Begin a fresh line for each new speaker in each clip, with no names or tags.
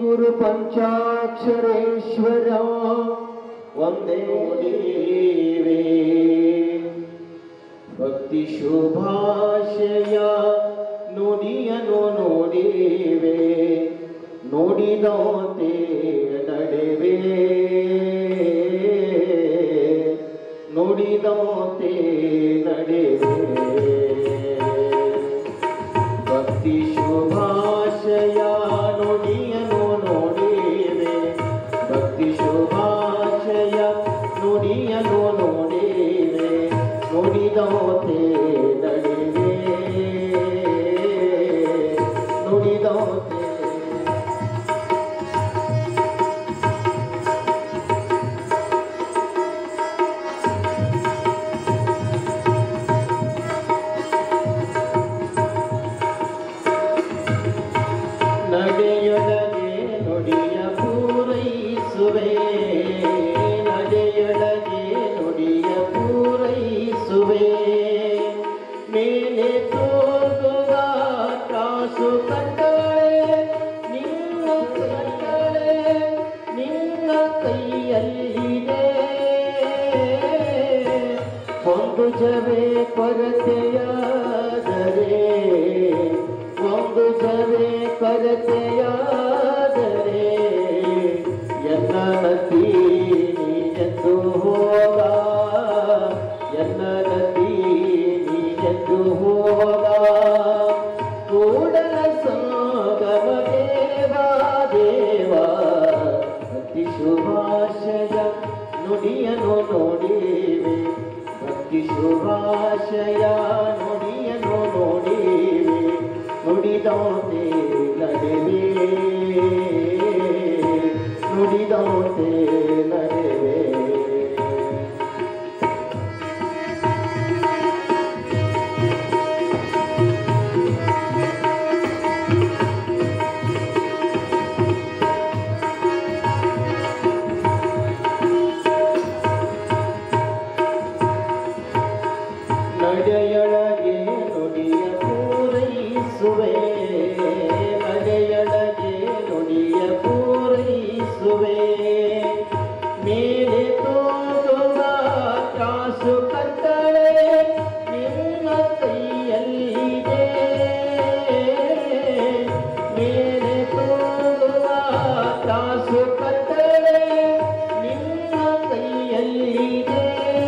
ಗುರು ಪಂಚಾಕ್ಷರೇಶ್ವರ ಒಂದೇ ದೇವೇ ಭಕ್ತಿ ಶುಭಾಶಯ ನುಡಿಯನು ನೋಡಿವೆ ನುಡಿದಂತೆ ನಡೆವೆ ನುಡಿದಂತೆ ನಡೆವೆ ಭಕ್ತಿ ಶುಭಾಶಯ ನುಡಿಯನು ನೋಡಿವೆ ಭಕ್ತಿ ಶುಭಾಶಯ ನುಡಿಯನು ನೋಡಿವೆ ನುಡಿದಂತೆ ನಡೆವೆ ನುಡಿದಂತೆ ನಡೆಯೊಳಗೆ ನುಡಿಯ ಪೂರೈಸುವೆ ನಡೆಯೊಳಗೆ ನುಡಿಯ ಪೂರೈಸುವೆ ಮೇಲೆ ತೋರುವ ತ್ರಾಸು ಕಟ್ಟಳೆ ನಿನ್ನ ಕಟ್ಟಳೆ ನಿನ್ನ ಕೈಯಲ್ಲಿದೆ ಒಂದು ಜವೆ ಕೊರತೆಯಾದರೆ ಒಂದು ಜವೆ ಕೊರತೆಯಾದರೆ ಎಲ್ಲ ನದಿ ನೀನೆಂದು ಹೋಗ ಎಲ್ಲ ನದಿ ನೀನೆಂದು ಹೋಗ ಕೂಡಲ ಸಂಗಮ ದೇವ ದೇವ ಅತಿ ಶುಭಾಶಯ ನುಡಿಯನು ನೋಡಿವೆ ಭಕ್ತಿ ಶುಭಾಶಯ ನುಡಿಯನು ನೋಡಿವೆ ನುಡಿದಂತೆ ನಡೆವೆ ನುಡಿದಂತೆ ನಡೆವೆ ನಡೆಯೊಳಗೆ ನುಡಿಯ ಪೂರೈಸುವೆ ನಡೆಯೊಳಗೆ ನುಡಿಯ ಪೂರೈಸುವೆ ಮೇಲೆ ತೋರುವ ತ್ರಾಸು ಕಟ್ಟಳೆ ನಿನ್ನ ಕೈಯಲ್ಲಿದೆ ಮೇಲೆ ತೋರುವ ತ್ರಾಸು ಕಟ್ಟಳೆ ನಿನ್ನ ಕೈಯಲ್ಲಿದೆ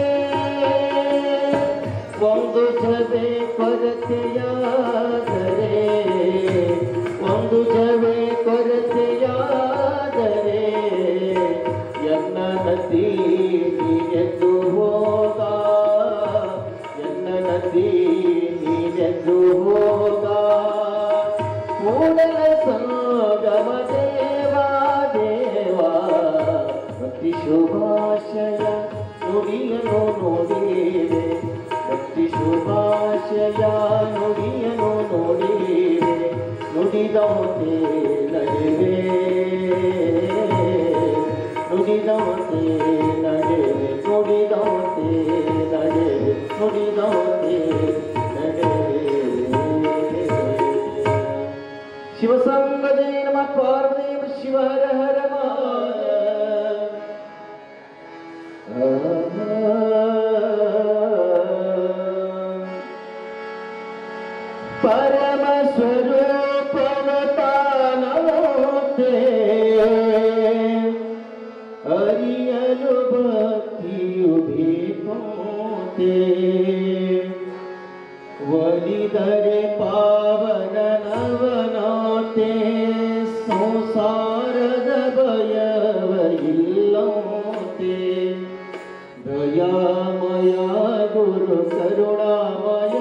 ಒಂದು ಜವೆ ಕೊರತೆಯಾದರೆ ಒಂದು ಜವೆ ಕೊರತೆಯಾದರೆ ಎನ್ನ ನದಿ ನೀನೆಂದು ಹೋಗ ಎನ್ನ ನದಿ ನೀನೆಂದು ಹೋಗ ಕೂಡಲ ಸಂಗಮ ದೇವ ದೇವ ಭಕ್ತಿ ಶುಭಾಶಯ ನುಡಿಯನು ನೋಡಿವೆ ಭಕ್ತಿ ಶುಭಾಶಯ ನುಡಿಯನು ನೋಡಿವೆ ನುಡಿದಂತೆ ನಡೆವೆ ನುಡಿದಂತೆ ನಡೆವೆ ನುಡಿದಂತೆ ನಡೆವೆ ನುಡಿದಂತೆ ನಡೆವೆ ಶಿವಸಂಗ ಜಯ ನಮ ಪಾರ್ವದೇವ ಶಿವ ಹರ ಹರ ಪರಮ ಸ್ವರೂಪನ ತಾನೋತೆ ಅರಿಯಲು ಭಕ್ತಿಯು ಬೇಕೋತೆ ಒಲಿದರೆ ಪಾವನ ನವನಾತೆ ಸಂಸಾರದ ಭಯವ ಇಲ್ಲೋತೆ ದಯಾಮಯ ಗುರು ಕರುಣಾಮಯ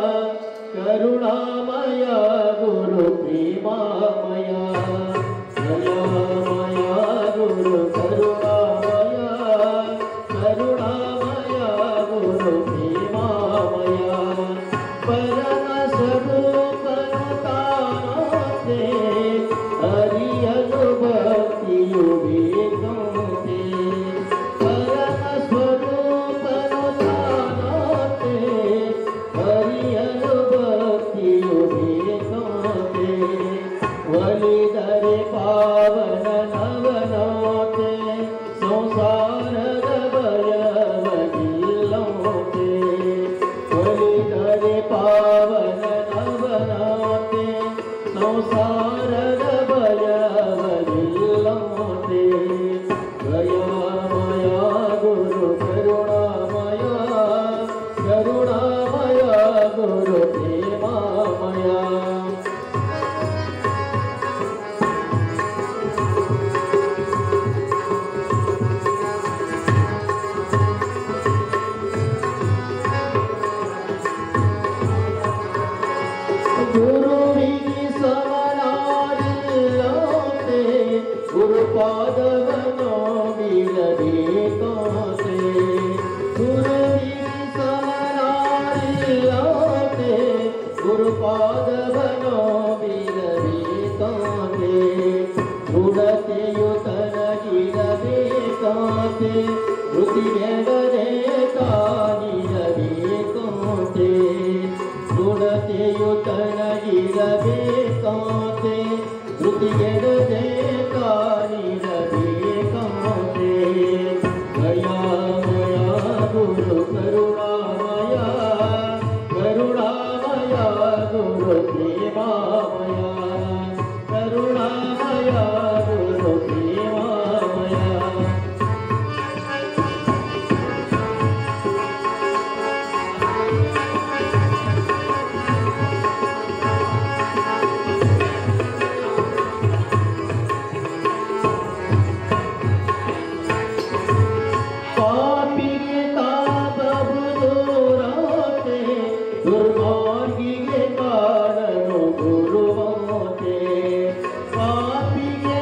ಕರುಣಾಮಯ ಗುರು ಪ್ರೇಮಾಮಯ ದಯಾಮಯ ಗುರು ಕರುಣಾಮಯ ಕರುಣಾಮಯ ಗುರು ಪ್ರೇಮಾಮಯ ಪರಮ ಸ್ವರೂಪನು ತಾನೋತೆ ಅರಿಯಲು ಭಕ್ತಿಯು ಬೇಕಂತೆ ಪರಮ ಸ್ವರೂಪನು ತಾನೋತೆ ಅರಿಯಲು ಭಕ್ತಿಯು ಬೇಕಂತೆ ಒಲಿದರೆ ಪಾವನ ದೃಢತೆಯು ತನಗಿರಬೇಕಾತೆ ಋತಿಗೆಡದೆ ತಾನಿರಬೇಕಾತೆ ದೃಢತೆಯು ತನಗಿರಬೇಕಾತೆ ಋತಿಗೆಡದೆ ತಾನಿರಬೇಕಾತೆ ದಯಾಮಯ ಗುರು ಕರುಣಾಮಯ ಕರುಣಾಮಯ ಗುರು ಪ್ರೇಮಾಮಯ ಕರುಣಾಮಯ ಗುರು ಪ್ರೇಮಾಮಯ ಪಾಪಿಗೆ ತಾಪಬುದೂರಾತೆ ದುರ್ಮಾರ್ಗಿಗೆ ಕಾಣನು ಗುರುವಾತೆ ಪಾಪಿಗೆ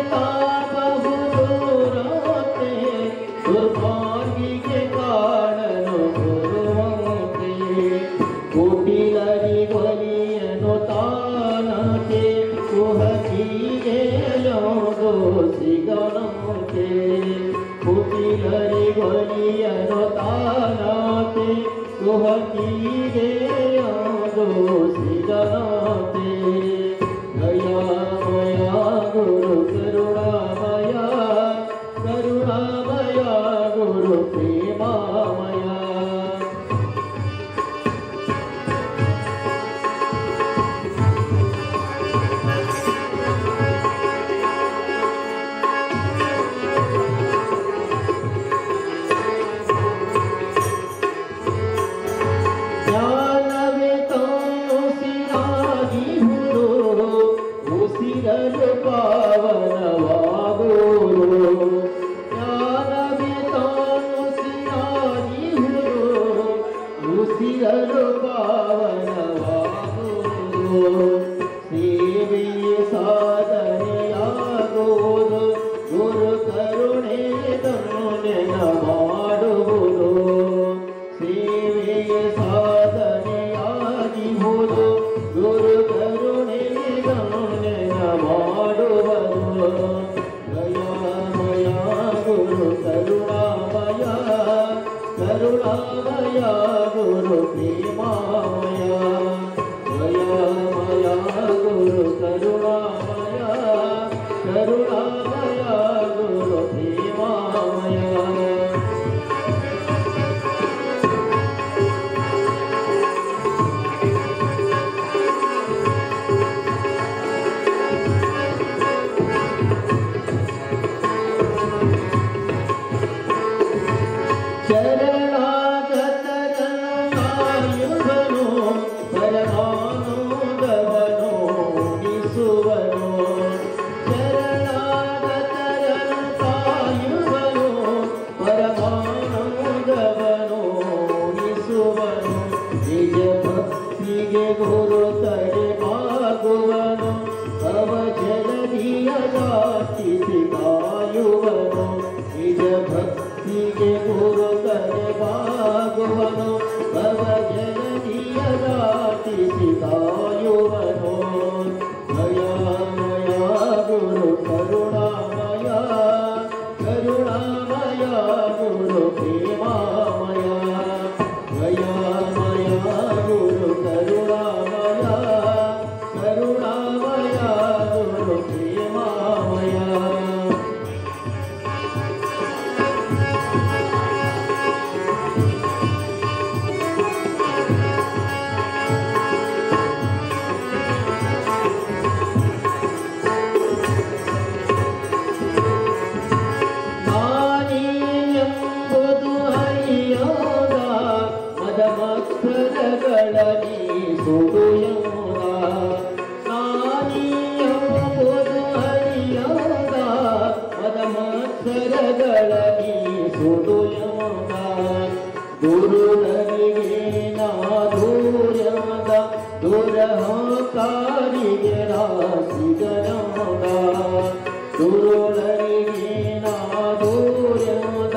ತಾಪಬುದೂರಾತೆ ದುರ್ಮಾರ್ಗಿಗೆ ಕಾಣನು ಗುರುವಾತೆ ಕುಟಿಲರಿ ಗೊಲಿಯನು ತಾನತೆ ಕುಹಕಿಗೆ ಲೋದು ಸಿಗನತೆ ಕುಟಿಲರಿ ಗೊಲಿಯನು ತಾನತೆ ಕುಹಕಿಗೆ ಲೋದು ಸಿಗನತೆ ದಯಾಮಯ ಗುರು ಕರುಣಾಮಯ ಕರುಣಾಮಯ ಗುರು ಪ್ರೇಮಾಮಯ ಜ್ಞಾನವೇ ತಾನುಸಿರಾಗಿ ಹುಡು ಉಸಿರಲು ಪಾವನವಾಗುವುದು ಜ್ಞಾನವೇ ತಾನುಸಿರಾಗಿ ಹುಡು ಉಸಿರಲು ಪಾವನವಾಗುವುದು ಸೇವೆಯೇ ಸಾಧನೆಯಾಗುವುದು ಗುರು ಕರುಣೆ ನೆನ ಮಾಡುವುದು ಸೇವೆಯೇ ಸಾಧನೆಯಾಗಿಹುದು ಗುರು ಕರುಣೆ ನೆನ ಮಾಡುವುದು ದಯಾಮಯ ಗುರು ಕರುಣಾಮಯ ಕರುಣಾಮಯ ಗುರು ಪ್ರೇಮಾಮಯ ದಯಾಮಯ ಗುರು ಕರುಣಾಮಯ ಕರುಣಾಮಯ ಗುರು ಪ್ರೇಮಾಮಯ ಶರಣಾಗತನಾಯುಧನು ಪರಮಾನುಗವನು ಉಳಿಸುವನು ಶರಣಾಗತರನು ಕಾಯುವನು ಪರಮಾನುಗವನು ಉಳಿಸುವನು ನಿಜ ಭಕ್ತಿಗೆ ಗುರು ತಡೆಮಾಗುವನು ಅವ ಜಲದಿಯ ದಾಟಿಸಿ ಕಾಯುವನು ನಿಜ ಭಕ್ತಿಗೆ ಗುರು ತಡೆಮಾಗುವನು ಅವ ಜಲದಿಯ ದಾಟಿಸಿ ಕಾಯುವನು ದಯಾಮಯ ಗುರು ಕರುಣಾಮಯ ಕರುಣಾಮಯ ಗುರು ಪ್ರೇಮಾಮಯ ದಯಾಮಯ ಗುರು ಕರುಣಾಮಯ ಕರುಣಾಮಯ ಗುರು ಪ್ರೇಮಾಮಯ ನಾನಿಯೆಂಬುದು ಅರಿಯೋದ ಮದ ಮಕ್ಕಳಗಳಲ್ಲಿ ಸುಡುಯೋದ ನಾನಿಯೆಂಬುದು ಅರಿಯೋದ ಮದ ಮಕ್ಕಳಗಳಲ್ಲಿ ಸುಡುಯೋದ ಗುರುಗಳಿಗೆ ನಾ ದೂರ್ಯದ ದುರಹಕಾರಿಗೆ ರಾಸಿಗನೋದ ದುರುಳರಿಗೆ ನಾ ದೂರ್ಯದ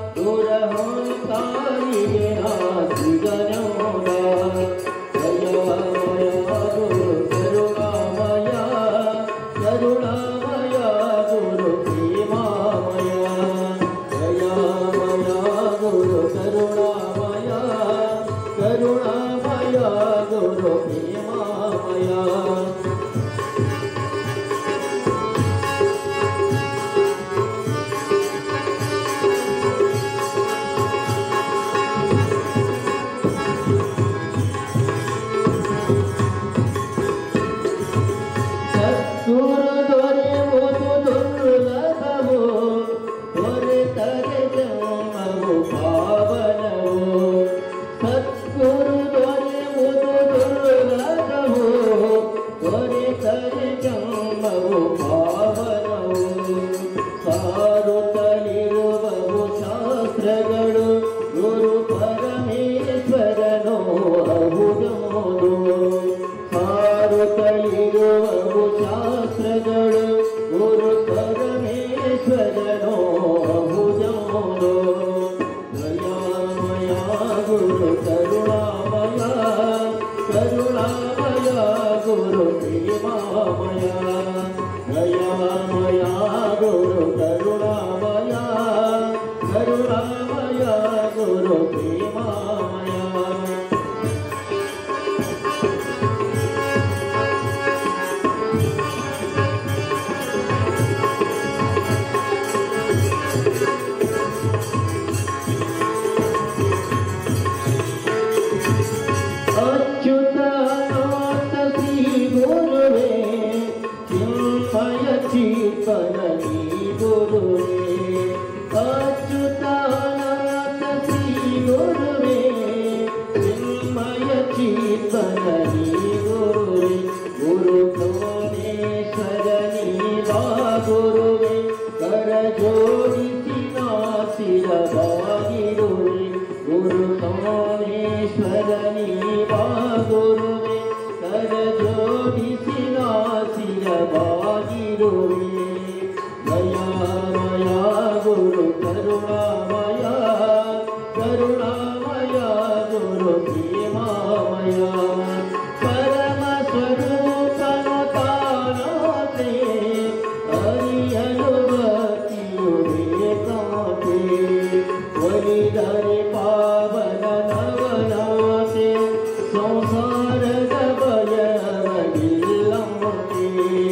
ದುರಹಕಾರಿಗೆ ರಾಸಿಗನೋದ ದಯಾಮಯ ಗುರು ಕರುಣಾಮಯ ಕರುಣಾಮಯ ಗುರು ಗುರು ಕರುಣಾಮಯ ಕರುಣಾಮಯ ಗುರು ಪ್ರೇಮಾಮಯ ಅಚ್ಯುತಾನಾಥ ಶ್ರೀ ಗುರುವೇ ಚಿನ್ಮಯ ಚೀಪನನಿ ಗುರುವೇ ಅಚ್ಯುತಾನಾಥ ಶ್ರೀ ಗುರುವೇ ಚಿನ್ಮಯ ಚೀಪನನಿ ಗುರುವೇ ಗುರು ಭುವನೇಶ್ವರನಿ ಬಾ ಗುರುವೇ ಕರ ಜೋಡಿಸಿ ನಾಸಿರವಾಗಿರುವೆ ಗುರು ಸೋಮೇಶ್ವರನಿ ಬಾ ಗುರುವೆ ಕರ ಜೋಡಿಸಿ ನಾಸಿರವಾಗಿರುವೆ ದಯಾಮಯ ಗುರು ಕರುಣಾಮಯ ಕರುಣಾಮಯ ಗುರು ಪ್ರೇಮಾಮಯ ಪರಮ ಸ್ವರೂಪನು ತಾನಾತೆ ಅರಿಯಲು ಭಕ್ತಿಯು ಬೇಕಾತೆ ಒಲಿದರೆ ಪಾವನ ನವನಾತೆ ಸಂಸಾರದ ಭಯವಿಲ್ಲಂತೆ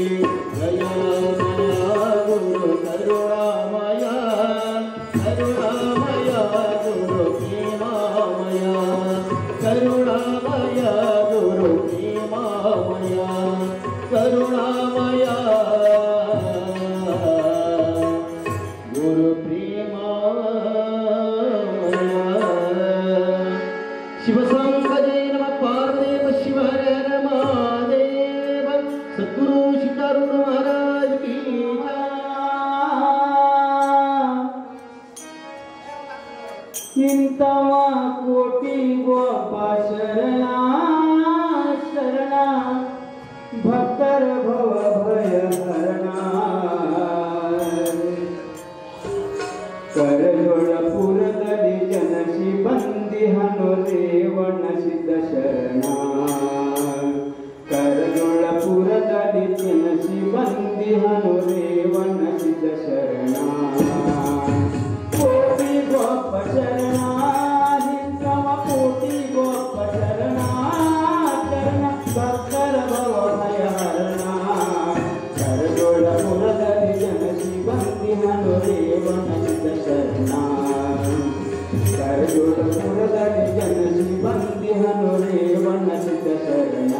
ದಯಾಮಯ ಗುರು ಕರುಣಾಮಯ ಕರುಣಾಮಯ ಗುರು ಪ್ರೇಮಾಮಯ ಕರುಣಾಮಯ ಗುರು ಪ್ರೇಮಾಮಯ ಕರುಣಾಮಯ ಗುರು ಪ್ರೇಮಾಮಯ ಶಿವಸಂಗಜಯ ನಮ ಪಾರ್ವದೇವ ಶಿವ ಹರ ಹರ ಮಹಾದೇವ ಸದ್ಗುರು ಸಿದ್ಧಾರೂಢ ಮಹಾರಾಜ್ ಕಿ
ಇಂತವ ಕೋಟಿ ಗೋಪ ಶರಣ ಶರಣ ಭಕ್ತರ ಭವ ಭಯ ಹರಣ ಕರಜೊಳಪುರದಲ್ಲಿ ಜನಸಿ ಬಂದಿಹನು ರೇವಣ ಸಿದ್ಧ ಶರಣ ಕರಜೊಳಪುರದಲ್ಲಿ ಜನಸಿ ಬಂದಿಹನು ರೇವಣ ಸಿದ್ಧ ಶರಣ ಕೋಟಿ ಗೋಪ ಶರಣ ಹಿಂಸವ ಕೋಟಿ ಗೋಪ ಶರಣ ಶರಣ ಭಕ್ತರ ಭವ ಭಯ ಹರಣ ಕರಜೋಳಪುರದಲ್ಲಿ ಜನಸಿ ಬಂದಿಹನು ರೇವಣ ಸಿದ್ಧ ಶರಣ ಕರಜೋಳಪುರದಲ್ಲಿ ಜನಸಿ ಬಂದಿಹನು ರೇವಣ ಸಿದ್ಧ ಶರಣ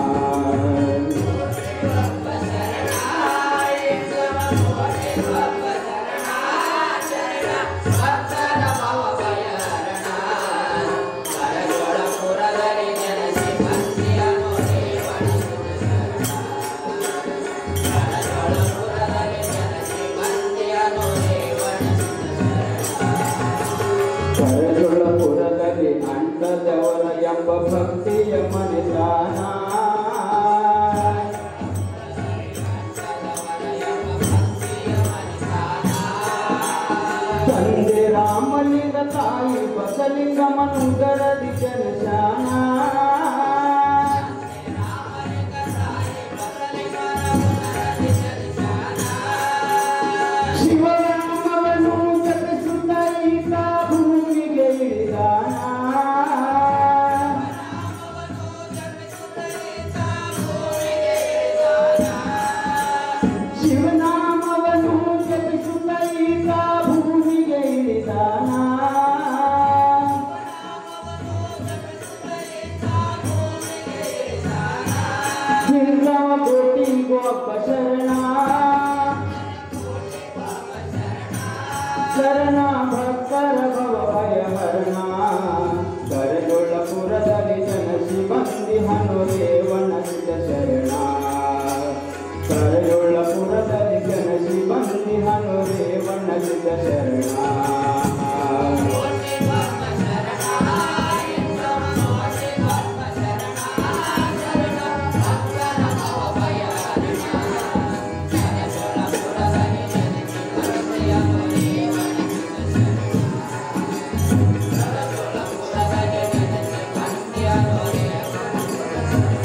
ಕರಜೊಳಪುರದಲ್ಲಿ ಅಂಟದವರ ಎಂಬ ಭಕ್ತಿಯ ಮನಿದಾನ ತಂದೆ ರಾಮಲಿಂಗ ತಾಯಿ ಬಸಲಿಂಗ ಮನುಗರದಿ ಜನಶಾನ ಶಿವರಾಮವನು ಜಪಿಸುತ್ತ ಈತ ಭೂಮಿಗೆ ಇಳಿದಾನ ಶಿವನಾಮವನು ಜಪಿಸುತ್ತ ಈತ ಭೂಮಿಗೆ ಇಳಿದಾನ ಹಿಂಗವ ಕೋಟಿ ಗೋಪ ಶರಣ ಶರಣ ಭಕ್ತರ ಭವ ಭಯ ಹರಣ ಕರಜೊಳಪುರದಲ್ಲಿ ಜನಸಿ ಬಂದಿಹನು ರೇವಣ ಸಿದ್ಧ ಶರಣ ಕರಜೊಳಪುರದಲ್ಲಿ ಜನಸಿ ಬಂದಿಹನು ರೇವಣ ಸಿದ್ಧ ಶರಣ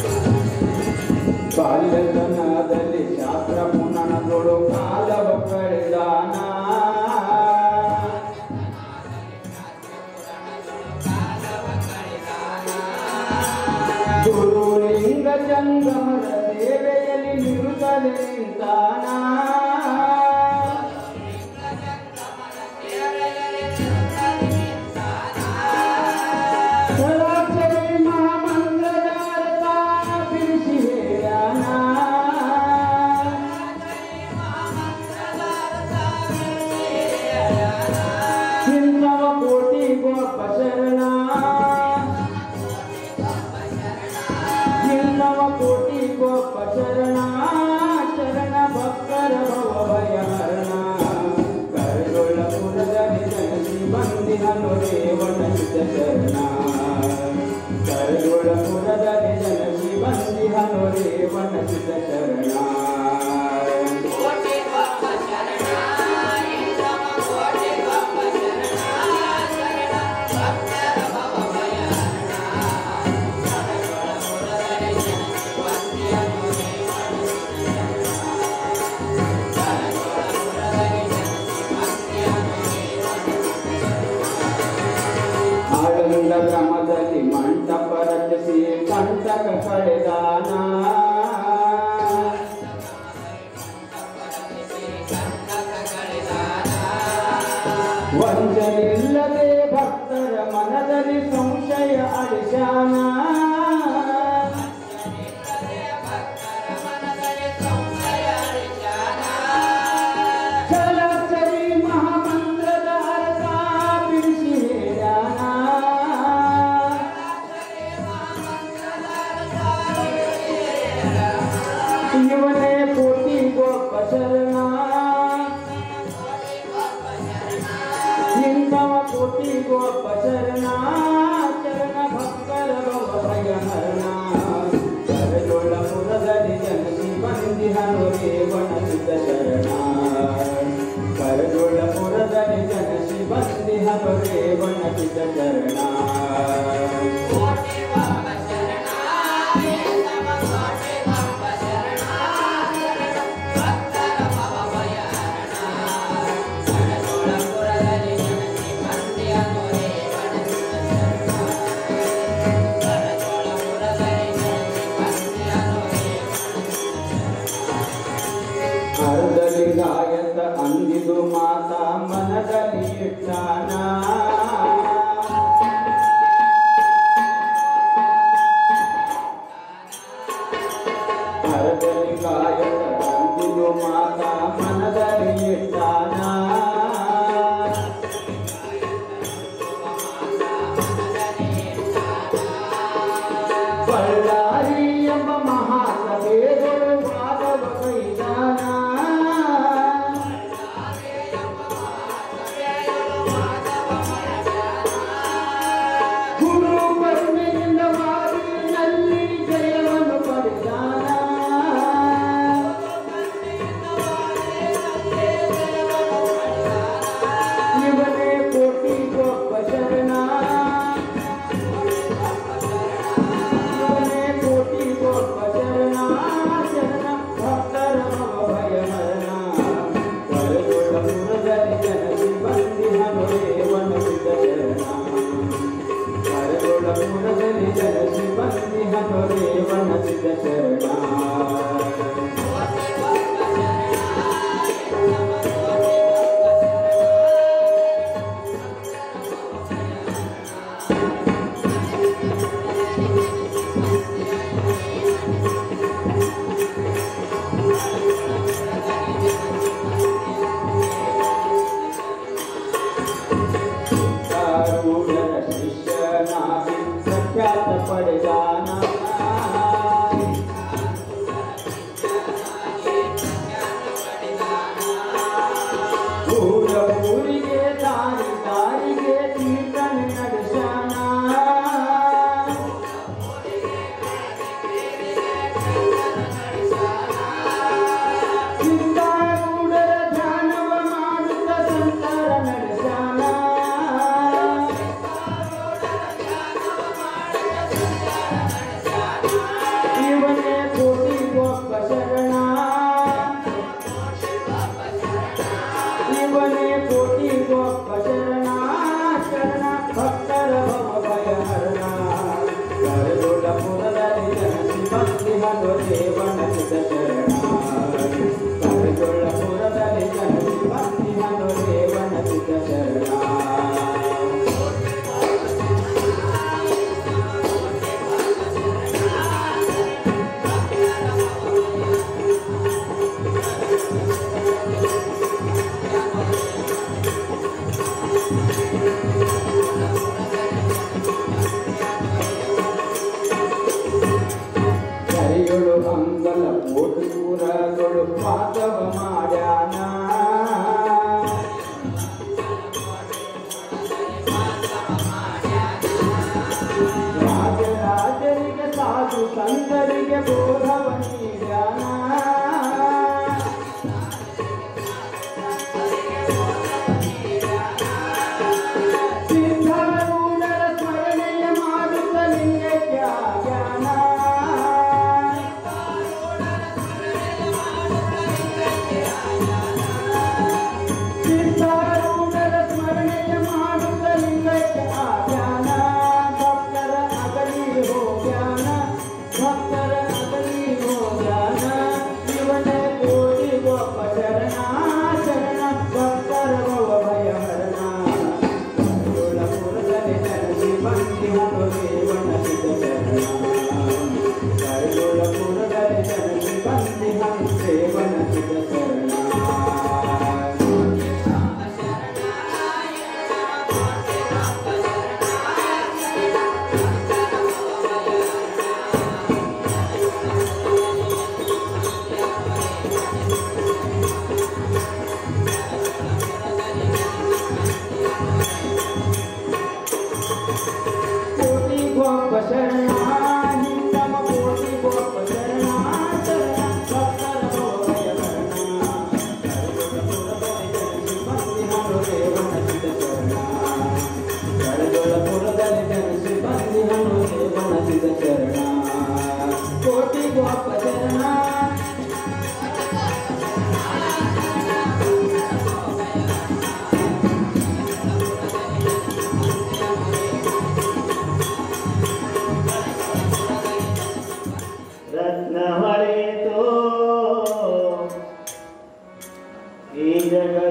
ಬಾಲ್ಯತನದಲ್ಲಿ ಶಾಸ್ತ್ರ ಪುನಣದೊಳು ಕಾಲವ ಕಳೆ ವನಸಿದ ಶರಣ ಆಳಂದ ಗ್ರಾಮದಲ್ಲಿ ಮಂಟಪ ರಚಿಸಿ ಕಂಟಕ ಕಳೆದಾನ ವಂಚನಿಲ್ಲದೆ ಭಕ್ತರ ಮನದಲ್ಲಿ ಸಂಶಯ ಅಳಿಶಾನ ಚಲಚರಿ ಮಹಾಮಂತ್ರದ ಅರ್ಥ ಬಿಡಿಸಿ ಹೇಳ್ಯಾನ ಇವನೇ ಕೋಟಿ ಗೋಪ ಶರಣ ಇಂಥವ ಕೋಟಿ ಗೋಪ ಶರಣ ಶರಣ ಭಕ್ತರ ಭವ ಭಯ ಹರಣ ಕರಜೋಳ ಪುರದಲ್ಲಿ ಜನಸಿ ಬಂದಿಹನು ರೇವಣಸಿದ ಶರಣ ಕರಜೋಳ ಪುರದಲ್ಲಿ ಜನಸಿ ಬಂದಿಹನು ರೇವಣಸಿದ ಶರಣ ಅರ್ಧಲಿ ಗಾಯತ ಅಂದಿದು ಮಾತ ಮನದಲ್ಲಿ ಇಟ್ಟಾನ ಅರ್ಧಲಿ ಗಾಯತ ಅಂದಿದು ಮಾತ ಮನದಲ್ಲಿ ಇಟ್ಟಾನ ಬಳ್ಳಾರಿ ಎಂಬ ಮಹಾಸಭೆಗಳು ವಾದವ ಕೈದಾನ ಗುರು ಕರುಣೆಯಿಂದ ವಾದಿನಲ್ಲಿ ಜಯವನ್ನು ಪಡೆದಾನ ಇವನೇ ಕೋಟಿ ಗೊಬ್ಬ ಶರಣ ಇವನೇ ಕೋಟಿ ಗೊಬ್ಬ ಶರಣ ಶರಣ ಭಕ್ತರ ಭವ ಭಯ ಹರಣ ಕರಗೊಳ್ಳ ಪುರದಲ್ಲಿ ಜನಸಿ ಬಂದಿಹನು ರೇವಣಸಿದ ಶರಣ ಕರಗೊಳ್ಳ ಪುರದಲ್ಲಿ ಜನಸಿ ಬಂದಿಹನು ರೇವಣಸಿದ ಶರಣ ಕಾರೂಢರ ಶಿಷ್ಯನಾಗಿ ಪ್ರಖ್ಯಾತ ಪಡೆದಾನ ಊರ ಊರಿಗೆ ದಾರಿ ದಾರಿಗೆ ಕೀರ್ತನೆ ನಡೆಸಾನ ಸಿದ್ಧಾರೂಢರ ಧ್ಯಾನವ ಮಾಡುತ್ತ ಸಂಸಾರ ನಡೆಸಾನ ಇವನೇ ಕೋಟಿ ಗೊಬ್ಬ ಶರಣ ಇವನೇ ಕೋಟಿ ಗೊಬ್ಬ ಶರಣ ಶರಣ ಭಕ್ತರ ಭವ ಭಯ ಹರಣ ಕರದೊಡ್ಡ ಪುರದಲ್ಲಿ ಜನಸಿ ಬಂದಿಹನು ದೇವನಸಿದ ಶರಣ ಕರದೊಳ್ಳ ಪುರದಲ್ಲಿ ಜನಸಿ ಬಂದಿಹನು ದೇವನಸಿದ ಶರಣ ಕರಿಯೊಳು ಅಂಗಲ ಕೋಟುಪುರದೊಳು ಪಾದವ ಮಾಡ್ಯಾನ ರಾಜರಾಜರಿಗೆ ಸಾಧು ಸಂತರಿಗೆ ಬೋಧವ ನೀಡ್ಯಾನ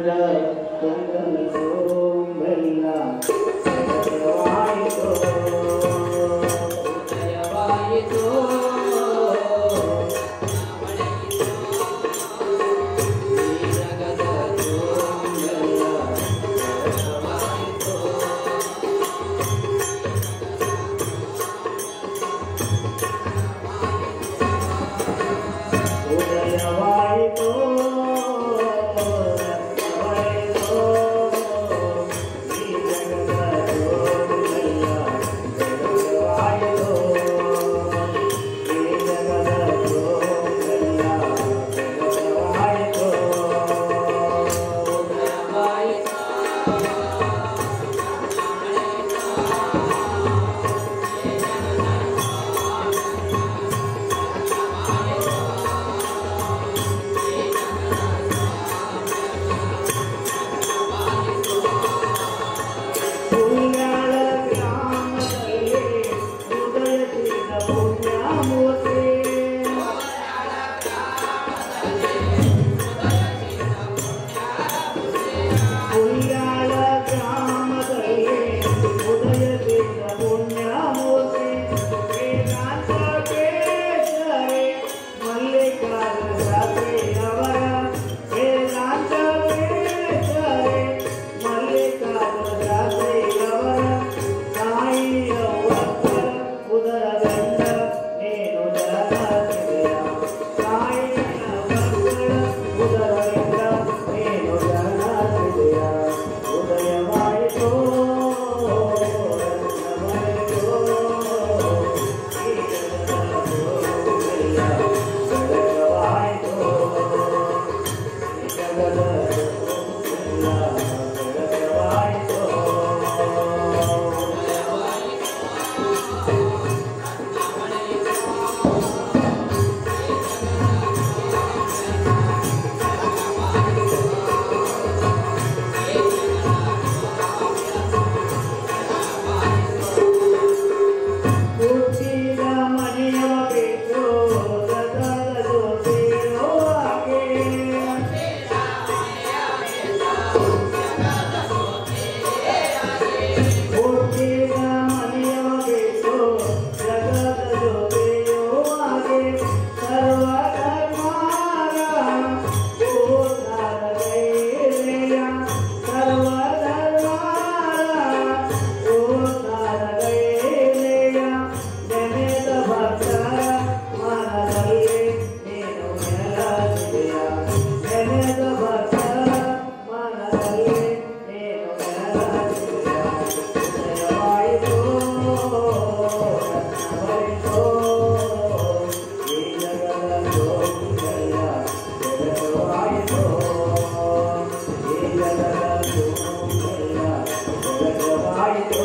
ಉದಯವಾಯಿತು ಉದಯವಾಯಿತು ಈ ಜಗದ ಜೋಡಿಯಲ್ಲ ಬೆಳಗಾಯಿತು ಈ ಜಗದ ಜೋಡಿಯಲ್ಲ ಬೆಳಗಾಯಿತು ಪುಣ್ಯಾಳ ಗ್ರಾಮದಲ್ಲಿ ಉದಯದಿಂದ ಪುಣ್ಯಮೂರ್ತಿ ಪುಣ್ಯಾಳ ಗ್ರಾಮದಲ್ಲಿ ಉದಯದಿಂದ ಪುಣ್ಯಮೂರ್ತಿ ವೇದಾಂತ ಕೇಶರಿ ಮಲ್ಲಿಕಾರ್ಜುನ ಶಾಸ್ತ್ರಿ ಅವರ ವೇದಾಂತ ಕೇಶರಿ ಮಲ್ಲಿಕಾರ್ಜುನ ಶಾಸ್ತ್ರಿ ಅವರ ತಾಯಿಯ ಒಬ್ಬರ ಉದರದಿಂದ ನೀನು ಜನಿಸಿದೆಯ ತಾಯಿಯ ಒಬ್ಬರ ಉದರದಿಂದ ನೀನು ಜನಿಸಿದೆಯ ಉದಯವಾಯಿತು ರತ್ನವಾಯಿತು ಈ ಜಗದ ಜೋಡಿಯಲ್ಲ ಬೆಳಕವಾಯಿತು ಈ ಜಗದ ಜೋಡಿಯಲ್ಲ ಬೆಳಕವಾಯಿತು ಹುಟ್ಟಿದ ಮನೆಯ ಬೇಕು ಸದನದು ಸೇರೋ ಹಾಗೆ ಹುಟ್ಟಿದ ಮನೆಯ ಬೇಕು ಜಗದ ಜೊತೆಯೋ ಹಾಗೆ ಸರ್ವಧರ್ಮಾರ ಪೂರ್ಣರ ಗೈರೆಯ ಸರ್ವಧರ್ಮಾರ ಪೂರ್ಣರ ಗೈರೆಯ ನೆನೆದ ಭಕ್ತರ ಮನದಲ್ಲಿ ನೀನು ನೆಲಸಿದೆಯ ನೆನೆದ ಭಕ್ತರ ಮನದಲ್ಲಿ ನೀನು ನೆಲಸಿದೆಯ ಜಯವಾಯಿತು ರತ್ನವಾಯಿತು ಈ ಜಗದ ಜೋಡಿಯಲ್ಲ ಬೆಳಕವಾಯಿತು ಈ ಜಗದ ಜೋಡಿಯಲ್ಲ ಬೆಳಕವಾಯಿತು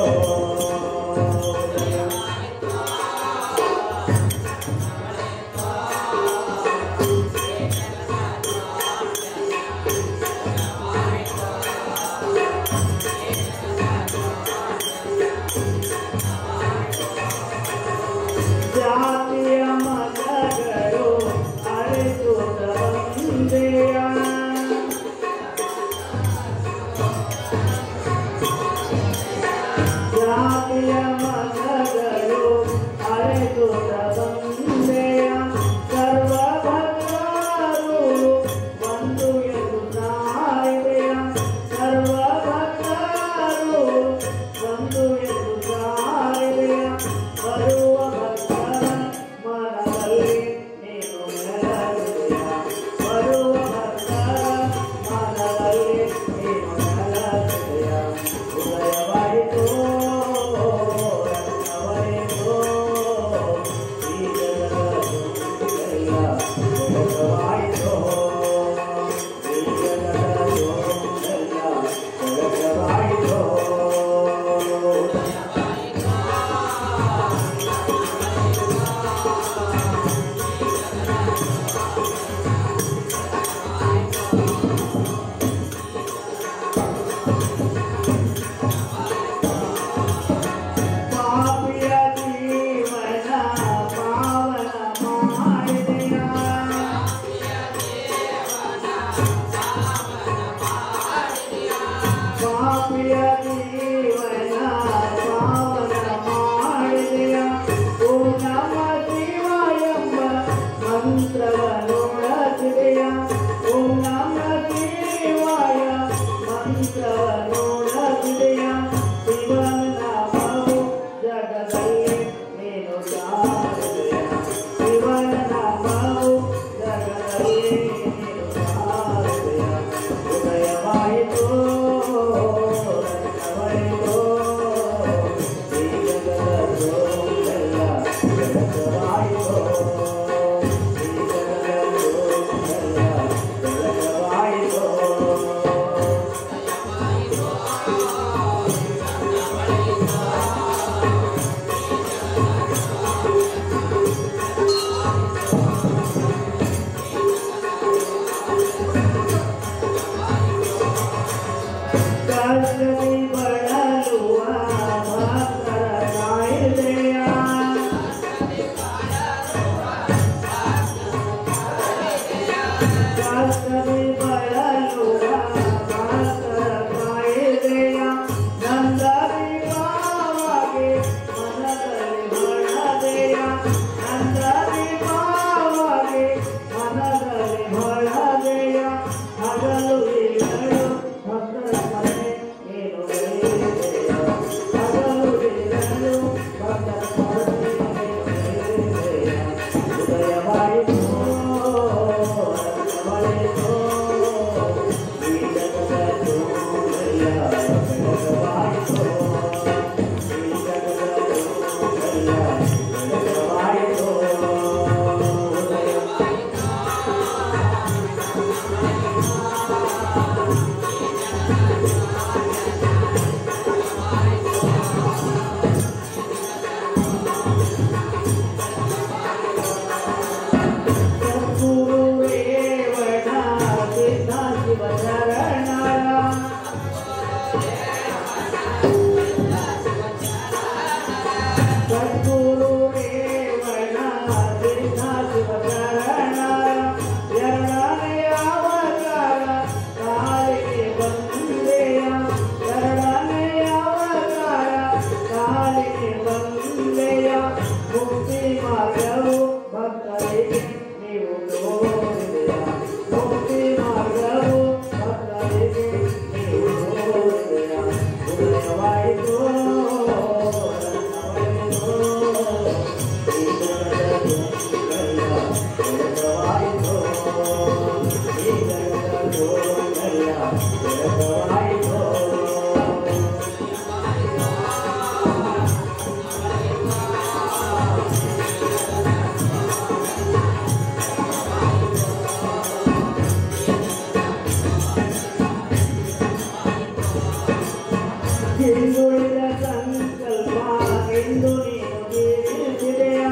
ಹಿಂದುಳಿದ ಸಂಕಲ್ಪ ಎಂದು ನೀನು ತಿಳಿಸಿದೆಯಾ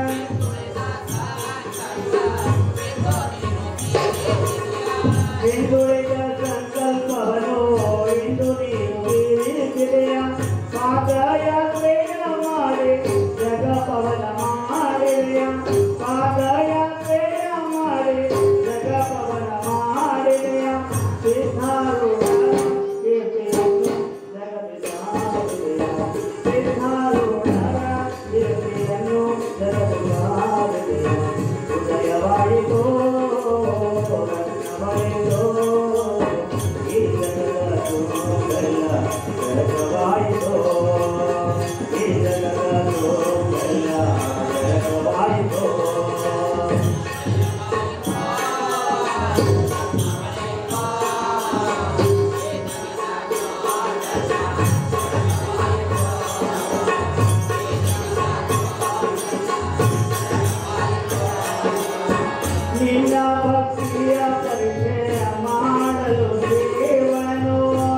ಹಿಂದುಳಿದ ಸಂಕಲ್ಪವನ್ನು ಇಂದು ನೀನು ತಿಳಿಸಿದೆಯ ಪಾದಯಾತ್ರೆಯ ಮಾಡಿ ಜಗಪವನ ಮಾಡಿದೆಯ ಪಾದಯಾತ್ರೆಯ ಮಾಡಿ ಜಗಪವನ ಮಾಡಿದೆಯ ಸಿದ್ಧಾರೂಢ ಕೀರ್ತಿಯನ್ನು ಜಗತ್ತಿಸಾರಿದೆಯ ಸಿದ್ಧಾರೂಢರ ಕೀರ್ತಿಯನ್ನು ಜಗತ್ತಿಸಾರಿದೆಯ ಉದಯವಾಯಿತೋ ರತ್ನವಾಯಿತೋ ಈ ಜಗದ ಸೋಮಲ್ಲ ಬೆಳಕವಾಯಿತೋ ಈ ಜಗದ ಸೋಮಲ್ಲ ಬೆಳಕವಾಯಿತೋ ನಿನ್ನ ಭಕ್ತಿಯ ಪರಿಚಯ ಮಾಡಲು ದೇವನು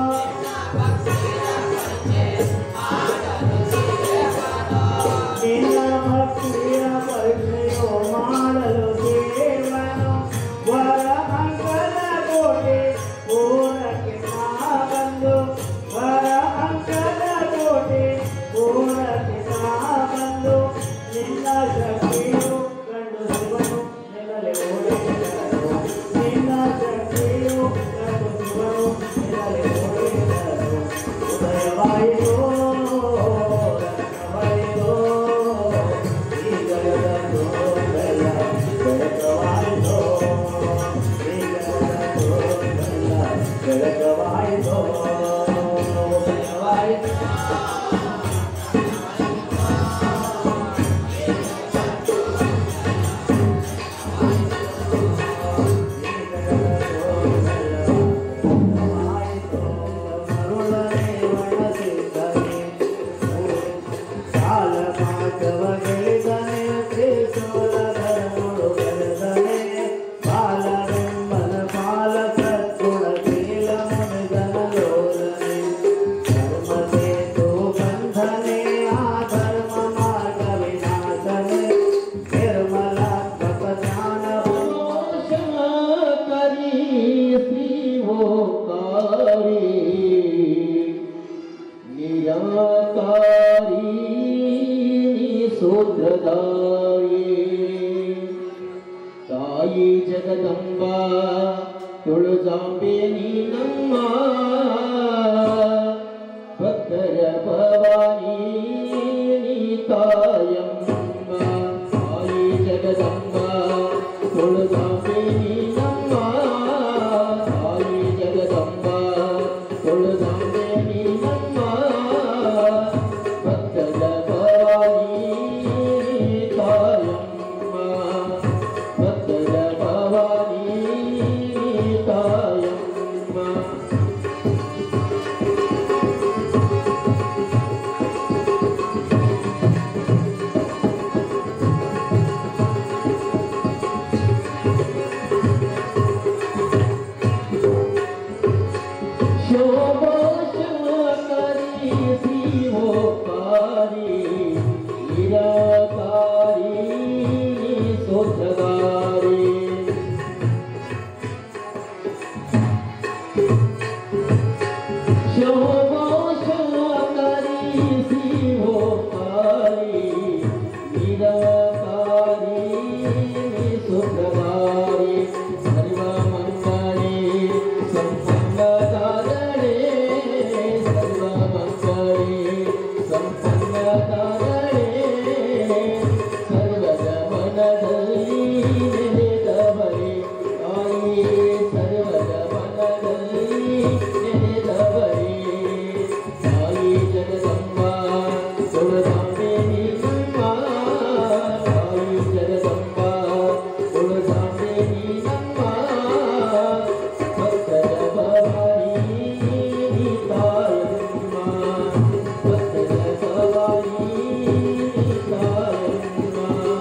ನಿನ್ನ ಭಕ್ತಿಯ ಪರಿಚಯ ಮಾಡಲು ದೇವನು ವರ ಅಂಕದ ಕೋಟೆ ಓರಕ್ಕೆ ನಾ ಬಂದು ವರ ಅಂಕದ ಕೋಟೆ ಓರಕ್ಕೆ ನಾ ಬಂದು ನಿನ್ನ ಶಕ್ತಿಯು ಕಂಡು ಶಿವನು ನೆಲಲೆ ಓಡಿದನು ನಿನ್ನ ಶಕ್ತಿಯು ಕಂಡು ಶಿವನು ನೆಲಲೆ ಓಡಿದನು ಉದಯವಾಯಿತೋ ರತ್ನವಾಯಿತೋ ಈ ಜಗದ ತೋರಲ್ಲ ಬೆಳಕವಾಯಿತೋ ಈ ಜಗದ ತೋರಲ್ಲ ಬೆಳಕವಾಯಿತೋ ಉದಯವಾಯಿತೋ
ಕರಿ ಶ್ರೀವೋಕಾರಿ ನಿರಾಕಾರಿ ಸೂತ್ರಧಾರಿ ತಾಯಿ ಜಗದಂಬ ತುಳಜಾಂಬೆ ನೀನಮ್ಮ ಭಕ್ತರ ಭವಾನಿ ನೀ ತಾಯಮ್ಮ ತಾಯಿ ಜಗದಂಬ ತುಳಜಾಂಬೆ ನೀನಮ್ಮ ತಾಯಿ ಜಗದಂಬ ತುಳಜಾಂಬೆ ನೀನಮ್ಮ ಭಕ್ತರ ಭವಾನಿ ನೀ ತಾಯಮ್ಮ ಭಕ್ತರ ಭವಾನಿ ನೀ ತಾಯಮ್ಮ
ಶೋಭಾಶಕರಿ ಶಿವೋಕಾರಿ ನಿರಾಕಾರಿ ಸೋತ್ರಗಾರಿ ಶೋಭಾಶಕರಿ ಶಿವೋಕಾರಿ ನಿರಾಕಾರಿ ಸೋತ್ರಗಾರಿ ಸರ್ವ ಮಂಗಳೇ ಸಂಪನ್ನದಾರಣೆ ಸರ್ವ ಮಂಗಳೇ ಸಂಪನ್ನದಾರಣೆ ಸರ್ವದ ಮನದಲ್ಲಿ ನೆನೆದವರೇ ತಾಯಿ ಸರ್ವದ ಮನದಲ್ಲಿ ನೆನೆದವರೇ ತಾಯಿ ಜಗದಂಬ ಕೊಡದಾಂಬೆ ನೀನಮ್ಮ ತಾಯಿ ಜಗದಂಬ ಕೊಡದಾಂಬೆ ನೀನಮ್ಮ ಭಕ್ತರ ಭವಾನಿ ತಾಯಮ್ಮ ಭಕ್ತರ ಭವಾನಿ ತಾಯಮ್ಮ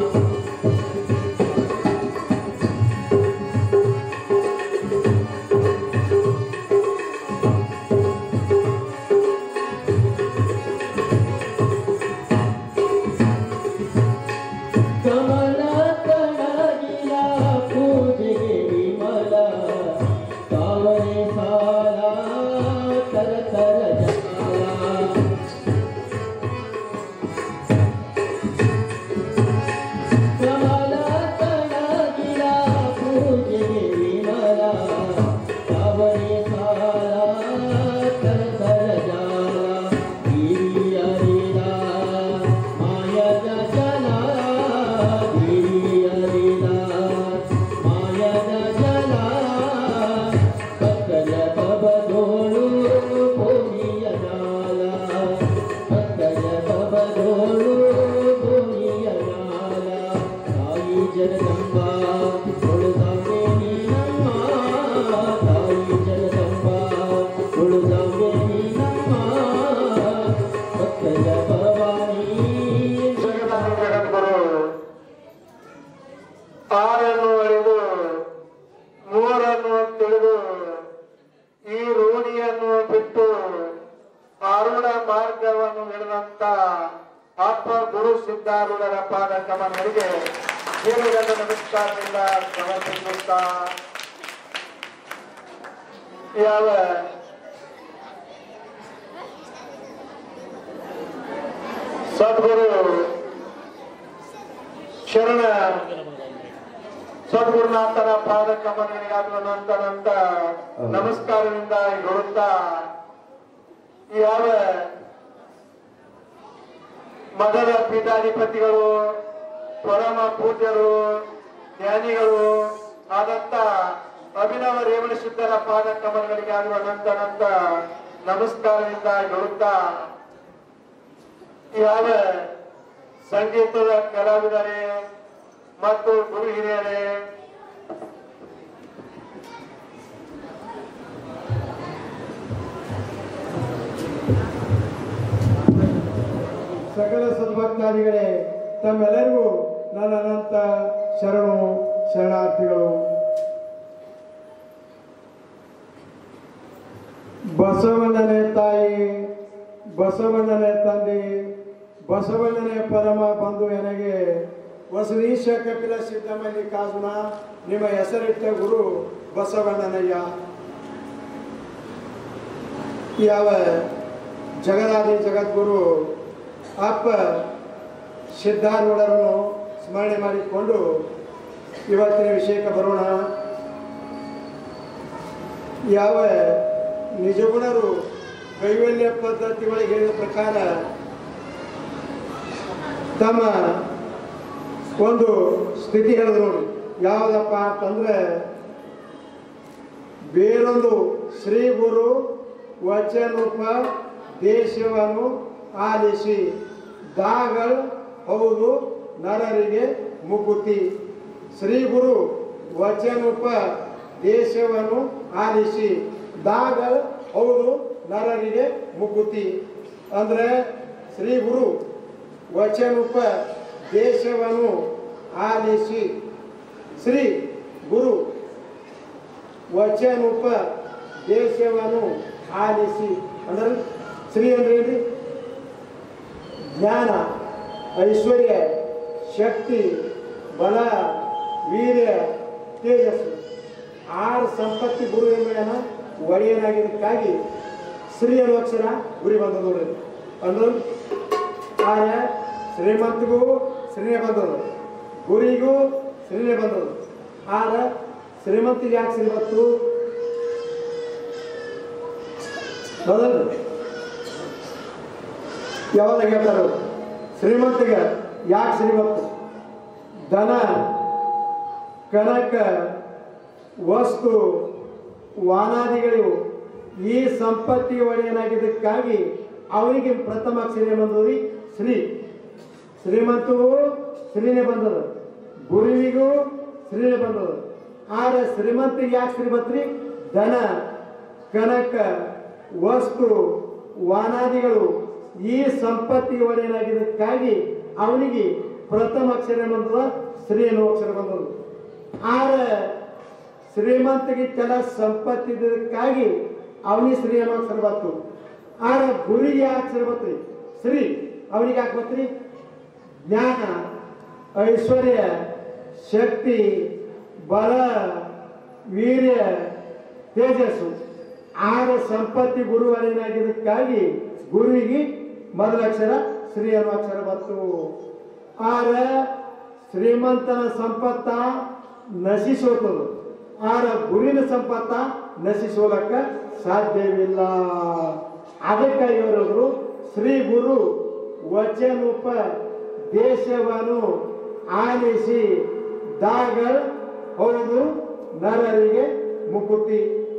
ಕಮಲ ಕಣಗಿಲ ಪೂಜೆಗೆ ವಿಮಲ ತಾವರೆ ಸಾಲ ತರ ತರ ಜಾಲ ಕಮಲ ಕಣಗಿಲ ಪೂಜೆಗೆ ವಿಮಲ ತಾವರೆ ಸಾಲ ತರ ತರ ಜಾಲ ಹಿರಿಯರಿರ ಮಾಯದ ಜಲ ಹಿರಿಯರಿರ ಮಾಯದ ಜಲ ಭಕ್ತರ ಬಬದೋಳು ಭೂಮಿಯ ಜಾಲ ಭಕ್ತರ ಬಬದೋಳು ಭೂಮಿಯ ಜಾಲ ತಾಯಿ ಜಗದಂಬ ಉಳಿದಾಂಬೆ ನೀನಮ್ಮ ತಾಯಿ ಜಗದಂಬ ಉಳಿದಾಂಬೆ ನೀನಮ್ಮ ಭಕ್ತರ ಭವಾನಿ
ಜಗದಾಂಬ ಜಗದ್ಗುರು ಆರನ್ನು ಅಳಿದು ಮೂರನ್ನು ತಿಳಿದು ಈ ರೂಢಿಯನ್ನು ಬಿಟ್ಟು ಆರೂಢ ಮಾರ್ಗವನ್ನು ಹಿಡಿದಂತ ಆತ್ಮ ಗುರು ಸಿದ್ಧಾರೂಢರ ಪಾದ ಕಮಲರಿಗೆ ಜೀವನದ ನಮಸ್ಕಾರದಿಂದ ಸಮರ್ಪಿಸುತ್ತಾ ಯಾವ ಸದ್ಗುರು ಶರಣ ಸದ್ಗುರುನಾಥನ ಪಾದ ಕಮಲನಿಗಾದ ನಂತರಂತ ನಮಸ್ಕಾರದಿಂದ ನೋಡುತ್ತಾ ಯಾವ ಮದರ ಪೀಠಾಧಿಪತಿಗಳು ಪರಮ ಪೂಜ್ಯರು ಜ್ಞಾನಿಗಳು ಆದಂತ ಅಭಿನವ ರೇವಣ ಸಿದ್ಧರ ಪಾದ ಕಮಲಗಳಿಗಾಗುವ ನಂತರಂತ ನಮಸ್ಕಾರದಿಂದ ನೋಡುತ್ತಾ ಯಾವ ಸಂಗೀತದ ಕಲಾವಿದರೇ ಮತ್ತು ಗುರು ಹಿರಿಯರೇ
ಸಕಲ ಸದ್ಭಕ್ತಾದಿಗಳೇ ತಮ್ಮೆಲ್ಲರಿಗೂ ನನ್ನ ಅನಂತ ಶರಣು ಶರಣಾರ್ಥಿಗಳು ಬಸವಣ್ಣನೇ ತಾಯಿ ಬಸವಣ್ಣನೇ ತಂದೆ ಬಸವಣ್ಣನೇ ಪರಮ ಬಂಧು ಎನಗೆ ವಸನೀಶ ಕಪಿಲ ಸಿದ್ದಮಲ್ಲಿಕಾರ್ಜುನ ನಿಮ್ಮ ಹೆಸರಿಟ್ಟ ಗುರು ಬಸವಣ್ಣನಯ್ಯ ಯಾವ ಜಗದಾದಿ ಜಗದ್ಗುರು ಅಪ್ಪ ಸಿದ್ಧಾರೂಢರನ್ನು ಸ್ಮರಣೆ ಮಾಡಿಕೊಂಡು ಇವತ್ತಿನ ವಿಷಯಕ್ಕೆ ಬರೋಣ ಯಾವ ನಿಜಗುಣರು ಕೈವಲ್ಯ ಪದ್ಧತಿಗಳಿಗೆ ಹೇಳಿದ ಪ್ರಕಾರ ತಮ್ಮ ಒಂದು ಸ್ಥಿತಿ ಹೇಳಿದ್ರು ನೋಡಿ ಯಾವುದಪ್ಪ ಅಂತಂದ್ರೆ ಬೇರೊಂದು ಶ್ರೀ ಗುರು ವಚನೂಪ ದೇಶವನ್ನು ಆಲಿಸಿ ದಾಗಳು ಹೌದು ನರರಿಗೆ ಮುಕುತಿ ಶ್ರೀ ಗುರು ವಚನೂಪ ದೇಶವನ್ನು ಆಲಿಸಿ ದಾಗಳು ಹೌದು ನರರಿಗೆ ಮುಕುತಿ ಅಂದ್ರೆ ಶ್ರೀ ಗುರು ವಚನೂಪ ದೇಶವನ್ನು ಆಲಿಸಿ ಶ್ರೀ ಗುರು ವಚನೂಪ ದೇಶವನ್ನು ಆಲಿಸಿ ಅಂದ್ರೆ ಶ್ರೀ ಅಂದ್ರೆ ಏನ್ರಿ ಜ್ಞಾನ ಐಶ್ವರ್ಯ ಶಕ್ತಿ ಬಲ ವೀರ್ಯ ತೇಜಸ್ಸು ಆರು ಸಂಪತ್ತಿ ಗುರು ಎಂಬುದನ್ನ ಒಡೆಯನಾಗಿದ್ದಕ್ಕಾಗಿ ಶ್ರೀ ಅನ್ನೋ ಅಕ್ಷರ ಗುರಿ ಬಂದ ನೋಡ್ರಿ ಅಂದ್ರೆ ಆರ ಶ್ರೀಮಂತಿಗೂ ಶ್ರೀನೇ ಬಂದದು ಗುರಿಗೂ ಶ್ರೀನೇ ಬಂದದು ಆರ ಶ್ರೀಮಂತಿಗೆ ಯಾಕೆ ಶ್ರೀ ಬಂತು ಹೌದಲ್ರಿ ಯಾವಾಗ ಹೇಳ್ತಾರ ಶ್ರೀಮಂತಿಗೆ ಯಾಕೆ ಶ್ರೀಮಂತ ದನ ಕನಕ ವಸ್ತು ವಾನಾದಿಗಳು ಈ ಸಂಪತ್ತಿ ಒಡೆಯನಾಗಿದ್ದಕ್ಕಾಗಿ ಅವನಿಗೆ ಪ್ರಥಮ ಅಕ್ಷರ ಬಂದದ್ರಿ ಶ್ರೀ ಶ್ರೀಮಂತವು ಶ್ರೀನೇ ಬಂದದ ಗುರುವಿಗೂ ಶ್ರೀನೇ ಬಂದದ ಆದ್ರೆ ಶ್ರೀಮಂತಿಗೆ ಯಾಕೆ ಶ್ರೀಮಂತ್ರಿ ದನ ಕನಕ ವಸ್ತು ವಾನಾದಿಗಳು ಈ ಸಂಪತ್ತಿ ಒಡೆಯನಾಗಿದ್ದಕ್ಕಾಗಿ ಅವನಿಗೆ ಪ್ರಥಮ ಅಕ್ಷರ ಬಂದದ ಶ್ರೀ ಅನ್ನೋ ಅಕ್ಷರ ಬಂದದು ಆದ್ರೆ ಶ್ರೀಮಂತಿಗೆ ಕೆಲ ಸಂಪತ್ತಿದ್ದಕ್ಕಾಗಿ ಅವನಿಗೆ ಶ್ರೀ ಅನ್ನೋ ಅಕ್ಷರ ಬಂತು ಆದ್ರೆ ಗುರಿಗೆ ಯಾಕೆ ಅಕ್ಷರ ಬತ್ರಿ ಶ್ರೀ ಅವನಿಗೆ ಯಾಕೆ ಬತ್ರಿ ಜ್ಞಾನ ಐಶ್ವರ್ಯ ಶಕ್ತಿ ಬಲ ವೀರ್ಯ ತೇಜಸ್ಸು ಆರು ಸಂಪತ್ತಿ ಗುರು ಅನೇನಾಗಿದ್ದಕ್ಕಾಗಿ ಗುರುವಿಗೆ ಮೊದಲ ಅಕ್ಷರ ಶ್ರೀ ಅನ್ನೋ ಅಕ್ಷರ ಬಂತು ಆರ ಶ್ರೀಮಂತನ ಸಂಪತ್ತ ನಶಿಸೋತದು ಆರ ಗುರಿನ ಸಂಪತ್ತ ನಶಿಸೋಲಕ್ಕ ಸಾಧ್ಯವಿಲ್ಲ ಅದಕ್ಕಾಗಿ ಅವರವರು ಶ್ರೀ ಗುರು ವಚನೋಪ ದೇಶವನ್ನು ಆಲಿಸಿ ದಾಗಳ ಹೌದು ನರರಿಗೆ ಮುಕುತಿ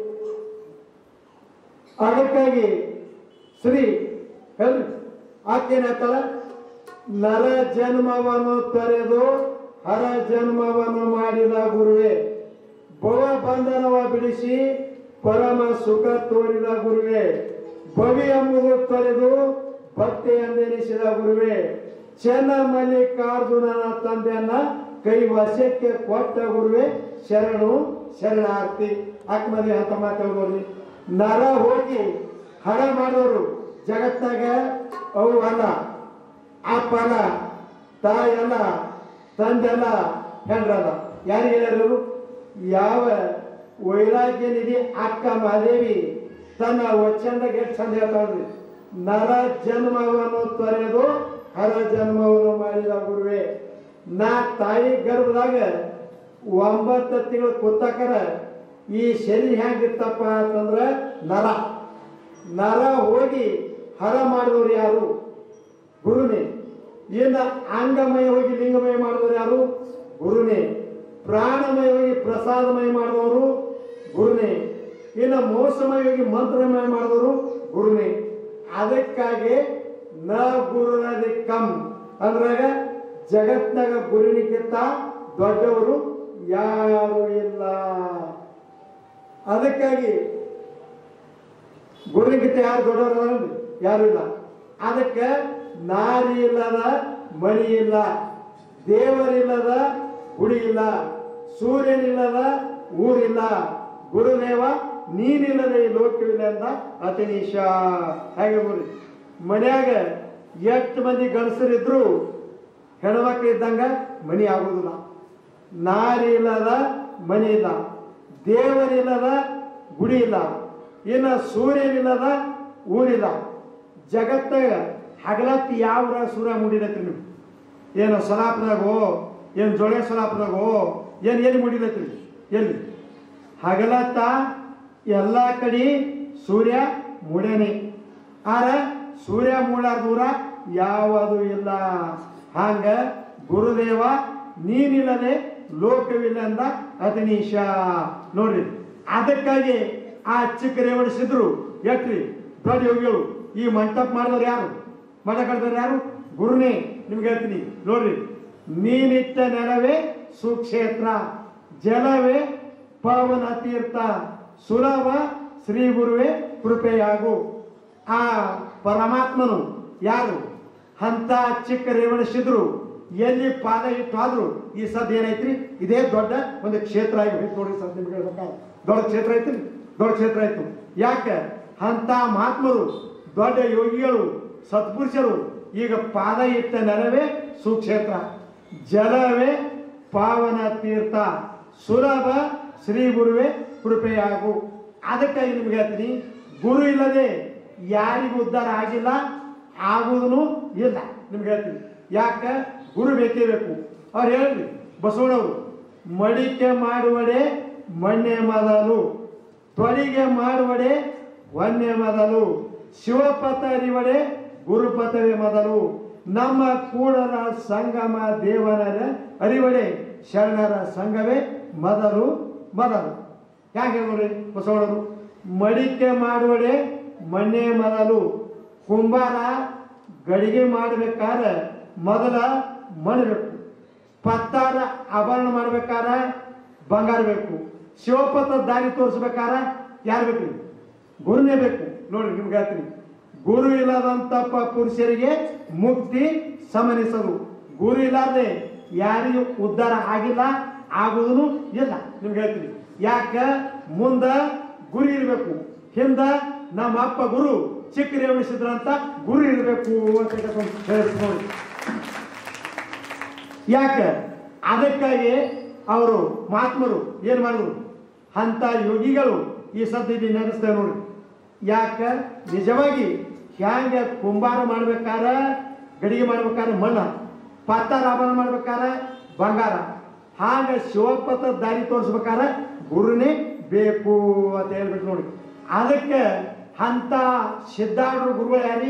ಅದಕ್ಕಾಗಿ ಶ್ರೀ ಹೇಳ್ರಿ ಆಕೇನತ್ತಲ್ಲ ನರ ಜನ್ಮವನ್ನು ತೊರೆದು ಹರ ಜನ್ಮವನ್ನು ಮಾಡಿದ ಗುರುವೇ ಭವ ಬಂಧನವ ಬಿಡಿಸಿ ಪರಮ ಸುಖ ತೋರಿದ ಗುರುವೇ ಭವಿ ಎಂಬುದು ತೊರೆದು ಭಕ್ತಿ ಎಂದೆನಿಸಿದ ಗುರುವೇ ಚೆನ್ನ ಮಲ್ಲಿಕಾರ್ಜುನನ ತಂದೆಯನ್ನ ಕೈ ವಶಕ್ಕೆ ಕೊಟ್ಟ ಗುರುವೇ ಶರಣು ಶರಣಾರ್ಥಿ ಆತ್ಮದಿ ಅಂತ ಮಾತಾಡೋರಿ ನರ ಹೋಗಿ ಹರ ಮಾಡೋರು ಜಗತ್ತಾಗ ಅವು ಅಲ್ಲ ಅಪ್ಪ ಅಲ್ಲ ತಾಯಿ ಅಲ್ಲ ತಂದೆ ಅಲ್ಲ ಹೆಂಡ್ರಲ್ಲ ಯಾರಿಗೆ ಹೇಳಿದ್ರು ಯಾವ ವೈರಾಗ್ಯ ನಿಧಿ ಅಕ್ಕ ಮಹಾದೇವಿ ತನ್ನ ವಚನದಾಗ ಎಷ್ಟು ಚಂದ ಹೇಳ್ತಾಳ್ರಿ ನರ ಜನ್ಮವನ್ನು ತೊರೆದು ಹರ ಜನ್ಮವನ್ನು ಮಾಡಿದ ಗುರುವೆ ನಾ ತಾಯಿ ಗರ್ಭದಾಗ ಒಂಬತ್ತು ತಿಂಗಳು ಕೂತಾಕರ ಈ ಶರೀರ ಹೆಂಗಿತ್ತಪ್ಪ ಅಂತಂದ್ರ ನರ ನರ ಹೋಗಿ ಹರ ಮಾಡಿದವ್ರು ಯಾರು ಗುರುನೇ ಇನ್ನ ಅಂಗಮಯ ಹೋಗಿ ಲಿಂಗಮಯ ಮಾಡಿದವರು ಯಾರು ಗುರುನೇ ಪ್ರಾಣಮಯ ಹೋಗಿ ಪ್ರಸಾದಮಯ ಮಾಡಿದವರು ಗುರುನೇ ಇನ್ನು ಮೋಸಮಯ ಹೋಗಿ ಮಂತ್ರಮಯ ಮಾಡಿದವರು ಗುರುನೇ ಅದಕ್ಕಾಗಿ ನ ಗುರುನದಿ ಕಮ್ ಅಂದ್ರಾಗ ಜಗತ್ನಾಗ ಗುರುನಿಗಿಂತ ದೊಡ್ಡವರು ಯಾರು ಇಲ್ಲ ಅದಕ್ಕಾಗಿ ಗುರುಗಿಂತ ಯಾರು ದೊಡ್ಡವರು ಅದಾರಲ್ರಿ? ಯಾರು ಇಲ್ಲ ಅದಕ್ಕೆ ನಾರಿ ಇಲ್ಲದ ಮಣಿ ಇಲ್ಲ ದೇವರಿಲ್ಲದ ಗುಡಿ ಇಲ್ಲ ಸೂರ್ಯನಿಲ್ಲದ ಊರಿಲ್ಲ ಗುರುದೇವ ನೀನಿಲ್ಲದ ಈ ಲೋಕವಿಲ್ಲ ಅಂತ ಅತಿನೀಶ ಹಾಗೆ ನೋಡಿ ಮನ್ಯಾಗ ಎಷ್ಟು ಮಂದಿ ಗಂಡಸರಿದ್ರು ಹೆಣ್ಮಕ್ಳು ಇದ್ದಂಗ ಮನಿ ಆಗುದಿಲ್ಲ ನಾರಿ ಇಲ್ಲದ ಮನಿ ಇಲ್ಲ ದೇವರಿಲ್ಲದ ಗುಡಿ ಇಲ್ಲ ಇನ್ನು ಸೂರ್ಯನಿಲ್ಲದ ಊರಿಲ್ಲ ಜಗತ್ತಾಗ ಹಗಲತ್ತಿ ಯಾವ ಸೂರ್ಯ ಮೂಡಿಲತ್ರಿ ನೀವು ಏನು ಸಲಾಪದಾಗೋ ಏನು ಜೊಳೆ ಸಲಾಪದಾಗೋ ಏನು ಎಲ್ಲಿ ಮೂಡಿಲತ್ರಿ ಎಲ್ಲಿ ಹಗಲತ್ತ ಎಲ್ಲ ಕಡೆ ಸೂರ್ಯ ಮುಡೇನೆ ಆರ ಸೂರ್ಯ ಮೂಡ ದೂರ ಯಾವುದು ಇಲ್ಲ ಹಂಗ ಗುರುದೇವ ನೀನಿಲ್ಲದೆ ಲೋಕವಿಲ್ಲ ಅಂದ ಅತಿನೀಶ ನೋಡ್ರಿ ಅದಕ್ಕಾಗಿ ಆ ಚಿಕ್ಕ ರೇವಡಿಸಿದ್ರು ಎಟ್ರಿ ದೊಡ್ಡ ಯೋಗಿಗಳು ಈ ಮಂಟಪ ಮಾಡಿದವ್ರು ಯಾರು ಮಠ ಕಳೆದವ್ರು ಯಾರು ಗುರುನೇ ನಿಮ್ಗೆ ಹೇಳ್ತೀನಿ ನೋಡ್ರಿ ನೀನಿಟ್ಟ ನೆಲವೇ ಸುಕ್ಷೇತ್ರ ಜಲವೇ ಪಾವನ ತೀರ್ಥ ಸುಲಭ ಶ್ರೀ ಗುರುವೇ ಕೃಪೆಯಾಗು ಆ ಪರಮಾತ್ಮನು ಯಾರು ಅಂತ ಚಿಕ್ಕ ರೇವಣಿಸಿದ್ರು ಎಲ್ಲಿ ಪಾದ ಇಟ್ಟು ಆದ್ರು ಈ ಸದ್ ಏನೈತ್ರಿ ಇದೇ ದೊಡ್ಡ ಒಂದು ಕ್ಷೇತ್ರ ಆಗಿ ಹೋಯ್ತು ನೋಡ್ರಿ ಸದ್ ನಿಮ್ಗೆ ಹೇಳ್ಬೇಕಾದ್ರೆ ದೊಡ್ಡ ಕ್ಷೇತ್ರ ಐತ್ರಿ ದೊಡ್ಡ ಕ್ಷೇತ್ರ ಆಯ್ತು ಯಾಕೆ ಅಂಥ ಮಹಾತ್ಮರು ದೊಡ್ಡ ಯೋಗಿಗಳು ಸತ್ಪುರುಷರು ಈಗ ಪಾದ ಇಟ್ಟ ನೆಲವೇ ಸುಕ್ಷೇತ್ರ ಜಲವೇ ಪಾವನ ತೀರ್ಥ ಸುಲಭ ಶ್ರೀ ಗುರುವೇ ಕೃಪೆಯಾಗು ಅದಕ್ಕಾಗಿ ನಿಮ್ಗೆ ಹೇಳ್ತೀನಿ ಗುರು ಇಲ್ಲದೆ ಯಾರಿಗೂ ಉದ್ಧಾರ ಆಗಿಲ್ಲ ಆಗುವುದೂ ಇಲ್ಲ ನಿಮ್ಗೆ ಹೇಳ್ತೀನಿ ಯಾಕೆ ಗುರು ಬೇಕೇ ಬೇಕು ಅವ್ರು ಹೇಳ್ರಿ ಬಸವಣ್ಣವರು ಮಡಿಕೆ ಮಾಡುವಡೆ ಮಣ್ಣೆ ಮೊದಲು ತೊಳಿಗೆ ಮಾಡುವಡೆ ವನ್ಯ ಮೊದಲು ಶಿವಪಥ ಅರಿವಡೆ ಗುರುಪಥವೇ ಮೊದಲು ನಮ್ಮ ಕೂಡಲ ಸಂಗಮ ದೇವರ ಅರಿವಡೆ ಶರಣರ ಸಂಘವೇ ಮೊದಲು ಮೊದಲು ಯಾಕೆ ನೋಡ್ರಿ ಬಸವಣ್ಣರು ಮಡಿಕೆ ಮಾಡುವಡೆ ಮಣ್ಣೆ ಮೊದಲು ಕುಂಬಾರ ಗಡಿಗೆ ಮಾಡಬೇಕಾದ್ರೆ ಮೊದಲ ಮಣಬೇಕು ಪತ್ತಾರ ಆಭರಣ ಮಾಡ್ಬೇಕಾದ್ರೆ ಬಂಗಾರ ಬೇಕು ಶಿವಪಥ ದಾರಿ ತೋರಿಸ್ಬೇಕಾದ್ರೆ ಯಾರು ಬೇಕು ಗುರುನೇ ಬೇಕು ನೋಡ್ರಿ ನಿಮ್ಗೆ ಹೇಳ್ತೀನಿ ಗುರು ಇಲ್ಲದಂತ ಪ- ಪುರುಷರಿಗೆ ಮುಕ್ತಿ ಸಮನಿಸದು ಗುರು ಇಲ್ಲದೆ ಯಾರಿಗೂ ಉದ್ಧಾರ ಆಗಿಲ್ಲ ಆಗುವುದೂ ಇಲ್ಲ ನಿಮ್ಗೆ ಹೇಳ್ತೀನಿ ಯಾಕ ಮುಂದ ಗುರು ಇರಬೇಕು ಹಿಂದ ನಮ್ಮ ಅಪ್ಪ ಗುರು ಚಿಕ್ಕ ರೇವಣಿಸಿದ್ರಂತ ಗುರು ಇರಬೇಕು ಅಂತ ಹೇಳ್ತೀನಿ ನೋಡಿ ಯಾಕೆ ಅದಕ್ಕಾಗಿ ಅವರು ಮಹಾತ್ಮರು ಏನು ಮಾಡಿದ್ರು ಅಂತ ಯೋಗಿಗಳು ಈ ಸದ್ಯದಲ್ಲಿ ನೆನೆಸ್ತೇವೆ ನೋಡಿ ಯಾಕೆ ನಿಜವಾಗಿ ಹ್ಯಾಂಗೆ ಕುಂಬಾರ ಮಾಡ್ಬೇಕಾರ ಗಡಿಗೆ ಮಾಡ್ಬೇಕಾದ್ರೆ ಮಣ್ಣ ಪತ್ತಾರ ಆಭರಣ ಮಾಡ್ಬೇಕಾದ್ರೆ ಬಂಗಾರ ಹಾಗ ಶಿವಪಥ ದಾರಿ ತೋರಿಸ್ಬೇಕಾರ ಗುರುನೇ ಬೇಕು ಅಂತ ಹೇಳ್ಬಿಟ್ಟು ನೋಡಿ ಅದಕ್ಕೆ ಅಂತ ಸಿದ್ಧಾರೂಢ ಗುರುಗಳು ಯಾರಿ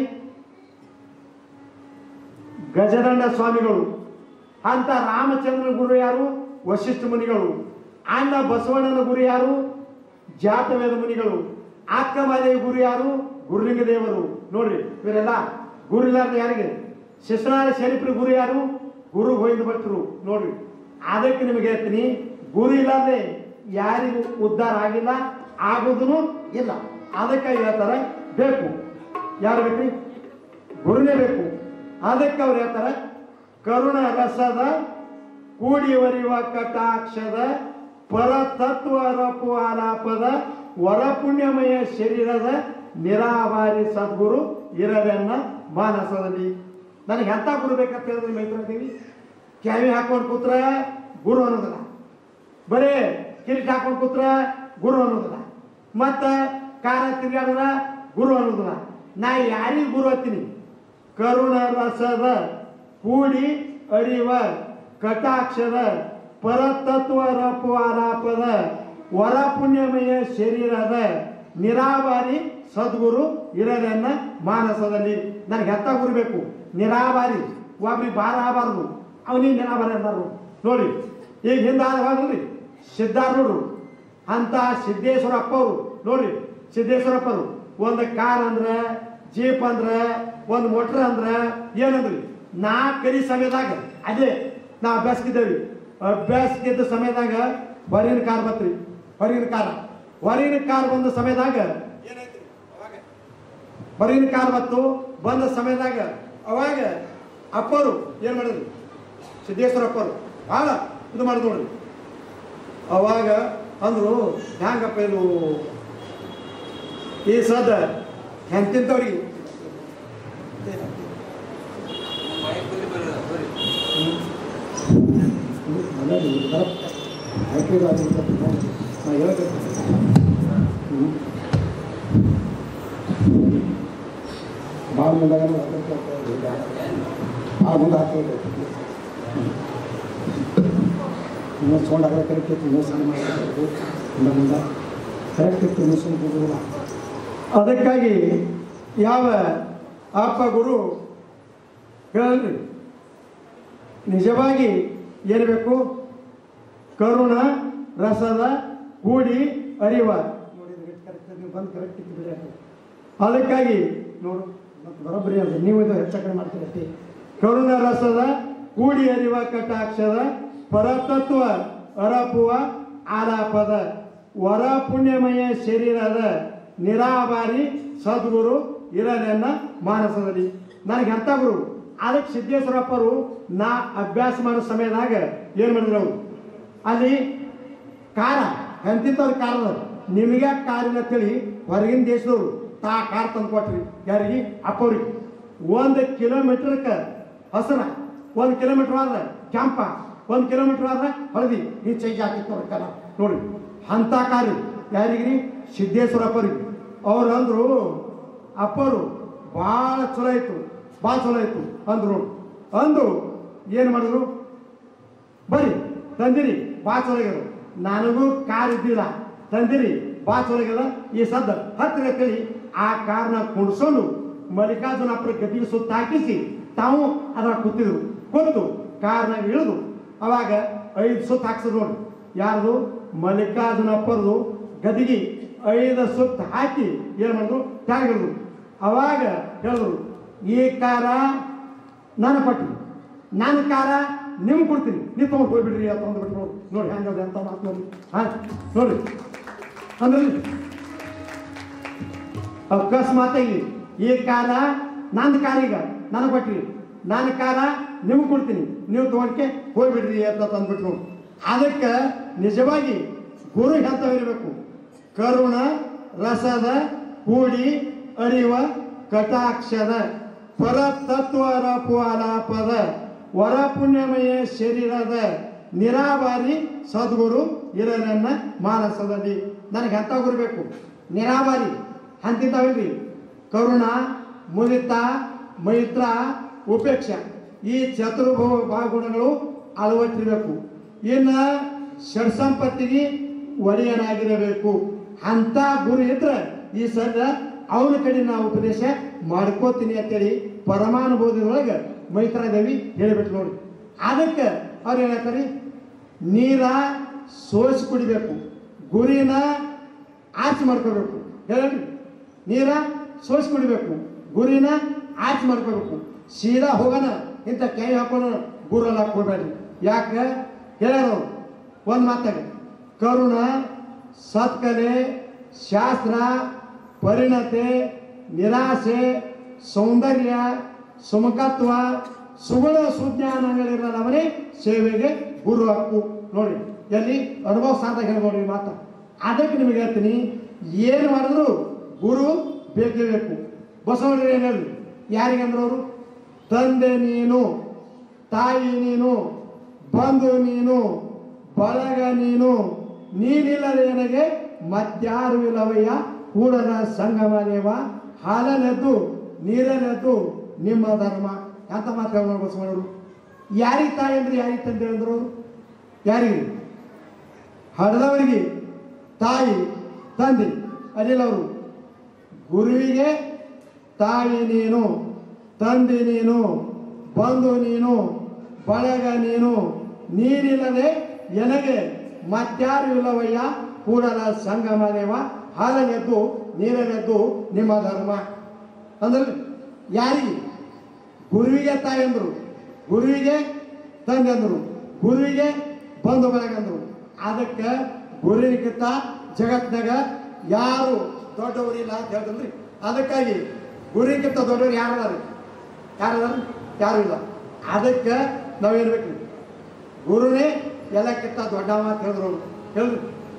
ಗಜದಂಡ ಸ್ವಾಮಿಗಳು ಅಂತ ರಾಮಚಂದ್ರ ಗುರು ಯಾರು ವಶಿಷ್ಠ ಮುನಿಗಳು ಅಣ್ಣ ಬಸವಣ್ಣನ ಗುರು ಯಾರು ಜಾತವೇದ ಮುನಿಗಳು ಅಕ್ಕಮಾದೇವಿ ಗುರು ಯಾರು ಗುರುಲಿಂಗ ದೇವರು ನೋಡ್ರಿ ಇವರೆಲ್ಲ ಗುರು ಇಲ್ಲಾರ್ದ ಯಾರಿಗೆ ಶಿಶುನಾಳ ಶರೀಫ್ರ ಗುರು ಯಾರು ಗುರು ಗೋವಿಂದ ಭಟ್ರು ನೋಡ್ರಿ ಅದಕ್ಕೆ ನಿಮಗೆ ಹೇಳ್ತೀನಿ ಗುರು ಇಲ್ಲದೆ ಯಾರಿಗೂ ಉದ್ಧಾರ ಆಗಿಲ್ಲ ಆಗೋದೂ ಇಲ್ಲ ಅದಕ್ಕಾಗಿ ಹೇಳ್ತಾರೆ ಬೇಕು ಯಾರು ಬೇಕ್ರಿ ಗುರುನೇ ಬೇಕು ಅದಕ್ಕೆ ಅವ್ರು ಹೇಳ್ತಾರೆ ಕರುಣ ರಸದ ಕೂಡಿ ಒರಿವ ಕಟಾಕ್ಷದ ಪರತತ್ವ ರಪು ಆಲಾಪದ ವರಪುಣ್ಯಮಯ ಶರೀರದ ನಿರಾವಾರಿ ಸದ್ಗುರು ಇರವೆನ್ನ ಮಾನಸದಲ್ಲಿ ನನಗೆ ಎಂಥ ಗುರು ಬೇಕಂತ ಹೇಳಿದ್ರೆ ಮೈತ್ರಿ ಕ್ಯಾವಿ ಹಾಕೊಂಡು ಕೂತ್ರ ಗುರು ಅನ್ನೋದಿಲ್ಲ ಬರೇ ಕಿರೀಟ ಹಾಕೊಂಡು ಕೂತ್ರ ಗುರು ಅನ್ನೋದಿಲ್ಲ ಮತ್ತ ಕಾರ ತಿರ್ಗಾಡಿದ್ರ ಗುರು ಅನ್ನೋದಿಲ್ಲ ನಾ ಯಾರಿಗೆ ಗುರು ಹತ್ತೀನಿ ಕರುಣ ರಸದ ಕೂಡಿ ಅರಿವ ಕಟಾಕ್ಷದ ಪರತತ್ವ ರಪು ಆಲಾಪದ ವರ ಪುಣ್ಯಮಯ ಶರೀರದ ನಿರಾವಾರಿ ಸದ್ಗುರು ಇರದನ್ನ ಮಾನಸದಲ್ಲಿ ನನಗೆ ಹೆತ್ತ ಗುರು ಬೇಕು ನಿರಾವಾರಿ ಒಬ್ರಿಗೆ ಭಾರ ಆಗಬಾರ್ದು ಅವನಿಗೆ ನಿರಾವಾರಿ ಅಂತಾರು ನೋಡಿ ಈಗ ಹಿಂದೆ ಆದವಾಗಲ್ರಿ ಸಿದ್ಧಾರೂಢರು ಅಂತ ಸಿದ್ದೇಶ್ವರಪ್ಪ ಅವರು ನೋಡ್ರಿ ಸಿದ್ದೇಶ್ವರಪ್ಪರು ಒಂದು ಕಾರ್ ಅಂದ್ರೆ ಜೀಪ್ ಅಂದ್ರೆ ಒಂದು ಮೋಟ್ರ್ ಅಂದ್ರೆ ಏನಂದ್ರಿ ನಾ ಕರಿ ಸಮಯದಾಗ ಅದೇ ನಾ ಅಭ್ಯಾಸಕ್ಕಿದ್ದೇವಿ ಅಭ್ಯಾಸಕ್ಕಿದ್ದ ಸಮಯದಾಗ ಹೊರಗಿನ ಕಾರ್ ಬತ್ರಿ ಹೊರಗಿನ ಕಾರ ಹೊರಗಿನ ಕಾರ್ ಬಂದ ಸಮಯದಾಗ ಏನಾಯ್ತ್ರಿ ಅವಾಗ ಹೊರಗಿನ ಕಾರ್ ಬತ್ತು ಬಂದ ಸಮಯದಾಗ ಅವಾಗ ಅಪ್ಪರು ಏನು ಮಾಡಿದ್ರು ಸಿದ್ದೇಶ್ವರ ಅಪ್ಪರು ಭಾಳ ಇದು ಮಾಡಿದ್ರು ನೋಡ್ರಿ ಅವಾಗ ಅಂದ್ರು ಹ್ಯಾಂಗಪ್ಪ ಇದು ಈ ಸದ ಹೆಂತಿಂತವ್ರಿಗೆ
ಭಾಳ ಮುಂದಾಗ ಭಾಳ ಮುಂದೆ ಹಾಕಬೇಕು ಇನ್ನೂ ಸೌಂಡ್ ಆಗಲ್ಲ ಕರೆಕ್ಟ್ ಇತ್ತು ಇನ್ನೂ ಸಣ್ಣ ಮಾಡಬೇಕು ಮುಂದೆ ಮುಂದೆ ಕರೆಕ್ಟ್ ಇತ್ತು ಇನ್ನೂ ಸುಮ್ಮನೆ ಕೂಗುದಿಲ್ಲ
ಅದಕ್ಕಾಗಿ ಯಾವ ಅಪ್ಪ ಗುರು ಹೇಳ್ರಿ ನಿಜವಾಗಿ ಏನು ಬೇಕು ಕರುಣ ರಸದ ಕೂಡಿ ಅರಿವ ನೋಡಿ ಕರೆಕ್ಟ್ ನೀವು ಬಂದು ಕರೆಕ್ಟ್ ಇತ್ತು ಬಿಡಿ ಅದು. ಅದಕ್ಕಾಗಿ ನೋಡು ಮತ್ತೆ ಬರೋಬ್ಬರಿ ಅಲ್ಲ ನೀವು ಇದು ಹೆಚ್ಚು ಕಡಿಮೆ ಮಾಡ್ತೀರಿ ಅಷ್ಟೇ ಕರುಣ ರಸದ ಕೂಡಿ ಅರಿವ ಕಟಾಕ್ಷದ ಪರತತ್ವ ಅರಪುವ ಆಲಾಪದ ವರ ಪುಣ್ಯಮಯ ಶರೀರದ ನಿರಾಭಾರಿ ಸದ್ಗುರು ಇರಲೆನ್ನ ಮಾನಸದಲ್ಲಿ ನನಗೆ ಎಂಥ ಗುರು ಅದಕ್ಕೆ ಸಿದ್ದೇಶ್ವರಪ್ಪರು ನಾ ಅಭ್ಯಾಸ ಮಾಡೋ ಸಮಯದಾಗ ಏನು ಮಾಡಿದ್ರು ಅವರು ಅಲ್ಲಿ ಕಾರ ಎಂತಿಂತವ್ರು ಕಾರ ಅದಾವ. ನಿಮಗೆ ಕಾರಿನ ತಿಳಿ ಹೊರಗಿನ ದೇಶದವರು ತಾ ಕಾರ್ ತಂದು ಕೊಟ್ರಿ ಯಾರಿಗೆ ಅಪ್ಪವ್ರಿಗೆ ಒಂದು ಕಿಲೋಮೀಟರ್ಕ ಹಸನ ಒಂದು ಕಿಲೋಮೀಟರ್ ಆದ್ರೆ ಕೆಂಪ ಒಂದು ಕಿಲೋಮೀಟರ್ ಆದ್ರೆ ಹಳದಿ ಈ ಚೈಜ್ ಹಾಕಿತ್ತು ಕಲ ನೋಡಿ ಅಂತ ಕಾರಿ ಯಾರಿಗ್ರಿ ಸಿದ್ದೇಶ್ವರಪ್ಪರಿಗೆ ಅವ್ರು ಅಂದ್ರು ಅಪ್ಪರು ಭಾಳ ಚಲೋ ಆಯ್ತು ಭಾಳ ಚಲೋ ಆಯ್ತು ಅಂದ್ರು ನೋಡಿ ಅಂದು ಏನು ಮಾಡಿದ್ರು ಬರ್ರಿ ತಂದಿರಿ ಬಾ ಚೊಲಗ್ಯದ ನನಗೂ ಕಾರ್ ಇದ್ದಿಲ್ಲ ತಂದಿರಿ ಬಾ ಚೊಲಗ್ಯದ ಈ ಸದ್ದ ಹತ್ತಿರ ಕಳಿ ಆ ಕಾರ್ನ ಕುಣಿಸೋನು ಮಲ್ಲಿಕಾರ್ಜುನಪ್ಪರ ಗದಿಗೆ ಸುತ್ತ ಹಾಕಿಸಿ ತಾವು ಅದ್ರ ಕೂತಿದ್ರು ಕೂತು ಕಾರ್ನಾಗ ಇಳಿದು ಅವಾಗ ಐದು ಸುತ್ತ ಹಾಕ್ಸಿದ್ರು ನೋಡಿ ಯಾರ್ದು ಮಲ್ಲಿಕಾರ್ಜುನಪ್ಪರದು ಗದಿಗೆ ಐದು ಸುತ್ತ ಹಾಕಿ ಏನು ಮಾಡಿದ್ರು ಕೆಳಗಿಳಿದ್ರು ಅವಾಗ ಹೇಳಿದ್ರು ಈ ಕಾರ ನಾನು ಕೊಟ್ಟು ನನ್ನ ಕಾರ ನಿಮ್ಗೆ ಕೊಡ್ತೀನಿ ನೀವು ತೊಗೊಂಡು ಹೋಗ್ಬಿಡ್ರಿ ಅಂತ ಅಂದ್ಬಿಟ್ಟು ನೋಡಿ ನೋಡಿ ಹೆಂಗದ ಅಂತ ಮಾತು ನೋಡಿ ಹಾಂ ನೋಡಿ ಅಂದ್ರೆ ಅಕಸ್ಮಾತಾಗಿ ಈ ಕಾರ ನಂದು ಕಾರೀಗ ನನಗೆ ಕೊಟ್ರಿ ನನ್ನ ಕಾರ ನಿಮ್ಗೆ ಕೊಡ್ತೀನಿ ನೀವು ತೊಗೊಂಡ್ಕೆ ಹೋಗ್ಬಿಡ್ರಿ ಅಂತ ತಂದ್ಬಿಟ್ಟು ನೋಡಿ ಅದಕ್ಕೆ ನಿಜವಾಗಿ ಗುರು ಎಂಥವಿರಬೇಕು ಕರುಣ ರಸದ ಕೂಡಿ ಅರಿವ ಕಟಾಕ್ಷದ ಪರತತ್ವರ ಪದ ವರ ಪುಣ್ಯಮಯ ಶರೀರದ ನಿರಾಬಾರಿ ಸದ್ಗುರು ಇರನನ್ನ ಮಾನಸದಲ್ಲಿ ನನಗೆ ಎಂತ ಗುರು ಬೇಕು ನಿರಾಬಾರಿ ಅಂತಿದ್ದಾವಿಲ್ರಿ ಕರುಣ ಮುದಿತ ಮೈತ್ರ ಉಪೇಕ್ಷ ಈ ಚತುರ್ಭ ಗುಣಗಳು ಅಳವಟ್ಟಿರಬೇಕು ಇನ್ನು ಷಡ್ಸಂಪತ್ತಿಗೆ ಒಡೆಯನಾಗಿರಬೇಕು ಅಂತ ಗುರು ಇದ್ರೆ ಈ ಸದ್ದ ಅವನ ಕಡೆ ನಾವು ಉಪದೇಶ ಮಾಡ್ಕೋತೀನಿ ಅಂತೇಳಿ ಪರಮಾನುಭವದೊಳಗೆ ಮೈತ್ರಾದೇವಿ ಹೇಳಿಬಿಟ್ಟು ನೋಡಿ ಅದಕ್ಕೆ ಅವ್ರು ಹೇಳ್ತಾರೆ ನೀರ ಸೋಸಿ ಕುಡಿಬೇಕು ಗುರಿನ ಆಚೆ ಮಾಡ್ಕೋಬೇಕು ಹೇಳಿ ನೀರ ಸೋಸಿ ಕುಡಿಬೇಕು ಗುರಿನ ಆಚೆ ಮಾಡ್ಕೋಬೇಕು ಸೀದಾ ಹೋಗೋಣ ಇಂಥ ಕೈ ಹಾಕೋಣ ಗುರಲ್ಲ ಕೊಡಬೇಡಿ ಯಾಕೆ ಹೇಳ್ಯಾರ ಒಂದು ಮಾತಾಗ ಕರುಣ ಸತ್ಕಲೆ ಶಾಸ್ತ್ರ ಪರಿಣತೆ ನಿರಾಸೆ ಸೌಂದರ್ಯ ಸುಮಕತ್ವ ಸುಗುಣ ಸುಜ್ಞಾನಗಳಿರಲವನೇ ಸೇವೆಗೆ ಗುರು ಹಕ್ಕು ನೋಡಿ ಎಲ್ಲಿ ಅನುಭವ ಸಾಧಕ ನೋಡಿ ಈ ಮಾತು ಅದಕ್ಕೆ ನಿಮಗೆ ಹೇಳ್ತೀನಿ ಏನು ಮಾಡಿದ್ರು ಗುರು ಬೇಕೇ ಬೇಕು ಬಸವಣ್ಣ ಏನು ಹೇಳಿ ಯಾರಿಗಂದ್ರೆ ಅವರು ತಂದೆ ನೀನು ತಾಯಿ ನೀನು ಬಂಧು ನೀನು ಬಳಗ ನೀನು ನೀನಿಲ್ಲದೆ ನನಗೆ ಮತ್ಯಾರು ಇಲ್ಲವಯ್ಯ ಕೂಡಲ ಸಂಗಮನೇವ ಹಾಲನೆದ್ದು ನೀರನೆದ್ದು ನಿಮ್ಮ ಧರ್ಮ ಅಂತ ಮಾತು ಹೇಳೋಣ ಬಸವಣ್ಣವರು ಯಾರಿಗೆ ತಾಯಿ ಅಂದ್ರೆ ಯಾರಿಗೆ ತಂದೆ ಅಂದ್ರು ಯಾರಿಗೆ ಹಡದವರಿಗೆ ತಾಯಿ ತಂದೆ ಅದಿಲ್ಲ ಅವರು ಗುರುವಿಗೆ ತಾಯಿ ನೀನು ತಂದೆ ನೀನು ಬಂಧು ನೀನು ಬಳಗ ನೀನು ನೀರಿಲ್ಲದೆ ಎನಗೆ ಮತ್ಯಾರು ಇಲ್ಲವಯ್ಯ ಕೂಡಲ ಸಂಗಮ ದೇವ ಹಾಲನೆದ್ದು ನೀರನೆದ್ದು ನಿಮ್ಮ ಧರ್ಮ ಅಂದ್ರೆ ಯಾರಿಗೆ ಗುರುವಿಗೆ ತಾಯಿ ಅಂದರು ಗುರುವಿಗೆ ತಂದೆ ಅಂದರು ಗುರುವಿಗೆ ಬಂಧು ಬಳಗ ಅಂದರು ಅದಕ್ಕೆ ಗುರುವಿಗಿಂತ ಜಗತ್ನಾಗ ಯಾರು ದೊಡ್ಡವರಿಲ್ಲ ಅಂತ ಹೇಳ್ತಂದ್ರಿ ಅದಕ್ಕಾಗಿ ಗುರುವಿಗಿಂತ ದೊಡ್ಡವರು ಯಾರು ಅದಾರ ಯಾರು ಅದಾರ ಯಾರು ಇಲ್ಲ ಅದಕ್ಕೆ ನಾವೇನು ಬೇಕು ಗುರುನೇ ಎಲ್ಲಕ್ಕಿಂತ ದೊಡ್ಡವ ಅಂತ ಹೇಳಿದ್ರು ಅವ್ರು. ಹೇಳಿದ್ರು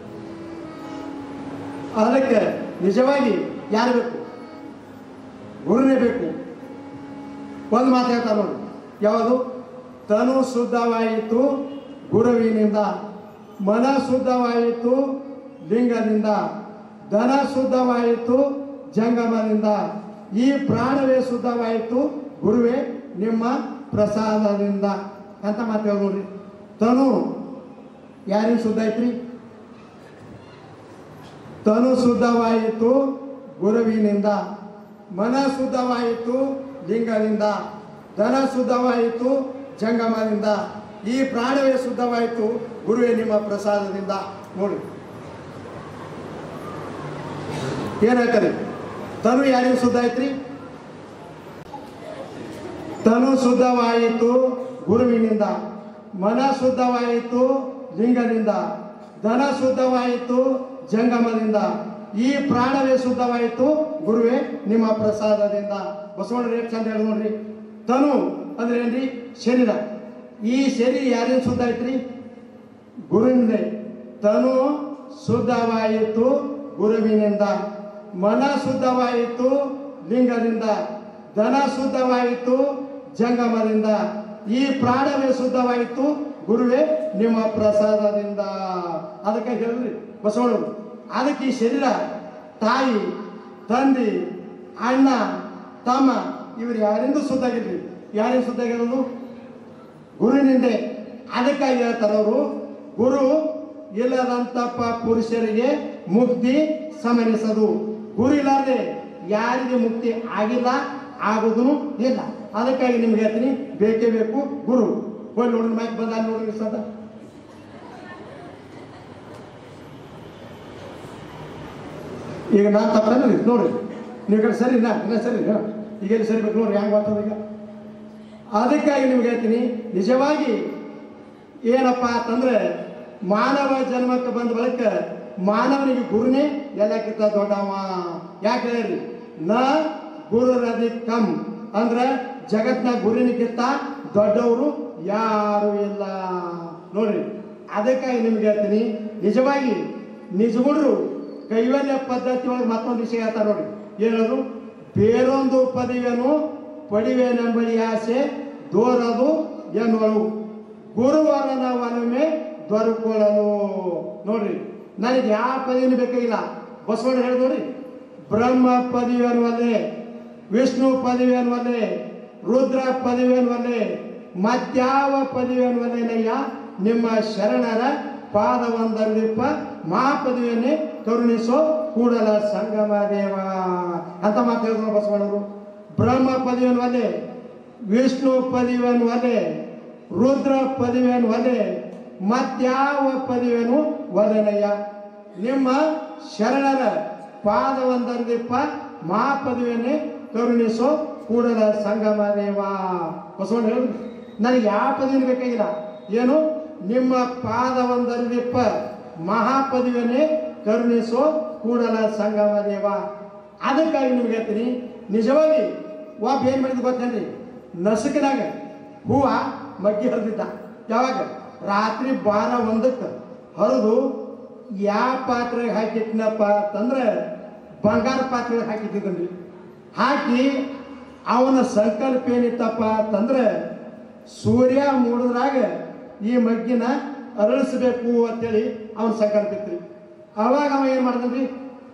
ಅದಕ್ಕೆ ನಿಜವಾಗಿ ಯಾರು ಬೇಕು ಗುರುನೇ ಬೇಕು ಒಂದು ಮಾತು ಹೇಳ್ತಾರೆ ನೋಡಿ ಯಾವುದು ತನು ಶುದ್ಧವಾಯಿತು ಗುರುವಿನಿಂದ ಮನ ಶುದ್ಧವಾಯಿತು ಲಿಂಗದಿಂದ ಧನ ಶುದ್ಧವಾಯಿತು ಜಂಗಮದಿಂದ ಈ ಪ್ರಾಣವೇ ಶುದ್ಧವಾಯಿತು ಗುರುವೇ ನಿಮ್ಮ ಪ್ರಸಾದದಿಂದ ಅಂತ ಮಾತು ಹೇಳಿ ನೋಡ್ರಿ ತನು ಯಾರಿಗೆ ಶುದ್ಧ ಐತ್ರಿ ತನು ಶುದ್ಧವಾಯಿತು ಗುರುವಿನಿಂದ ಮನ ಶುದ್ಧವಾಯಿತು ಲಿಂಗದಿಂದ ಧನ ಶುದ್ಧವಾಯಿತು ಜಂಗಮದಿಂದ ಈ ಪ್ರಾಣವೇ ಶುದ್ಧವಾಯಿತು ಗುರುವೇ ನಿಮ್ಮ ಪ್ರಸಾದದಿಂದ ನೋಡಿ ಏನಾಗ್ತದೆ ತನು ಯಾರಿಗೆ ಶುದ್ಧ ಐತ್ರಿ ತನು ಶುದ್ಧವಾಯಿತು ಗುರುವಿನಿಂದ ಮನ ಶುದ್ಧವಾಯಿತು ಲಿಂಗದಿಂದ ಧನ ಶುದ್ಧವಾಯಿತು ಜಂಗಮದಿಂದ ಈ ಪ್ರಾಣವೇ ಶುದ್ಧವಾಯಿತು ಗುರುವೇ ನಿಮ್ಮ ಪ್ರಸಾದದಿಂದ ಬಸವಣ್ಣ ರೇಟ್ ಚಂದ ಹೇಳಿ ನೋಡ್ರಿ ತನು ಅಂದ್ರೆ ಏನ್ರಿ ಶರೀರ ಈ ಶರೀರ ಯಾರೇನು ಶುದ್ಧ ಐತ್ರಿ ಗುರುವಿಂದ ತನು ಶುದ್ಧವಾಯಿತು ಗುರುವಿನಿಂದ ಮನ ಶುದ್ಧವಾಯಿತು ಲಿಂಗದಿಂದ ಧನ ಶುದ್ಧವಾಯಿತು ಜಂಗಮದಿಂದ ಈ ಪ್ರಾಣವೇ ಶುದ್ಧವಾಯಿತು ಗುರುವೇ ನಿಮ್ಮ ಪ್ರಸಾದದಿಂದ ಅದಕ್ಕೆ ಹೇಳಿದ್ರಿ ಬಸವಣ್ಣರು ಅದಕ್ಕೆ ಈ ಶರೀರ ತಾಯಿ ತಂದೆ ಅಣ್ಣ ತಮ್ಮ ಇವರು ಯಾರಿಂದ ಶುದ್ಧಾಗಿರ್ಲಿ ಯಾರಿಂದ ಶುದ್ಧಾಗಿರೋದು ಗುರುವಿನಿಂದೆ ಅದಕ್ಕಾಗಿ ಹೇಳ್ತಾರೆ ಅವರು ಗುರು ಇಲ್ಲದಂತಪ್ಪ ಪುರುಷರಿಗೆ ಮುಕ್ತಿ ಸಮನಿಸದು ಗುರು ಇಲ್ಲಾರ್ದೆ ಯಾರಿಗೆ ಮುಕ್ತಿ ಆಗಿಲ್ಲ ಆಗೋದು ಇಲ್ಲ ಅದಕ್ಕಾಗಿ ನಿಮ್ಗೆ ಹೇಳ್ತೀನಿ ಬೇಕೇ ಬೇಕು ಗುರು ಹೋಗಿ ನೋಡ್ರಿ ಮೈಕ್ ಬಂದ ನೋಡ್ರಿ ಸದ ಈಗ ನಾನು ತಪ್ಪೇನ್ರಿ ನೋಡ್ರಿ ನೀವು ಕಡೆ ಸರಿ ನಾ ಇನ್ನ ಸರಿ ಹಾ. ಈಗ ಎಲ್ಲಿ ಸರಿ ಬೇಕು ನೋಡ್ರಿ ಹೆಂಗೆ ಬರ್ತದೆ ಈಗ ಅದಕ್ಕಾಗಿ ನಿಮ್ಗೆ ಹೇಳ್ತೀನಿ ನಿಜವಾಗಿ ಏನಪ್ಪ ಅಂತಂದ್ರೆ ಮಾನವ ಜನ್ಮಕ್ಕೆ ಬಂದ ಬಳಿಕ ಮಾನವನಿಗೆ ಗುರುನೇ ಎಲ್ಲಕ್ಕಿಂತ ದೊಡ್ಡವ ಯಾಕೆ ಹೇಳ್ರಿ ನ ಗುರುರದಿ ಕಮ್ ಅಂದ್ರೆ ಜಗತ್ನ ಗುರುನಿಗಿಂತ ದೊಡ್ಡವರು ಯಾರು ಇಲ್ಲ ನೋಡ್ರಿ ಅದಕ್ಕಾಗಿ ನಿಮ್ಗೆ ಹೇಳ್ತೀನಿ ನಿಜವಾಗಿ ನಿಜಗುಣರು ಕೈವಲ್ಯ ಪದ್ಧತಿ ಒಳಗೆ ಮತ್ತೊಂದು ವಿಷಯ ಹೇಳ್ತಾರೆ ನೋಡ್ರಿ ಏನದು ಬೇರೊಂದು ಪದವಿಯನ್ನು ಪಡಿವೇನೆಂಬಳಿ ಆಸೆ ದೋರದು ಎನ್ನುವಳು ಗುರುವರನ ಒಲಮೆ ದೊರಕೊಳ್ಳಲು ನೋಡ್ರಿ ನನಗೆ ಯಾವ ಪದವಿನೂ ಬೇಕಾಗಿಲ್ಲ ಬಸವಣ್ಣ ಹೇಳಿ ನೋಡಿ ಬ್ರಹ್ಮ ಪದವಿ ಅನ್ನುವಲ್ಲೇ ವಿಷ್ಣು ಪದವಿ ಅನ್ನುವಲ್ಲೇ ರುದ್ರ ಪದವಿ ಅನ್ನುವಲ್ಲೇ ಮತ್ಯಾವ ಪದವಿ ಅನ್ನುವಲ್ಲೇನಯ್ಯ ನಿಮ್ಮ ಶರಣರ ಪಾದವಂದರಿಪ್ಪ ಮಹಾಪದವಿಯನ್ನೇ ಕರುಣಿಸೋ ಕೂಡಲ ಸಂಗಮ ದೇವ ಅಂತ ಮಾತು ಹೇಳಿದ್ರು ಬಸವಣ್ಣವರು ಬ್ರಹ್ಮ ಪದವಿ ಅನ್ನುವಲ್ಲೇ ವಿಷ್ಣು ಪದವಿಯನ್ನು ಒಲೆ ರುದ್ರ ಪದವಿಯನ್ನು ಒಲೆ ಮತ್ಯಾವ ಪದವಿಯನ್ನು ಒಲೆನಯ್ಯ ನಿಮ್ಮ ಶರಣರ ಪಾದವಂದರಿಪ್ಪ ಮಹಾಪದವಿಯನ್ನೇ ಕರುಣಿಸೋ ಕೂಡಲ ಸಂಗಮ ದೇವ ಬಸವಣ್ಣ ಹೇಳಿದ್ರು ನನಗೆ ಯಾವ ಪದವಿನೂ ಬೇಕಾಗಿಲ್ಲ ಏನು ನಿಮ್ಮ ಪಾದವಂದರಿಪ್ಪ ಮಹಾಪದವಿಯನ್ನೇ ಕರುಣಿಸೋ ಕೂಡಲ ಸಂಗಮ ದೇವ ಅದಕ್ಕಾಗಿ ನಿಮ್ಗೆ ಹೇಳ್ತೀನಿ ನಿಜವಾಗಿ ಒಬ್ಬ ಏನು ಮಾಡಿದ್ ಗೊತ್ತೇನ್ರಿ ನಸುಕಿನಾಗ ಹೂವ ಮಗ್ಗಿ ಹರಿದಿದ್ದ ಯಾವಾಗ ರಾತ್ರಿ ಬಾರ ಒಂದಕ್ಕೆ ಹರಿದು ಯಾವ ಪಾತ್ರೆಗೆ ಹಾಕಿಟ್ನಪ್ಪ ಅಂತಂದ್ರೆ ಬಂಗಾರ ಪಾತ್ರೆಗೆ ಹಾಕಿಟ್ಟಿದ್ದನ್ರಿ ಹಾಕಿ ಅವನ ಸಂಕಲ್ಪ ಏನಿತ್ತಪ್ಪ ಅಂತಂದ್ರೆ ಸೂರ್ಯ ಮೂಡಿದ್ರಾಗ ಈ ಮಗ್ಗಿನ ಅರಳಿಸ್ಬೇಕು ಅಂತೇಳಿ ಅವನ ಸಂಕಲ್ಪ ಇತ್ರಿ ಅವಾಗ ಅವ ಏನು ಮಾಡ್ದನ್ರಿ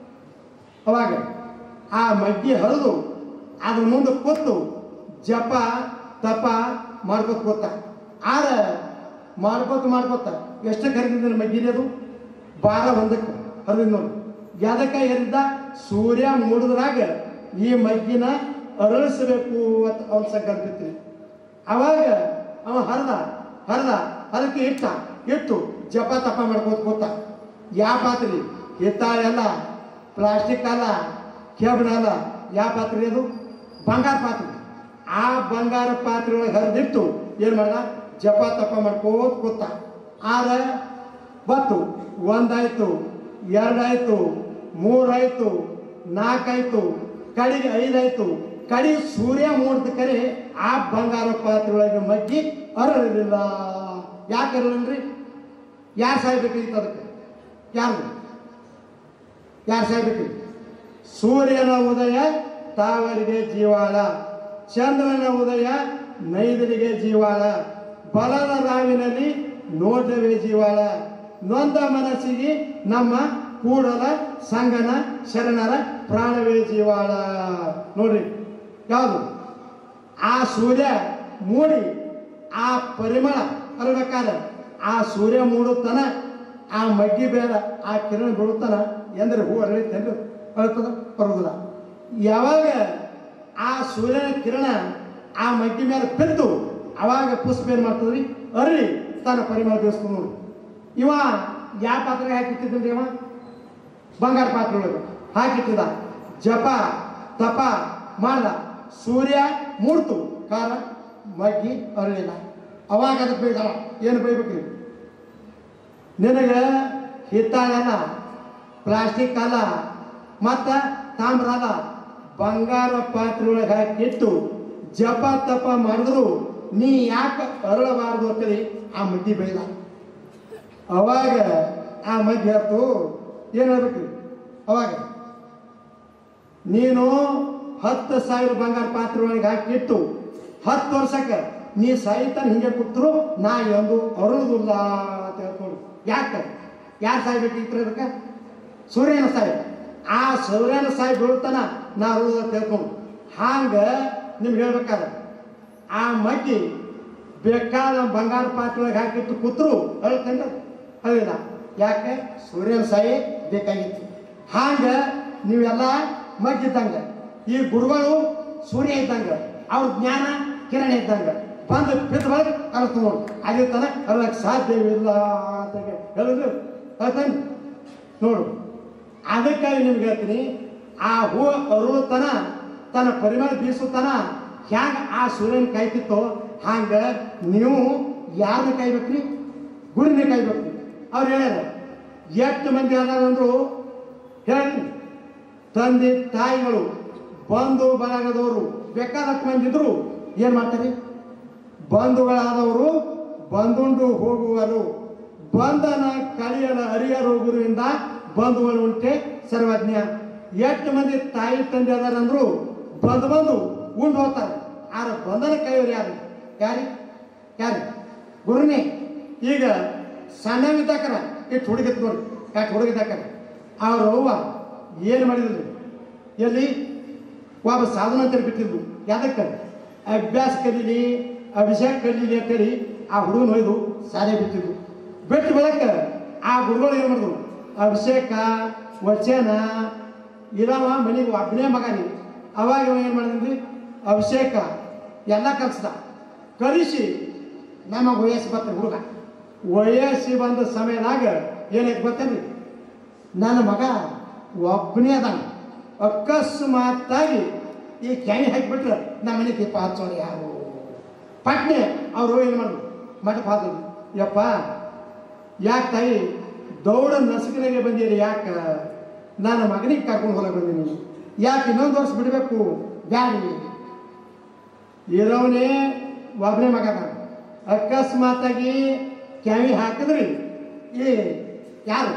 ಅವಾಗ ಆ ಮಗ್ಗಿ ಹರಿದು ಅದ್ರ ಮುಂದೆ ಕೂತು ಜಪ ತಪ ಮಾಡ್ಕೋತ ಕೂತ ಆರ ಮಾಡ್ಕೋತ ಮಾಡ್ಕೋತ ಎಷ್ಟಕ್ಕೆ ಹರಿದಿದ್ದಾನೆ ಮಗ್ಗಿರಿ ಅದು ಬಾರ ಒಂದಕ್ಕೆ ಹರಿದಿದ್ ನೋಡಿ ಯಾದಕ್ಕ ಹರಿದ ಸೂರ್ಯ ಮೂಡಿದ್ರಾಗ ಈ ಮಗ್ಗಿನ ಅರಳಿಸಬೇಕು ಅಂತ ಅವನ ಸಂಕಲ್ಪ ಇತ್ರಿ ಅವಾಗ ಅವ ಹರಿದ ಹರಿದ ಅದಕ್ಕೆ ಇಟ್ಟ ಇಟ್ಟು ಜಪ ತಪ ಮಾಡ್ಕೋತ ಕೂತ ಯಾವ ಪಾತ್ರೆ ಹಿತ್ತಾಳೆ ಅಲ್ಲ ಪ್ಲಾಸ್ಟಿಕ್ ಅಲ್ಲ ಕೆಬ್ಬಣ ಅಲ್ಲ ಯಾವ ಪಾತ್ರೆ ಅದು ಬಂಗಾರ ಪಾತ್ರೆ ಆ ಬಂಗಾರ ಪಾತ್ರೆ ಒಳಗೆ ಹರಿದಿಟ್ಟು ಏನು ಮಾಡ್ದ ಜಪ ತಪ ಮಾಡ್ಕೋತ ಕೂತ ಆರ ಬತ್ತು ಒಂದಾಯ್ತು ಎರಡಾಯ್ತು ಮೂರಾಯ್ತು ನಾಲ್ಕಾಯ್ತು ಕಡೆಗೆ ಐದಾಯ್ತು ಕಡೆ ಸೂರ್ಯ ಮೂಡ್ದ ಕರೆ ಆ ಬಂಗಾರ ಪಾತ್ರೆ ಒಳಗೆ ಮಗ್ಗಿ ಅರಳಿಲ್ಲ ಯಾಕೆ ಅರಳಿಲ್ರಿ ಯಾರು ಸಾಯ್ಬೇಕಾಗಿತ್ತು ಅದಕ್ಕೆ ಯಾರು ಯಾರು ಸಾಯ್ಬೇಕು ಸೂರ್ಯನ ಉದಯ ತಾವರಿಗೆ ಜೀವಾಳ ಚಂದ್ರನ ಉದಯ ನೈದರಿಗೆ ಜೀವಾಳ ಬಲದ ರಾವಿನಲ್ಲಿ ನೋಟವೇ ಜೀವಾಳ ನೊಂದ ಮನಸ್ಸಿಗೆ ನಮ್ಮ ಕೂಡಲ ಸಂಗನ ಶರಣರ ಪ್ರಾಣವೇ ಜೀವಾಳ ನೋಡ್ರಿ ಯಾವುದು ಆ ಸೂರ್ಯ ಮೂಡಿ ಆ ಪರಿಮಳ ಅರಬೇಕಾದ್ರೆ ಆ ಸೂರ್ಯ ಮೂಡುತ್ತಾನ ಆ ಮಗ್ಗಿ ಬೇಡ ಆ ಕಿರಣ ಬೀಳುತ್ತಾನ ಎಂದ್ರೆ ಹೂ ಅರಳಿತೇನ್ರಿ ಅರಳ್ತದ ಬರೋದಿಲ್ಲ ಯಾವಾಗ ಆ ಸೂರ್ಯನ ಕಿರಣ ಆ ಮಗ್ಗಿ ಮೇಲೆ ಬಿದ್ದು ಅವಾಗ ಪುಷ್ಪ ಏನು ಮಾಡ್ತದ್ರಿ ಅರಳಿ ತನ್ನ ಪರಿಮಳ ಬೀಳಿಸ್ಕೊಂಡು ನೋಡಿ ಇವ ಯಾವ ಪಾತ್ರೆಗೆ ಹಾಕಿಟ್ಟಿದ್ರಿ ಇವ ಬಂಗಾರ ಪಾತ್ರೆ ಒಳಗೆ ಹಾಕಿಟ್ಟಿದ ಜಪ ತಪ ಮಾಡ್ದ ಸೂರ್ಯ ಮೂಡ್ತು ಕಾರ ಮಗ್ಗಿ ಅರಳಿಲ್ಲ ಅವಾಗ ಅದಕ್ಕೆ ಬೈದಾಳ ಏನು ಬೈಬೇಕ್ರಿ ನಿನಗೆ ಹಿತ್ತಾಳೆ ಅಲ್ಲ ಪ್ಲಾಸ್ಟಿಕ್ ಅಲ್ಲ ಮತ್ತು ತಾಮ್ರ ಅಲ್ಲ ಬಂಗಾರ ಪಾತ್ರೆ ಒಳಗೆ ಹಾಕಿಟ್ಟು ಜಪ ತಪ ಮಾಡಿದ್ರು ನೀ ಯಾಕೆ ಅರಳಬಾರ್ದು ಅಂತೇಳಿ ಆ ಮಗ್ಗಿ ಬೈದ ಅವಾಗ ಆ ಮಗ್ಗಿ ಹೇಳ್ತು ಏನು ಹೇಳ್ಬೇಕ್ರಿ ಅವಾಗ ನೀನು ಹತ್ತು ಸಾವಿರ ಬಂಗಾರ ಪಾತ್ರೆ ಒಳಗೆ ಹಾಕಿಟ್ಟು ಹತ್ತು ವರ್ಷಕ್ಕೆ ನೀ ಸಾಯ್ತಾನೆ ಹಿಂಗೆ ಕೂತ್ರು ನಾ ಎಂದು ಅರುಳುದಿಲ್ಲ ಅಂತ ಹೇಳ್ಕೊಂಡು ಯಾಕೆ ಯಾರು ಸಾಯ್ಬೇಕಿತ್ತು ಅದಕ್ಕೆ ಸೂರ್ಯನ ಸಾಯಿ ಆ ಸೂರ್ಯನ ಸಾಯಿ ಬೀಳ್ತಾನ ನಾ ಅರುಳು ಅಂತ ಹೇಳ್ಕೊಂಡು ಹಾಂಗೆ ನಿಮ್ಗೆ ಹೇಳ್ಬೇಕಾದ್ರೆ ಆ ಮಗ್ಗಿ ಬೇಕಾದ ಬಂಗಾರ ಪಾತ್ರೆ ಒಳಗೆ ಹಾಕಿಟ್ಟು ಕೂತ್ರು ಅಳ್ತಂದ್ರೆ ಅಳಿಲ್ಲ ಯಾಕೆ ಸೂರ್ಯನ ಸಾಯಿ ಬೇಕಾಗಿತ್ತು ಹಾಂಗೆ ನೀವೆಲ್ಲ ಮಗ್ಗಿದ್ದಂಗೆ ಈ ಗುರುಗಳು ಸೂರ್ಯ ಇದ್ದಂಗೆ ಅವ್ರ ಜ್ಞಾನ ಕಿರಣ ಇದ್ದಂಗೆ ಬಂದು ಬಿದ್ದ ಒಳಗೆ ಅರ್ಥ ನೋಡಿ ಅಲ್ಲಿ ತನ ಅರ್ಲಕ್ಕೆ ಸಾಧ್ಯವಿಲ್ಲ ಅಂತ ಹೇಳಿದ್ರು ಹೇಳ್ತಾನೆ ನೋಡು ಅದಕ್ಕಾಗಿ ನಿಮ್ಗೆ ಹೇಳ್ತೀನಿ ಆ ಹೂ ಅರುಳುತನ ತನ್ನ ಪರಿಮಳ ಬೀಸುತ್ತಾನ ಹ್ಯಾಂಗ ಆ ಸೂರ್ಯನ ಕಾಯ್ತಿತ್ತೋ ಹಂಗ ನೀವು ಯಾರನ್ನ ಕಾಯ್ಬೇಕ್ರಿ ಗುರುನೇ ಕಾಯ್ಬೇಕು ಅವ್ರು ಹೇಳ್ಯಾರ ಎಷ್ಟು ಮಂದಿ ಅದಾರಂದ್ರು ಹೇಳಿ ತಂದೆ ತಾಯಿಗಳು ಬಂಧು ಬಳಗದವರು ಬೇಕಾದಷ್ಟು ಮಂದಿ ಇದ್ರು ಏನು ಮಾಡ್ತಾರೆ ಬಂಧುಗಳಾದವರು ಬಂದುಂಡು ಹೋಗುವರು ಬಂಧನ ಕಳಿಯಲ ಅರಿಯರು ಗುರುವಿಂದ ಬಂಧುಗಳು ಉಂಟೆ ಸರ್ವಜ್ಞ ಎಷ್ಟು ಮಂದಿ ತಾಯಿ ತಂದೆ ಅದಾರಂದ್ರು ಬಂದು ಬಂದು ಉಂಡು ಹೋಗ್ತಾರೆ ಆರ ಬಂಧನ ಕೈಯವರು ಯಾರು ಯಾರಿ ಯಾರು ಗುರುನೇ ಈಗ ಸಣ್ಣವಿದ್ದಾಕರ ಇಟ್ಟು ಹುಡುಗಿತ್ ನೋಡಿ ಯಾಕೆ ಹುಡುಗಿದ್ದಾಕರ ಅವ್ರ ಅವ್ವ ಏನು ಮಾಡಿದ್ರು ಎಲ್ಲಿ ಒಬ್ಬ ಸಾಧನ ಅಂತ ಬಿಟ್ಟಿದ್ದು ಯಾದಕ್ಕೆ ಅಭ್ಯಾಸ ಕಲೀಲಿ ಅಭಿಷೇಕ ಕಲೀಲಿ ಅಂತೇಳಿ ಆ ಹುಡುಗನ ಒಯ್ದು ಸಾಲೆ ಬಿಟ್ಟಿದ್ದು ಬಿಟ್ಟು ಬೆಳಕ ಆ ಗುರುಗಳು ಏನು ಮಾಡಿದ್ರು ಅಭಿಷೇಕ ವಚನ ಇದಾವ ಮನೆಗೆ ಒಬ್ಬನೇ ಮಗನಿ ಅವಾಗ ಇವ ಏನು ಮಾಡಿದ್ರಿ ಅಭಿಷೇಕ ಎಲ್ಲ ಕಲಿಸ್ದ ಕಲಿಸಿ ನಮ್ಮ ವಯಸ್ಸು ಬರ್ತಾರೆ ಹುಡುಗ ವಯಸ್ಸು ಬಂದ ಸಮಯದಾಗ ಏನೈತೆ ಗೊತ್ತೇನ್ರಿ ನನ್ನ ಮಗ ಒಬ್ಬನೇ ಅದಾನ ಅಕಸ್ಮಾತ್ತಾಗಿ ಈ ಕ್ಯಾನಿ ಹಾಕಿಬಿಟ್ರೆ ನಮ್ಮ ಮನೆ ದೀಪ ಹಚ್ಚೋರು ಯಾರು ಪಟ್ನೆ ಅವರು ಏನು ಮಾಡಿದ್ರು ಮಠಕ್ಕೆ ಹೋದ್ರು ಯಪ್ಪ ಯಾಕೆ ತಾಯಿ ದೌಡ ನಸುಕಿನಾಗೆ ಬಂದಿರಿ ಯಾಕೆ ನನ್ನ ಮಗನಿಗೆ ಕರ್ಕೊಂಡು ಹೋಗಕ್ಕೆ ಬಂದೀನಿ ಯಾಕೆ ಇನ್ನೊಂದು ವರ್ಷ ಬಿಡಬೇಕು ಬ್ಯಾಡಿ ಇರೋವನೇ ಒಬ್ಬನೇ ಮಗ ಅದಾನ. ಅಕಸ್ಮಾತಾಗಿ ಕ್ಯಾವಿ ಹಾಕಿದ್ರಿ ಈ ಯಾರು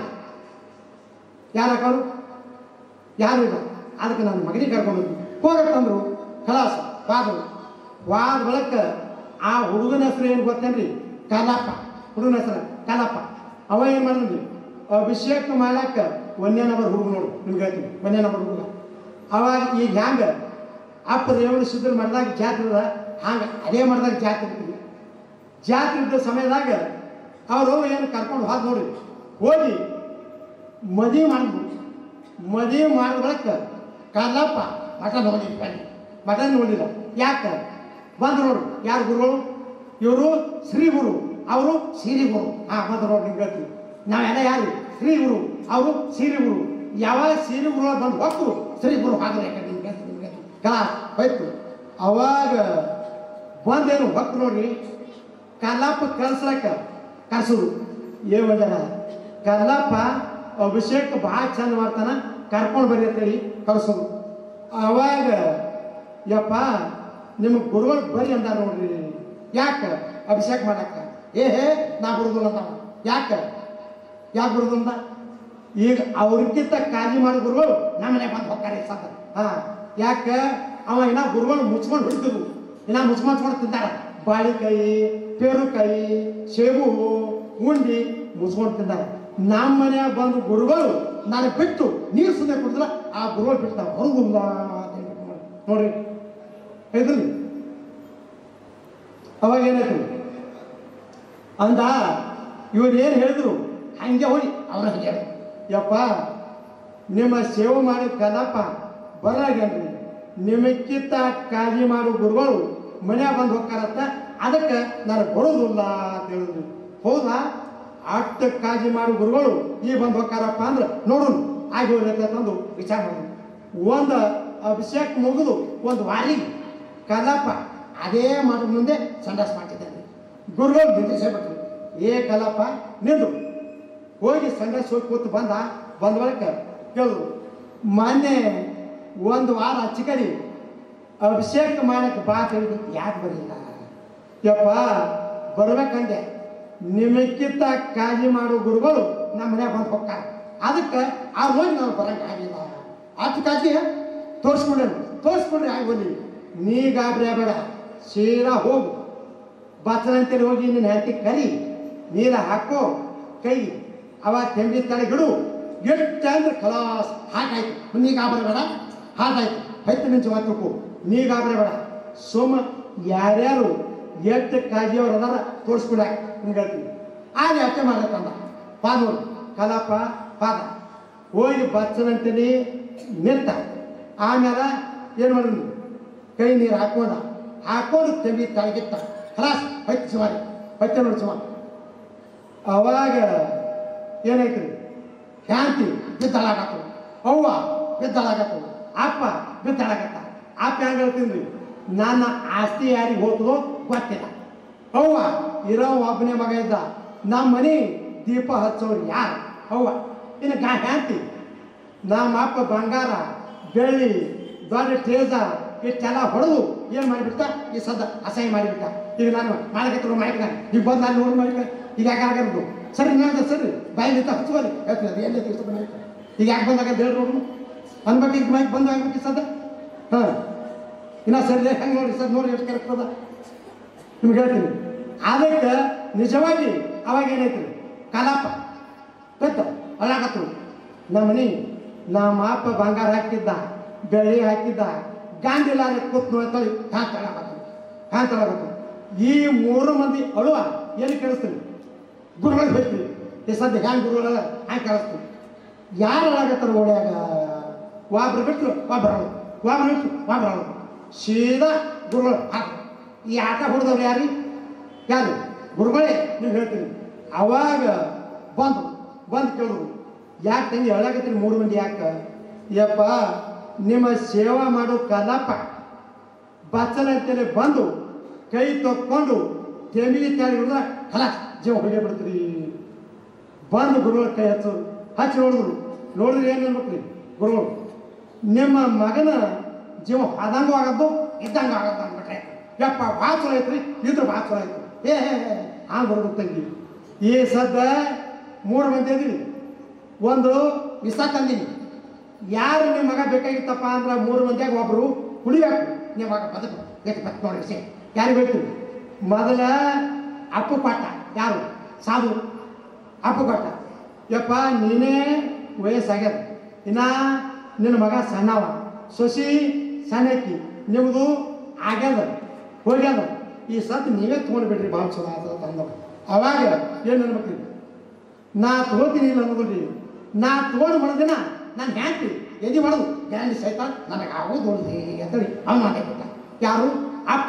ಯಾರು ಹಾಕೋರು ಯಾರು ಇಲ್ಲ ಅದಕ್ಕೆ ನನ್ನ ಮಗನಿಗೆ ಕರ್ಕೊಂಡು ಹೋಗತ್ತಂದ್ರು ಕಲಾಸ ವಾದರು ವಾದ ಬಳಕ ಆ ಹುಡುಗನ ಹೆಸರು ಏನು ಗೊತ್ತೇನ್ರಿ ಕಲ್ಲಪ್ಪ ಹುಡುಗನ ಹೆಸರು ಕಲ್ಲಪ್ಪ ಅವ ಏನು ಮಾಡಿದ್ರಿ ಅಭಿಷೇಕ ಮಾಡಕ್ಕ ಒಂದೇ ನಂಬರ್ ಹುಡುಗ ನೋಡು ನಿಮ್ಗೆ ಹೇಳ್ತೀನಿ ಒಂದೇ ನಂಬರ್ ಹುಡುಗ ಅವಾಗ ಈಗ ಹ್ಯಾಂಗ ಅಪ್ಪ ರೇವಣ ಸಿದ್ಧರು ಮಾಡಿದಾಗ ಜಾತ್ರೆ ಅದ ಹಂಗೆ ಅದೇ ಮಾಡಿದಾಗ ಜಾತ್ರೆ ಇರ್ತೀವಿ ಜಾತ್ರೆ ಇದ್ದ ಸಮಯದಾಗ ಅವರು ಏನು ಕರ್ಕೊಂಡು ಹೋದ್ ನೋಡಿ ಹೋಗಿ ಮದುವೆ ಮಾಡಿದ್ರು ಮದುವೆ ಮಾಡಿದ ಬಳಿಕ ಕಲ್ಲಪ್ಪ ಮಠ ನೋಡಿಲ್ಲ ಮಠ ನೋಡಿಲ್ಲ ಯಾಕೆ ಬಂದು ನೋಡು ಯಾರು ಗುರುಗಳು ಇವರು ಶ್ರೀ ಗುರು ಅವರು ಸಿರಿ ಗುರು ಹಾ ಬಂದು ನೋಡಿ ನಿಮ್ಗೆ ಹೇಳ್ತೀವಿ ನಾವೆಲ್ಲ ಯಾರು ಶ್ರೀ ಗುರು ಅವರು ಸಿರಿ ಗುರು ಯಾವಾಗ ಸಿರಿ ಗುರು ಬಂದು ಹೋಗ್ತು ಶ್ರೀ ಗುರು ಹಾಗಲ್ಲ ಯಾಕಂದ್ರೆ ನಿಮ್ಗೆ ಹೇಳ್ತೀನಿ, ನಿಮ್ಗೆ ಹೇಳ್ತೀನಿ. ಕಲಾ ಹೋಯ್ತು ಅವಾಗ ಬಂದೇನು ಹೊತ್ತು ನೋಡ್ರಿ ಕಲ್ಲಪ್ಪ ಕಳ್ಸ್ಲಕ್ಕ ಕರ್ಸೋದು ಏನು ಮಾಡ್ಯಾರ ಕಲ್ಲಪ್ಪ ಅಭಿಷೇಕ ಭಾಳ ಚಂದ ಮಾಡ್ತಾನ ಕರ್ಕೊಂಡು ಬರ್ರಿ ಅಂತೇಳಿ ಕಳ್ಸೋದು ಅವಾಗ ಯಪ್ಪ ನಿಮಗೆ ಗುರುಗಳು ಬರ್ರಿ ಅಂದಾರ ನೋಡ್ರಿ ಯಾಕೆ ಅಭಿಷೇಕ ಮಾಡಕ್ಕ ಏ ಹೇ ನಾ ಬರುದಿಲ್ಲ ಅಂತ ಯಾಕೆ ಯಾಕೆ ಬರುದಿಲ್ಲ ಈಗ ಅವ್ರಿಗಿಂತ ಕಾಳಜಿ ಮಾಡೋ ಗುರುಗಳು ನಮ್ಮನೆ ಬಂದು ಹೋಗ್ತಾರೆ ಸತ ಹಾ ಯಾಕೆ ಅವ ಇನ್ನ ಗುರುಗಳು ಮುಚ್ಕೊಂಡು ಹೊಡಿತಿದ್ರು ಇನ್ನ ಮುಚ್ಕೊಂಡು ಮುಚ್ಕೊಂಡು ತಿಂತಾರ ಬಾಳಿಕಾಯಿ ಪೇರುಕಾಯಿ ಸೇಬು ಉಂಡಿ ಮುಚ್ಕೊಂಡು ತಿಂತಾರೆ ನಮ್ಮ ಮನ್ಯಾಗ ಬಂದು ಗುರುಗಳು ನಾನು ಬಿಟ್ಟು ನೀರು ಸುಮ್ಮನೆ ಕುಡಿದ್ರ ಆ ಗುರುಗಳು ಬಿಡ್ತಾವ ಹೊರಗುಲ್ಲ ಅಂತ ಹೇಳ್ಬಿಟ್ಟು ನೋಡ್ರಿ ಐತ್ರಿ ಅವಾಗ ಏನಾಯ್ತು ಅಂದ ಇವ್ರು ಏನು ಹೇಳಿದ್ರು ಹಂಗೆ ಹೋಗಿ ಅವ್ರ ಹಂಗೆ ಹೇಳಿದ್ರು ಯಪ್ಪ ನಿಮ್ಮ ಸೇವೆ ಮಾಡೋ ಕಲಪ ಬರಾಗೇನ್ರಿ ನಿಮಕ್ಕಿಂತ ಕಾಳಜಿ ಮಾಡೋ ಗುರುಗಳು ಮನ್ಯಾಗ ಬಂದು ಹೋಗ್ತಾರತ್ತ ಅದಕ್ಕೆ ನಾನು ಬರೋದಿಲ್ಲ ಅಂತ ಹೇಳಿದ್ರು ಹೌದಾ ಅಷ್ಟು ಕಾಳಜಿ ಮಾಡೋ ಗುರುಗಳು ಈ ಬಂದು ಹೋಗ್ತಾರಪ್ಪ ಅಂದ್ರೆ ನೋಡೋಣ ಆಗಿ ಹೋಗ್ಲತ್ತ ತಂದು ವಿಚಾರ ಮಾಡಿದ್ರು ಒಂದು ಅಭಿಷೇಕ ಮುಗಿದು ಒಂದು ವಾರಿಗೆ ಕಲಪ ಅದೇ ಮಾಡೋ ಮುಂದೆ ಸಂಡಾಸ್ ಮಾಡ್ತಿದ್ದಾರೆ ಗುರುಗಳು ನಿಂದಿಸಬಿಟ್ರು ಏ ಕಲಪ ನಿಂದು ಹೋಗಿ ಸಂಡಾಸ್ ಹೋಗಿ ಕೂತು ಬಂದ ಬಂದ ಬಳಿಕ ಕೇಳಿದ್ರು ಮೊನ್ನೆ ಒಂದು ವಾರ ಚಿಕಡಿ ಅಭಿಷೇಕ ಮಾಡಕ್ಕೆ ಬಾ ಹೇಳಿದ್ರು ಯಾಕೆ ಬರಲಿಲ್ಲ ಯಪ್ಪ ಬರ್ಬೇಕಂದೆ ನಿಮಕ್ಕಿಂತ ಕಾಳಜಿ ಮಾಡೋ ಗುರುಗಳು ನಮ್ಮ ಮನ್ಯಾಗ ಬಂದು ಹೋಗ್ತಾರೆ ಅದಕ್ಕೆ ಆ ಹೋಗಿ ನಾವು ಬರಂಗೆ ಆಗಿಲ್ಲ ಅಷ್ಟು ಕಾಳಜಿ ತೋರಿಸ್ಕೊಂಡೆ ತೋರಿಸ್ಕೊಂಡ್ರೆ ಆಗೋಲಿ ನೀ ಗಾಬರಿ ಆಗಬೇಡ ಸೀದಾ ಹೋಗು ಬಚ್ಚನಂತೇಳಿ ಹೋಗಿ ನಿನ್ನ ಹೆಂಡತಿ ಕರಿ ನೀರ ಹಾಕೋ ಕೈ ಅವ ತೆಂಬಿ ತಲೆಗಿಡು ಎಷ್ಟು ಅಂದ್ರೆ ಖಲಾಸ್ ಹಾಗಾಯ್ತು ನೀ ಗಾಬರಿ ಬೇಡ ಹಾಗಾಯ್ತು ಹೈತು ನಿಂಚು ಮಾತುಕು ನೀ ಗಾಬರಿ ಬೇಡ ಸೋಮ ಯಾರ್ಯಾರು ಎಷ್ಟು ಕಾಜಿಯವ್ರು ಅದಾರ ತೋರಿಸ್ಬಿಡ ನಿಮ್ಗೆ ಹೇಳ್ತೀನಿ ಆಗ ಅಷ್ಟೇ ಮಾಡತ್ತಂದ ಪಾದ ನೋಡು ಕಲಾಪ ಪಾದ ಹೋಗಿ ಬಚ್ಚನಂತೇಳಿ ನಿಂತ ಆಮೇಲೆ ಏನು ಮಾಡಿದ್ನು ಕೈ ನೀರು ಹಾಕೊಂಡ ಹಾಕೊಂಡು ತೆಂಬಿ ತಳಗಿತ್ತ ಖಲಾಸ್ ಹಚ್ಚಿ ಸುಮಾರಿ ಹಚ್ಚ ನೋಡಿ ಸುಮಾರು ಅವಾಗ ಏನಾಯ್ತು ಶಾಂತಿ ಬಿದ್ದಳಾಗತ್ತು ಅವ್ವ ಬಿದ್ದಳಾಗತ್ತು ಅಪ್ಪ ಬಿದ್ದಳಾಗತ್ತ ಅಪ್ಪ ಹೆಂಗೆ ಹೇಳ್ತೀನಿ ನನ್ನ ಆಸ್ತಿ ಯಾರಿಗೆ ಹೋಗ್ತದೋ ಗೊತ್ತಿಲ್ಲ ಅವ್ವ ಇರೋ ಒಬ್ಬನೇ ಮಗ ಇದ್ದ ನಮ್ಮ ಮನೆ ದೀಪ ಹಚ್ಚೋರು ಯಾರು ಅವ್ವ ಇನ್ನು ಗಾ ಹ್ಯಾಂತಿ ನಮ್ಮ ಅಪ್ಪ ಬಂಗಾರ ಬೆಳ್ಳಿ ದೊಡ್ಡ ಟೇಜ ಇಷ್ಟೆಲ್ಲ ಹೊಡೆದು ಏನು ಮಾಡಿಬಿಟ್ಟ ಈ ಸದ್ದ ಅಸಹ್ಯ ಮಾಡಿಬಿಟ್ಟ ಈಗ ನಾನು ಮಾಡಕತ್ತಿರೋ ಮಾಡಿಬಿಟ್ಟ ಈಗ ಬಂದು ನಾನು ನೋಡಿ ಮಾಡಿಬಿಟ್ಟ ಈಗ ಯಾಕೆ ಆಗಲ್ದು ಸರಿ ನಾನು ಸರಿ ಬಾಯಿ ನಿಂತ ಹಚ್ಕೋರಿ ಹೇಳ್ತೀನಿ ಅದು ಎಲ್ಲಿ ಇಷ್ಟ ಬಂದೈತೆ ಈಗ ಯಾಕೆ ಬಂದಾಗ ಹೇಳಿ ನೋಡು ಅನ್ಬೇಕು ಈಗ ಮೈಕ್ ಬಂದು ಆಗ್ಬೇಕು ಈ ಸದ್ದ ಹಾಂ ಇನ್ನ ಸರಿ ಹೆಂಗೆ ನೋಡಿ ಸರ್ ನೋಡಿ ಎಷ್ಟು ಕರೆಕ್ಟ್ ಅದ ನಿಮ್ಗೆ ಹೇಳ್ತೀನಿ ಅದಕ್ಕೆ ನಿಜವಾಗಿ ಅವಾಗ ಏನೈತಿ ಕಲಾಪ ಗೊತ್ತ ಅಳಾಕತ್ರು ನಮ್ಮ ಮನೆ ನಮ್ಮ ಅಪ್ಪ ಬಂಗಾರ ಹಾಕಿದ್ದ ಬೆಳ್ಳಿ ಹಾಕಿದ್ದ ಗಾಂಧಿಲ ಕೂತ್ ನೋಡ್ತಾಳೆ ಹ್ಯಾಂಗ ತಳಾಕತ್ತು ಹ್ಯಾಂಗ ತಳಾಕತ್ತು ಈ ಮೂರು ಮಂದಿ ಅಳುವ ಎಲ್ಲಿ ಕೇಳಿಸ್ತೀನಿ ಗುರುಗಳಿಗೆ ಹೋಗ್ತೀವಿ ಈ ಸದ್ಯ ಹ್ಯಾಂಗ ಗುರುಗಳ ಹ್ಯಾಂಗ ಕೇಳಿಸ್ತೀವಿ ಯಾರು ಅಳಾಕತ್ತಾರ ಓಡ್ಯಾಗ ಒಬ್ರು ಬಿಟ್ಟು ಒಬ್ರು ಅಳು ಒಬ್ರು ಬಿಟ್ಟು ಒಬ್ರು ಅಳು ಸೀದಾ ಗುರುಗಳು ಹಾಕ ಈ ಆಟ ಹೊಡೆದವ್ರು ಯಾರು ಯಾರು ಗುರುಗಳೇ ನೀವು ಹೇಳ್ತೀನಿ ಅವಾಗ ಬಂದು ಬಂದು ಕೇಳಿದ್ರು ಯಾಕೆ ತಂಗಿ ಹೇಳಾಕತ್ತೀರಿ ಮೂರು ಮಂದಿ ಯಾಕೆ ಯಪ್ಪ ನಿಮ್ಮ ಸೇವಾ ಮಾಡೋ ಕಲಾಪ ಬಚ್ಚಲ ಅಂತೇಳಿ ಬಂದು ಕೈ ತಕ್ಕೊಂಡು ತೆಮಿಗೆ ತೆಳಿ ಹಿಡಿದ್ರೆ ಖಲಾಸ್ ಜೀವ ಹೊಗೆ ಬಿಡ್ತೀರಿ ಬಂದು ಗುರುಗಳ ಕೈ ಹಚ್ಚೋರು ಹಚ್ಚಿ ನೋಡಿದ್ರು ನೋಡಿದ್ರೆ ಏನು ಅನ್ಬೇಕ್ರಿ ಗುರುಗಳು ನಿಮ್ಮ ಮಗನ ಜೀವ ಆದಂಗೂ ಆಗದ್ದು ಇದ್ದಂಗೂ ಆಗದ್ದು ಅಂದ್ಬಿಟ್ರೆ ಯಪ್ಪ ಭಾಳ ಚಲೋ ಐತ್ರಿ ಇದ್ರ ಭಾಳ ಚಲೋ ಐತ್ರಿ ಏ ಹೇ ಹಾಂ ಬರ್ಬೇಕು ತಂಗಿ ಈ ಸದ್ದ ಮೂರು ಮಂದಿ ಇದೀವಿ ಒಂದು ವಿಸ ತಂದೀನಿ ಯಾರು ನಿಮ್ಮ ಮಗ ಬೇಕಾಗಿತ್ತಪ್ಪ ಅಂದ್ರೆ ಮೂರು ಮಂದಿಯಾಗ ಒಬ್ಬರು ಕುಡಿಬೇಕು ನಿಮ್ಮ ಮಗ ಬದುಕು ಬೇಕು ಬತ್ ನೋಡಿ ವಿಷಯ ಯಾರಿಗೆ ಬೇಕು ಮೊದಲ ಅಪ್ಪು ಪಾಠ ಯಾರು ಸಾಧು ಅಪ್ಪು ಕೊಟ್ಟ ಯಪ್ಪ ನೀನೇ ವಯಸ್ಸಾಗ್ಯದ ಇನ್ನ ನಿನ್ನ ಮಗ ಸಣ್ಣವ ಸೊಸಿ ಸಣ್ಣಕ್ಕಿ ನಿಮ್ಮದು ಆಗ್ಯದ ಹೋಗ್ಯದ ಈ ಸತ್ ನೀವೇ ತೊಗೊಂಡು ಬಿಡ್ರಿ ಭಾಳ ಚಲೋ ಆದ ತಂದವ ಅವಾಗ ಏನು ಅನ್ಬೇಕ್ರಿ ನಾ ತಗೋತೀನಿ ಇಲ್ಲ ಅನ್ನೋದ್ರಿ ನಾ ತಗೊಂಡು ಮಾಡೋದಿನ ನಾನು ಹ್ಯಾಂತಿ ಎದಿ ಮಾಡೋದು ಗ್ಯಾಂಡಿ ಸಹಿತ ನನಗೆ ಆಗೋದು ಹೊಡೆದಿ ಅಂತೇಳಿ ಅವ್ನು ಮಾತಾಡ್ಬಿಟ್ಟ ಯಾರು ಅಪ್ಪ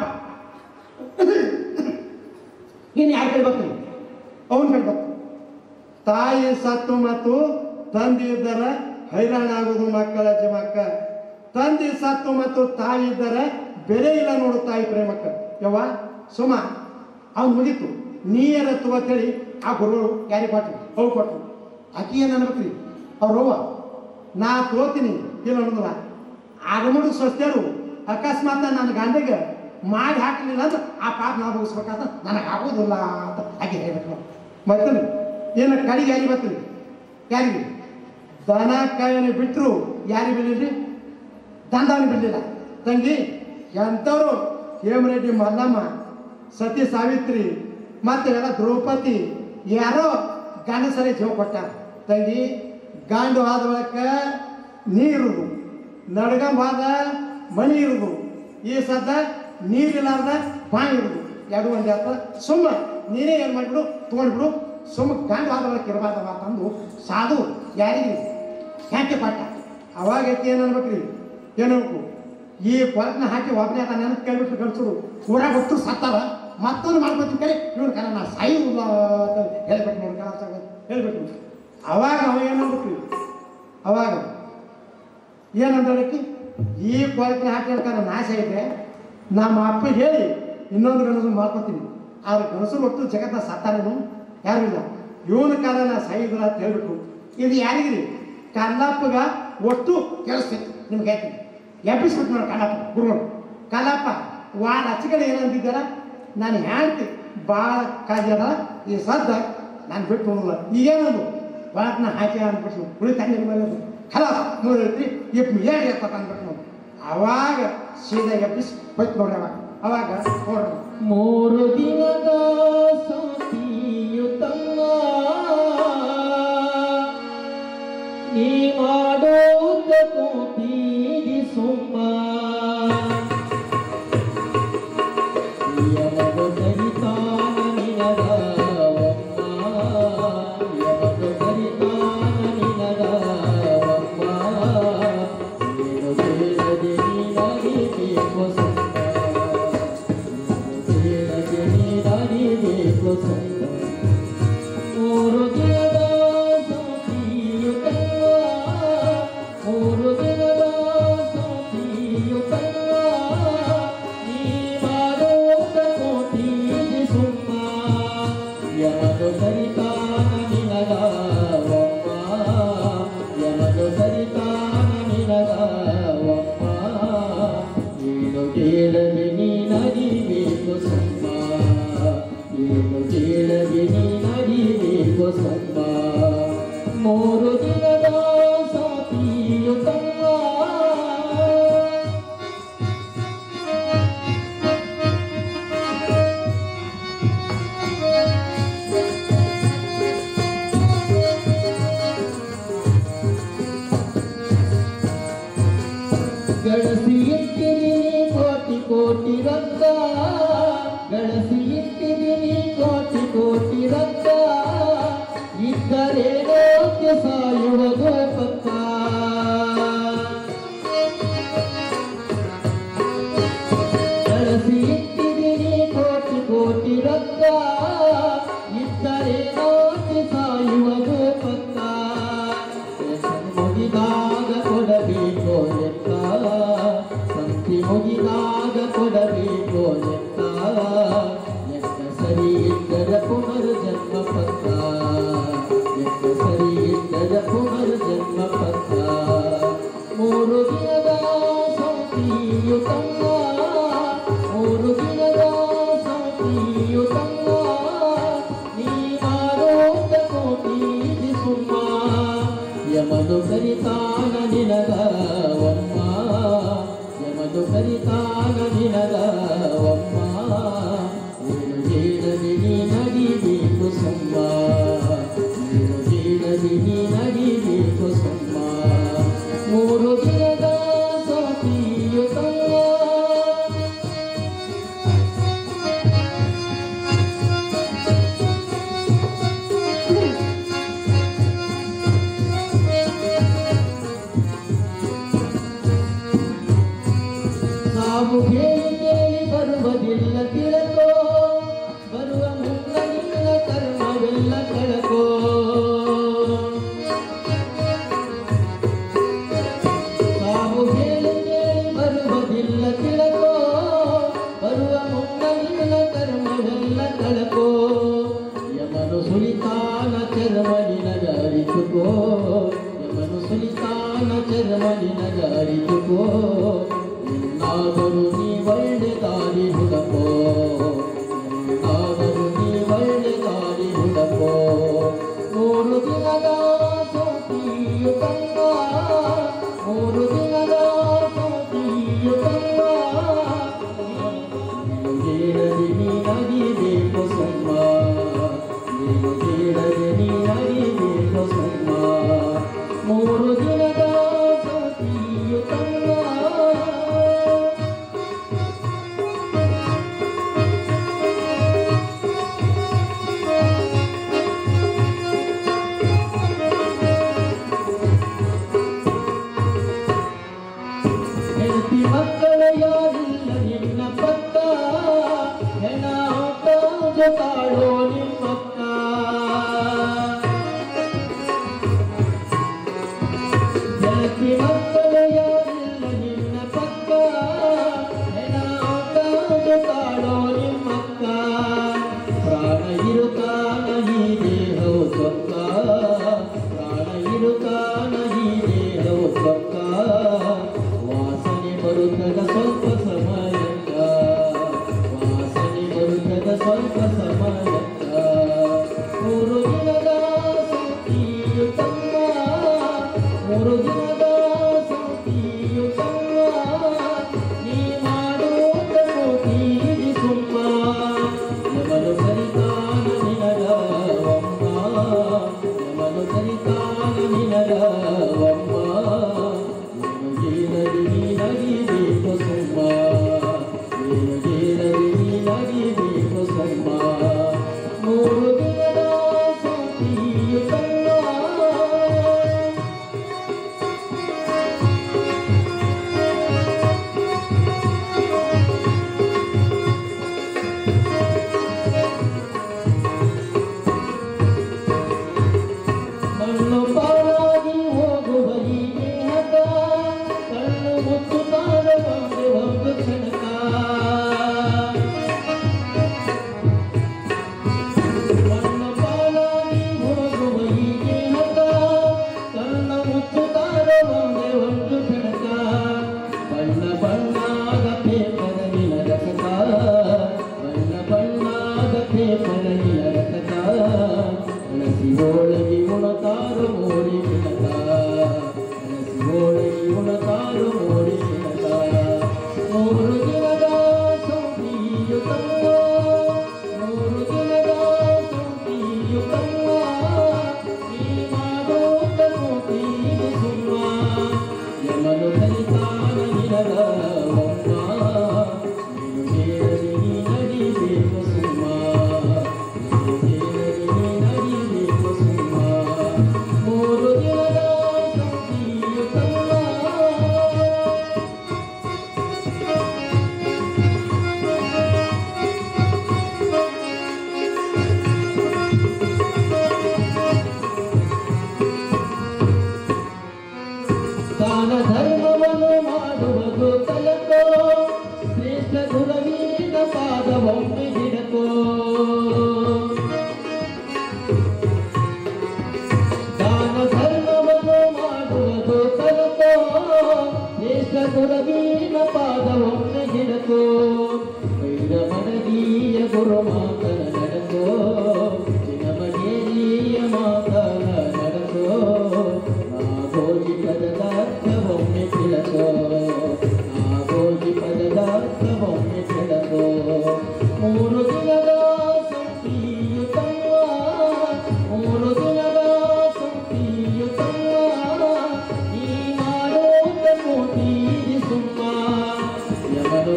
ಇನ್ನು ಯಾರು ಕೇಳ್ಬೇಕು ಅವ್ನು ಕೇಳ್ಬೇಕು ತಾಯಿ ಸತ್ತು ಮತ್ತು ತಂದೆ ಇದ್ದರೆ ಹೈರಾಣ ಆಗುವುದು ಮಕ್ಕಳ ಜಮಕ್ಕ ತಂದೆ ಸತ್ತು ಮತ್ತು ತಾಯಿ ಇದ್ದರೆ ಬೆಲೆ ಇಲ್ಲ ನೋಡು ತಾಯಿ ಪ್ರೇಮಕ್ಕ ಯವ್ವ ಸುಮ ಅವ್ನು ಮುಗೀತು ನೀರ ತಗೋತೇಳಿ ಆ ಗುರುಗಳು ಯಾರಿಗೆ ಕೊಟ್ರು ಅವು ಕೊಟ್ರು ಆಕಿ ಏನು ಅನ್ಬೇಕ್ರಿ ಅವ್ರವ್ವ ನಾ ತೋತೀನಿ ಇಲ್ಲ ಅನ್ನೋದಿಲ್ಲ ಆಗಮಡು ಸ್ವಸ್ಥರು ಅಕಸ್ಮಾತ್ ನನ್ನ ಗಂಡಗೆ ಮಾಡಿ ಹಾಕಲಿಲ್ಲ ಅಂದ್ರೆ ಆ ಪಾಪ ನಾವು ಮುಗಿಸ್ಬೇಕಾದ್ರೆ ನನಗೆ ಆಗೋದಿಲ್ಲ ಅಂತ ಆಕೆ ಹೇಳ್ಬೇಕು ನಾವು ಮತ್ತೆ ಏನು ಕಡೆಗೆ ಯಾರಿಗೆ ಬರ್ತೀವಿ ಯಾರಿಗೆ ದನ ಕಾಯಿನ ಬಿಟ್ಟರು ಯಾರಿಗೆ ಬಿಡಲಿರಿ ದಂಡವನ್ನು ಬಿಡಲಿಲ್ಲ ತಂಗಿ ಎಂಥವ್ರು ಹೇಮರೆಡ್ಡಿ ಮಲ್ಲಮ್ಮ ಸತಿ ಸಾವಿತ್ರಿ ಮತ್ತೆ ಎಲ್ಲ ದ್ರೌಪದಿ ಯಾರೋ ಗಂಡಸರೇ ಜೀವ ಕೊಟ್ಟಾರ ತಂಗಿ ಗಾಂಡು ಆದ ಬಳಿಕ ನೀರುದು ನಡ್ಗಂಬಾದ ಮನಿ ಇರುದು ಈ ಸದ್ದ ನೀರಿಲ್ಲಾರ್ದ ಬಾಯಿ ಇರುದು ಎರಡು ಒಂದೇ ಆತ ಸುಮ್ಮ ನೀನೇ ಏನು ಮಾಡಿಬಿಡು ತೊಗೊಂಡ್ಬಿಡು ಸುಮ್ಮ ಗಂಡು ಆದ ಬಳಿಕ ಇರಬಾರ್ದವ ತಂದು ಸಾಧು ಯಾರಿಗೆ ಯಾಕೆ ಪಟ್ಟ ಅವಾಗ ಎತ್ತಿ ಏನು ಅನ್ಬೇಕ್ರಿ ಏನು ಅನ್ಬೇಕು ಈ ಕೊರಕನ ಹಾಕಿ ಒಬ್ಬನೇ ಅದ ನೆನಪು ಕೇಳ್ಬಿಟ್ಟು ಗಂಡಸರು ಊರಾಗ ಗೊತ್ತು ಸತ್ತಾರ ಮತ್ತೊಂದು ಮಾಡ್ಕೊತೀನಿ ಕರೆ ಇವ್ನು ಕರ ನಾ ಸಾಯುವುದಿಲ್ಲ ಅಂತ ಹೇಳ್ಬೇಕು ನೋಡಿ ಕಲ ಹೇಳ್ಬೇಕು ಅವಾಗ ಅವ ಏನು ಮಾಡ್ಬೇಕ್ರಿ ಅವಾಗ ಏನಂದ್ರೆ ಈ ಕೊರಕನ ಹಾಕಿ ಹೇಳ್ತಾರ ನಾಶ ಐತೆ ನಮ್ಮ ಅಪ್ಪ ಹೇಳಿ ಇನ್ನೊಂದು ಗಣಸು ಮಾಡ್ಕೊತೀನಿ ಆದ್ರೆ ಗಣಸರು ಒಟ್ಟು ಜಗತ್ತ ಸತ್ತಾರೇನು ಯಾರು ಇಲ್ಲ ಇವನ ಕಾಲ ನಾ ಸಾಯುದಿಲ್ಲ ಅಂತ ಹೇಳ್ಬಿಟ್ಟು ಇದು ಯಾರಿಗ್ರಿ ಕಲ್ಲಪ್ಪಗ ಒಟ್ಟು ಕೇಳಿಸ್ತೈತಿ ನಿಮ್ಗೆ ಹೇಳ್ತೀನಿ ಎಬ್ಬಿಸ್ಬಿಟ್ಟು ನೋಡಿ ಕಲ್ಲಪ್ಪ ಗುರುಗಳು ಕಲ್ಲಪ್ಪ ವಾರ ಹಚ್ಚಗಡೆ ಏನಂತಿದ್ದಾರ ನಾನು ಹೇಳ್ತಿ ಭಾಳ ಕಾಜಿ ಅದ ಈ ಸದ್ದ ನಾನು ಬಿಟ್ಟು ಹೋಗಲ್ಲ ಈಗೇನದು ಒಳಗ್ನ ಹಾಕಿ ಅಂದ್ಬಿಟ್ಟು ಉಳಿತಾನೆ ಮೇಲೆ ಖಲಾಸ್ ನೋಡಿ ಹೇಳ್ತಿ ಇಪ್ಪ ಏನು ಇರ್ತಕ್ಕ ಅಂದ್ಬಿಟ್ಟು ನಾವು
ಅವಾಗ ಸೀದಾ ಎಬ್ಬಿಸಿ ಹೋಯ್ತು ನೋಡ್ರಿ ಅವಾಗ ಅವಾಗ ನೋಡ್ರಿ
ಮೂರು ದಿನದ ಸತಿಯುತಮ್ಮ ನೀ ಮಾಡೋದ ಕೋಟಿಗೆ ಸುಮ್ಮ ಯಮದ ಕರಿತಾನ ನಿನಗವಮ್ಮ ಯಮದ ಕರಿತಾನ ನಿನಗವಮ್ಮ ಏನು ಬೇಡದೆ ನೀನರಿಬೇಕು ಸುಮ್ಮ ಬೇಡದೆ ನೀನರಿಬೇಕು ಸುಮ್ಮ ಮೂರು ದಿನದ ಸತಿಯುತಮ್ಮ ಮೂರು ದಿನದ ಸತಿಯುತಮ್ಮ ನೀ ಮಾಡೋದ ಕೋಟಿಗೆ ಸುಮ್ಮ ಯಮದು ಕರಿತಾನ ನಿನಗವಮ್ಮ ಯಮದು ಕರಿತಾನ ನಿನಗವಮ್ಮ ಏನು ಕೇಳದೆ ನೀನರಿಬೇಕು ಸುಮ್ಮ ಏನು ಕೇಳದೆ ನೀನರಿಬೇಕು ಸುಮ್ಮ ಮೂರು ದಿನದ ಸಾತಿಯುತಮ್ಮ ಗಳಸಿ ಇಟ್ಟಿದ್ದೀನಿ ಕೋಟಿ ಕೋಟಿ ರಕ್ತ ಗಳಸಿ ಇಟ್ಟಿದ್ದೀನಿ ಕೋಟಿ ಕೋಟಿ ರಕ್ತ ಇದ್ದರೆ ಲೋಕ ಸಾಯುವುದು ಪಕ್ಕ ಗಳಸಿ ಇಟ್ಟಿದ್ದೀನಿ ಕೋಟಿ ಕೋಟಿ ರಕ್ತ ಇದ್ದರೆ ಲೋಕ ಸಾಯುವುದು ಪಕ್ಕ ಮುಗಿದಾಗ ಕೊಡಬೇಕು ಎತ್ತ ಸಂತಿ ಮುಗಿದಾಗ ಕೊಡಬೇಕು ಎತ್ತ ಎತ್ತ ಸರಿ ಇದ್ದರ ಪುನರ್ಜನ್ಮ ಪಕ್ಕ ಎತ್ತ ಸರಿ ಇದ್ದರ ಪುನರ್ಜನ್ಮ ಪಕ್ಕ ಮೂರು ದಿನದ ಸಂತಿಯುತಮ್ಮ ಮೂರು ದಿನದ ಸಂತಿಯುತಮ್ಮ ನೀ ಮಾಡೋದ ಕೋಟಿ ಸುಮ್ಮ ಯಮದು ಕರಿತಾನ ನಿನಗವಮ್ಮ ಯಮದು ಕರಿತಾನ ನಿನಗವಮ್ಮ ಏನು ಹೇಳದೆ ನೀ ನಡಿಬೇಕು ಸುಮ್ಮ ಏನು ಹೇಳದೆ ನೀ ನಡಿಬೇಕು ಸುಮ್ಮ ಮೂರು ದಿನದ ಸಾತಿಯುತಮ್ಮ ನಾವು ಕೇಳಿ ಕೇಳಿ ಬರುವುದಿಲ್ಲ ತಿಳಕೋ ಬರುವ ಮುನ್ನ ನಿನ್ನ ಕರ್ಮವೆಲ್ಲ ಕಳಕೋ ನಾವು ಕೇಳಿ ಕೇಳಿ ಬರುವುದಿಲ್ಲ ತಿಳಕೋ ಬರುವ ಮುನ್ನ ನಿನ್ನ ಕರ್ಮವೆಲ್ಲ ಕಳಕೋ ಯಮನು ಸುಳಿತಾನ ಚರ್ಮನಿನಗ ಅರಿತುಕೋ ಯಮನು ಸುಳಿತಾನ ಚರ್ಮನಿನಗ ಅರಿತುಕೋ ಇನ್ನಾದರೂ ನೀ ಒಳ್ಳೆ ದಾರಿ ಹುಡಕೋ ಇನ್ನಾದರೂ ನೀ ಒಳ್ಳೆ ದಾರಿ ಹುಡಕೋ ಮೂರು ದಿನದ ಸೋತಿಯುತಮ್ಮ ಮೂರು ದಿನದ ಸೋತಿಯುತಮ್ಮ ನೀನು ಹೇಳದೆ ನೀ ನಡಿಬೇಕು ಸುಮ್ಮ ನೀನು ಹೇಳದೆ ನೀ ನಡಿಬೇಕು ಸುಮ್ಮ ಮೂರು ದಿನದ ಸತಿಯುತಮ್ಮ ಹೆಂಡತಿ ಮಕ್ಕಳ ಯಾರಿಲ್ಲ ನಿನ್ನ ಪಕ್ಕ ಹೆಣ ಕಾಜ ಕಾಡೋ ನಿಮ್ಮಕ್ಕ ಹೆಂಡತಿ ಮಕ್ಕಳ ಯಾರಿಲ್ಲ ನಿನ್ನ ಪಕ್ಕ ಹೆಣ ಕಾಜ ಕಾಡೋ ನಿಮ್ಮಕ್ಕ ಪ್ರಾಣ ಇರುತ್ತಾನ ಈ ದೇಹವು ಸೊಕ್ಕ ಪ್ರಾಣ ಇರುತ್ತಾನ ಈ ದೇಹವು ಸೊಕ್ಕ ವಾಸನೆ ಬರುತ್ತದ ಸ್ವಲ್ಪ ಸಮಯಕ್ಕ ವಾಸನೆ ಬರುತ್ತದ ಸ್ವಲ್ಪ ಸಮಯಕ್ಕ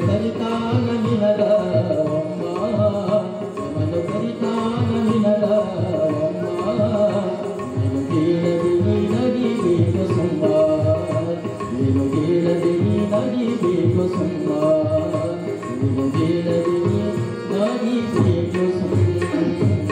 ಕರಿತಾನ ನಿನಗ ಅಮ್ಮ ಮನು ಕರಿತಾನ ನಿನಗ ಅಮ್ಮ ನೀನು ಕೇಳದೆ ನೀ ನಡಿಬೇಕು ಸುಮ್ಮ ನೀನು ಕೇಳದೆ ನೀ ನಡಿಬೇಕು ಸುಮ್ಮ ನೀನು ಕೇಳದೆ ನೀ ನಡಿಬೇಕು ಸುಮ್ಮ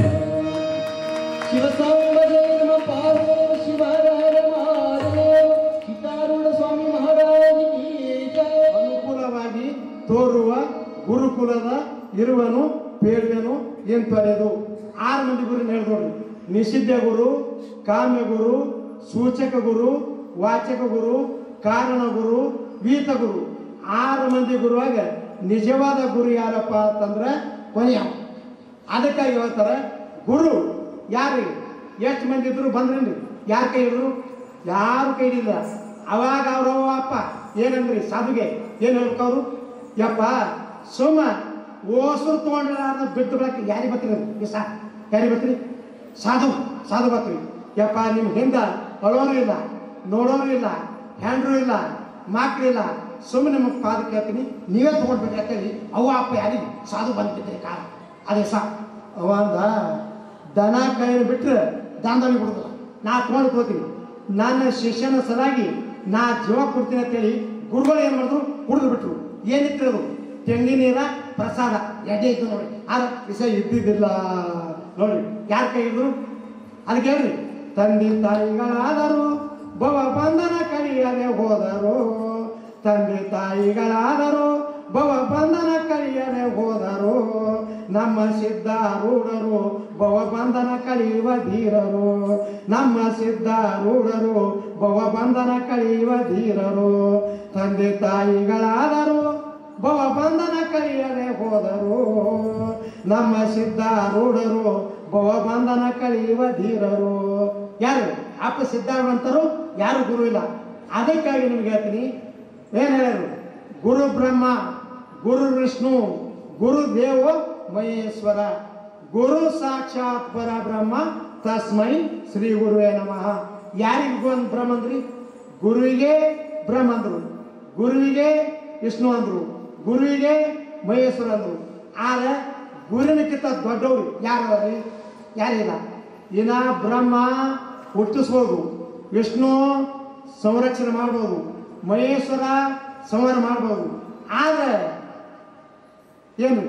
ಶಿವಸಾಂಬಜಯ ನಮ ಪಾರ್ವದೇವ ಶಿವರಾರ ಮಹಾದೇವ ಸಿತಾರೂಢ ಸ್ವಾಮಿ ಮಹಾರಾಜನಿಗೆ ಜಯ
ಅನುಕೂಲವಾಗಿ ತೋರುವ ಗುರುಕುಲದ ಇರುವನು ಪೇಳ್ವೆನು ಎಂತೊರೆದು ಆರು ಮಂದಿ ಗುರು ಹೇಳಿದೋಡ್ರಿ ನಿಷಿದ್ಧ ಗುರು ಕಾಮ್ಯ ಗುರು ಸೂಚಕ ಗುರು ವಾಚಕ ಗುರು ಕಾರಣ ಗುರು ವೀತ ಗುರು ಆರು ಮಂದಿ ಗುರುವಾಗ ನಿಜವಾದ ಗುರು ಯಾರಪ್ಪ ಅಂತಂದ್ರೆ ಕೊನೆಯ ಅದಕ್ಕಾಗಿ ಹೇಳ್ತಾರೆ ಗುರು ಯಾರು ಎಷ್ಟು ಮಂದಿ ಇದ್ರು ಬಂದ್ರೇನ್ರಿ ಯಾರು ಕೈ ಹಿಡಿದ್ರು ಯಾರು ಕೈ ಹಿಡಿಲ್ಲ ಅವಾಗ ಅವ್ರವ್ವ ಅಪ್ಪ ಏನಂದ್ರಿ ಸಾಧುಗೆ ಏನು ಹೇಳ್ಕವ್ರು ಯಪ್ಪ ಸುಮ್ಮ ಓಸರು ತೊಗೊಂಡ್ರ ಬಿಟ್ಟು ಬಿಡಕ್ಕೆ ಯಾರಿಗೆ ಬತ್ರಿ ಈ ಸಾ ಯಾರಿಗೆ ಬತ್ರಿ ಸಾಧು ಸಾಧು ಬತ್ರಿ ಯಪ್ಪ ನಿಮ್ಮ ಹಿಂದ ಅಳೋರು ಇಲ್ಲ ನೋಡೋರು ಇಲ್ಲ ಹ್ಯಾಂಡ್ರು ಇಲ್ಲ ಮಕ್ಳಿಲ್ಲ ಸುಮ್ಮನೆ ನಿಮಗೆ ಪಾದ ಕೇಳ್ತೀನಿ ನೀವೇ ತೊಗೊಂಡ್ಬೇಕು ಯಾಕಂದ್ರೆ ಅವ್ವ ಅಪ್ಪ ಯಾರಿಗೆ ಸಾಧು ಬಂದ್ಬಿಟ್ಟಿರಿ ಕಾಲ ಅದೇ ಸಾ ಅವ ಅಂದ ದನ ಕೈಯನ್ನು ಬಿಟ್ಟರೆ ದಾಂಧಲಿ ಬಿಡುದಿಲ್ಲ ನಾ ತೊಗೊಂಡು ಹೋಗ್ತೀನಿ ನನ್ನ ಶಿಷ್ಯನ ಸಲಾಗಿ ನಾ ಜೀವ ಕೊಡ್ತೀನಿ ಅಂತೇಳಿ ಗುರುಗಳು ಏನು ಮಾಡಿದ್ರು ಕುಡಿದು ಬಿಟ್ರು ಏನಿತ್ತು ಅದು ತೆಂಗಿನ ನೀರ ಪ್ರಸಾದ ಎಡೆ ಇತ್ತು ನೋಡಿ ಆದ್ರೆ ವಿಷ ಇದ್ದಿದ್ದಿಲ್ಲ ನೋಡಿ ಯಾರ ಕೈ ಇದ್ರು ಅದಕ್ಕೆ ಹೇಳ್ರಿ ತಂದೆ ತಾಯಿಗಳಾದರು ಭವ ಬಂಧನ ಕಳಿಯದೆ ಹೋದರು ತಂದೆ ತಾಯಿಗಳಾದರು ಭವ ಬಂಧನ ಕಳಿಯದೆ ಹೋದರು ನಮ್ಮ ಸಿದ್ಧಾರೂಢರು ಭವ ಬಂಧನ ಕಳೆಯುವ ಧೀರರು ನಮ್ಮ ಸಿದ್ಧಾರೂಢರು ಭವ ಬಂಧನ ಕಳೆಯುವ ಧೀರರು ತಂದೆ ತಾಯಿಗಳಾದರು ಭವ ಬಂಧನ ಕಳೆಯದೆ ಹೋದರು ನಮ್ಮ ಸಿದ್ಧಾರೂಢರು ಭವ ಬಂಧನ ಕಳೆಯುವ ಧೀರರು ಯಾರು ಅಪ್ಪ ಸಿದ್ಧಾರೂಢಂತರು ಯಾರು ಗುರು ಇಲ್ಲ ಅದಕ್ಕಾಗಿ ನಿಮ್ಗೆ ಹೇಳ್ತೀನಿ ಏನ್ ಹೇಳ್ಯಾರು ಗುರು ಬ್ರಹ್ಮ ಗುರು ವಿಷ್ಣು ಗುರು ದೇವ ಮಹೇಶ್ವರ ಗುರು ಸಾಕ್ಷಾತ್ ಪರ ಬ್ರಹ್ಮ ತಸ್ಮೈ ಶ್ರೀ ಗುರುವೇ ನಮಃ ಯಾರಿಗೆ ಒಂದು ಬ್ರಹ್ಮ ಅಂದ್ರಿ ಗುರುವಿಗೆ ಬ್ರಹ್ಮ ಅಂದ್ರು ಗುರುವಿಗೆ ವಿಷ್ಣು ಅಂದ್ರು ಗುರುವಿಗೆ ಮಹೇಶ್ವರ ಅಂದ್ರು ಆದ್ರೆ ಗುರುವಿನಕ್ಕಿಂತ ದೊಡ್ಡವರು ಯಾರು ಅದಾರಿ ಯಾರಿಲ್ಲ ಇನ್ನ ಬ್ರಹ್ಮ ಹುಟ್ಟಿಸ್ಬೋದು ವಿಷ್ಣು ಸಂರಕ್ಷಣೆ ಮಾಡ್ಬೋದು ಮಹೇಶ್ವರ ಸಂಹಾರ ಮಾಡ್ಬೋದು ಆದರೆ ಏನು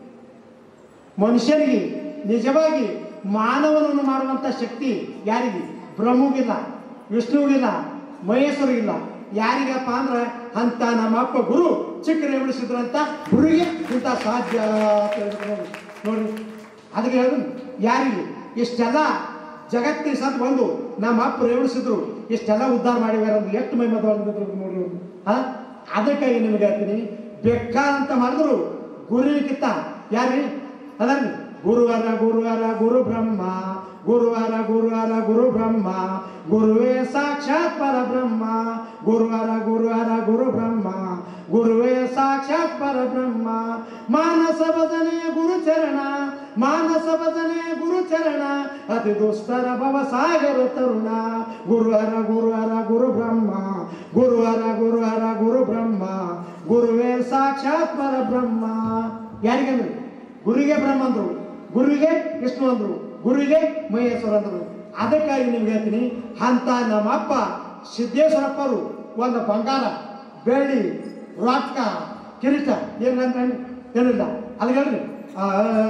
ಮನುಷ್ಯನಿಗೆ ನಿಜವಾಗಿ ಮಾನವನನ್ನು ಮಾಡುವಂಥ ಶಕ್ತಿ ಯಾರಿಗೆ ಬ್ರಹ್ಮಗಿಲ್ಲ ವಿಷ್ಣುವಿಗಿಲ್ಲ ಮಹೇಶ್ವರಿಗಿಲ್ಲ ಯಾರಿಗಪ್ಪ ಅಂದ್ರೆ ಅಂತ ನಮ್ಮಪ್ಪ ಗುರು ಚಿಕ್ಕ ಉಳಿಸಿದ್ರಂತ ಗುರುಗೆ ಇಂಥ ಸಾಧ್ಯ ಅಂತ ಹೇಳ್ಬಿಟ್ಟು ನೋಡಿ ನೋಡಿ ಅದಕ್ಕೆ ಹೇಳಿದ್ರು ಯಾರಿಗೆ ಇಷ್ಟೆಲ್ಲ ಜಗತ್ತಿನ ಸತ್ ಬಂದು ನಮ್ಮ ಅಪ್ಪ ರೇವಣಿಸಿದ್ರು ಇಷ್ಟೆಲ್ಲ ಉದ್ಧಾರ ಮಾಡಿದಾರೆ ಅಂದ್ರೆ ಎಷ್ಟು ಮೈ ಮತವಾಗಿದ್ರು ನೋಡಿ ಅವ್ರು. ಆ ಅದಕ್ಕಾಗಿ ನಿಮಗೆ ಹೇಳ್ತೀನಿ ಬೇಕಾದಂತ ಮಾಡಿದ್ರು ಗುರುವಿಗಿಂತ ಯಾರಿ ಅದನ್ರಿ ಗುರುವರ ಗುರುವರ ಗುರು ಬ್ರಹ್ಮ ಗುರುವರ ಗುರುವರ ಗುರು ಬ್ರಹ್ಮ ಗುರುವೇ ಸಾಕ್ಷಾತ್ ಪರಬ್ರಹ್ಮ ಗುರುವರ ಗುರುವರ ಗುರು ಬ್ರಹ್ಮ ಗುರುವೇ ಸಾಕ್ಷಾತ್ ಪರಬ್ರಹ್ಮ ಮಾನಸ ಭಜನೆ ಗುರು ಚರಣ ಮಾನಸ ಭಜನೆ ಗುರು ಚರಣ ಅತಿ ದುಸ್ತರ ಭವ ಸಾಗರ ತರುಣ ಗುರುವರ ಗುರುವರ ಗುರು ಬ್ರಹ್ಮ ಗುರುವರ ಗುರುವರ ಗುರು ಬ್ರಹ್ಮ ಗುರುವೇ ಸಾಕ್ಷಾತ್ ಪರಬ್ರಹ್ಮ ಯಾರಿಗಂದ್ರು ಗುರುವಿಗೆ ಬ್ರಹ್ಮ ಅಂದ್ರು ಗುರುವಿಗೆ ವಿಷ್ಣು ಅಂದ್ರು ಗುರುವಿಗೆ ಮಹೇಶ್ವರ ಅಂದ್ರು ಅದಕ್ಕಾಗಿ ನಿಮ್ಗೆ ಹೇಳ್ತೀನಿ ಅಂತ ನಮ್ಮಪ್ಪ ಸಿದ್ದೇಶ್ವರಪ್ಪರು ಒಂದು ಬಂಗಾರ ಬೆಳ್ಳಿ ರೊಕ್ಕ ಕಿರೀಟ ಏನಂತ ಏನಿಲ್ಲ ಅಲ್ಲಿ ಹೇಳ್ರಿ ಆ,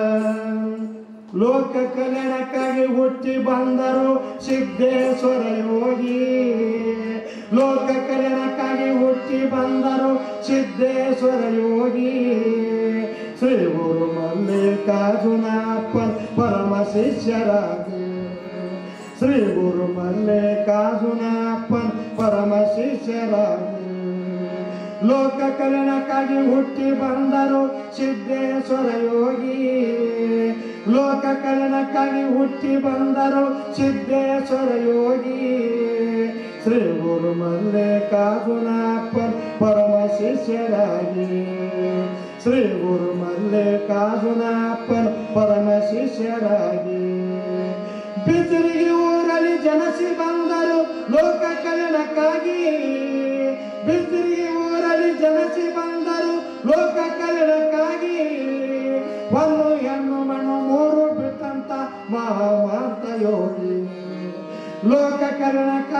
ಲೋಕ ಕಲ್ಯಾಣಕ್ಕಾಗಿ ಹುಟ್ಟಿ ಬಂದರು ಸಿದ್ದೇಶ್ವರ ಯೋಗಿ ಲೋಕ ಕಲ್ಯಾಣಕ್ಕಾಗಿ ಹುಟ್ಟಿ ಬಂದರು ಸಿದ್ದೇಶ್ವರ ಯೋಗಿ ಶ್ರೀ ಗುರು ಮಲ್ಲಿಕಾರ್ಜುನಪ್ಪನ್ ಪರಮ ಶಿಷ್ಯರಾಗಿ ಶ್ರೀ ಗುರು ಮಲ್ಲಿಕಾರ್ಜುನಪ್ಪನ್ ಪರಮ ಶಿಷ್ಯರಾಗಿ ಲೋಕ ಕಲ್ಯಾಣಕ್ಕಾಗಿ ಹುಟ್ಟಿ ಬಂದರು ಸಿದ್ದೇಶ್ವರ ಯೋಗಿ ಲೋಕ ಕಲ್ಯಾಣಕ್ಕಾಗಿ ಹುಟ್ಟಿ ಬಂದರು ಸಿದ್ದೇಶ್ವರ ಯೋಗಿ ಶ್ರೀ ಗುರು ಮಲ್ಲಿಕಾರ್ಜುನಪ್ಪನ್ ಪರಮ ಶಿಷ್ಯರಾಗಿ ಶ್ರೀ ಗುರು ಮಲ್ಲಿಕಾರ್ಜುನಪ್ಪನ್ ಪರಮ ಶಿಷ್ಯರಾಗಿ ಬಿಸಿಲಿಗೆ ಊರಲ್ಲಿ ಜನಸಿ ಬಂದರು ಲೋಕ ಕಲ್ಯಾಣಕ್ಕಾಗಿ ಬಿಸಿಲಿಗೆ ಊರಲ್ಲಿ ಜನಸಿ ಬಂದರು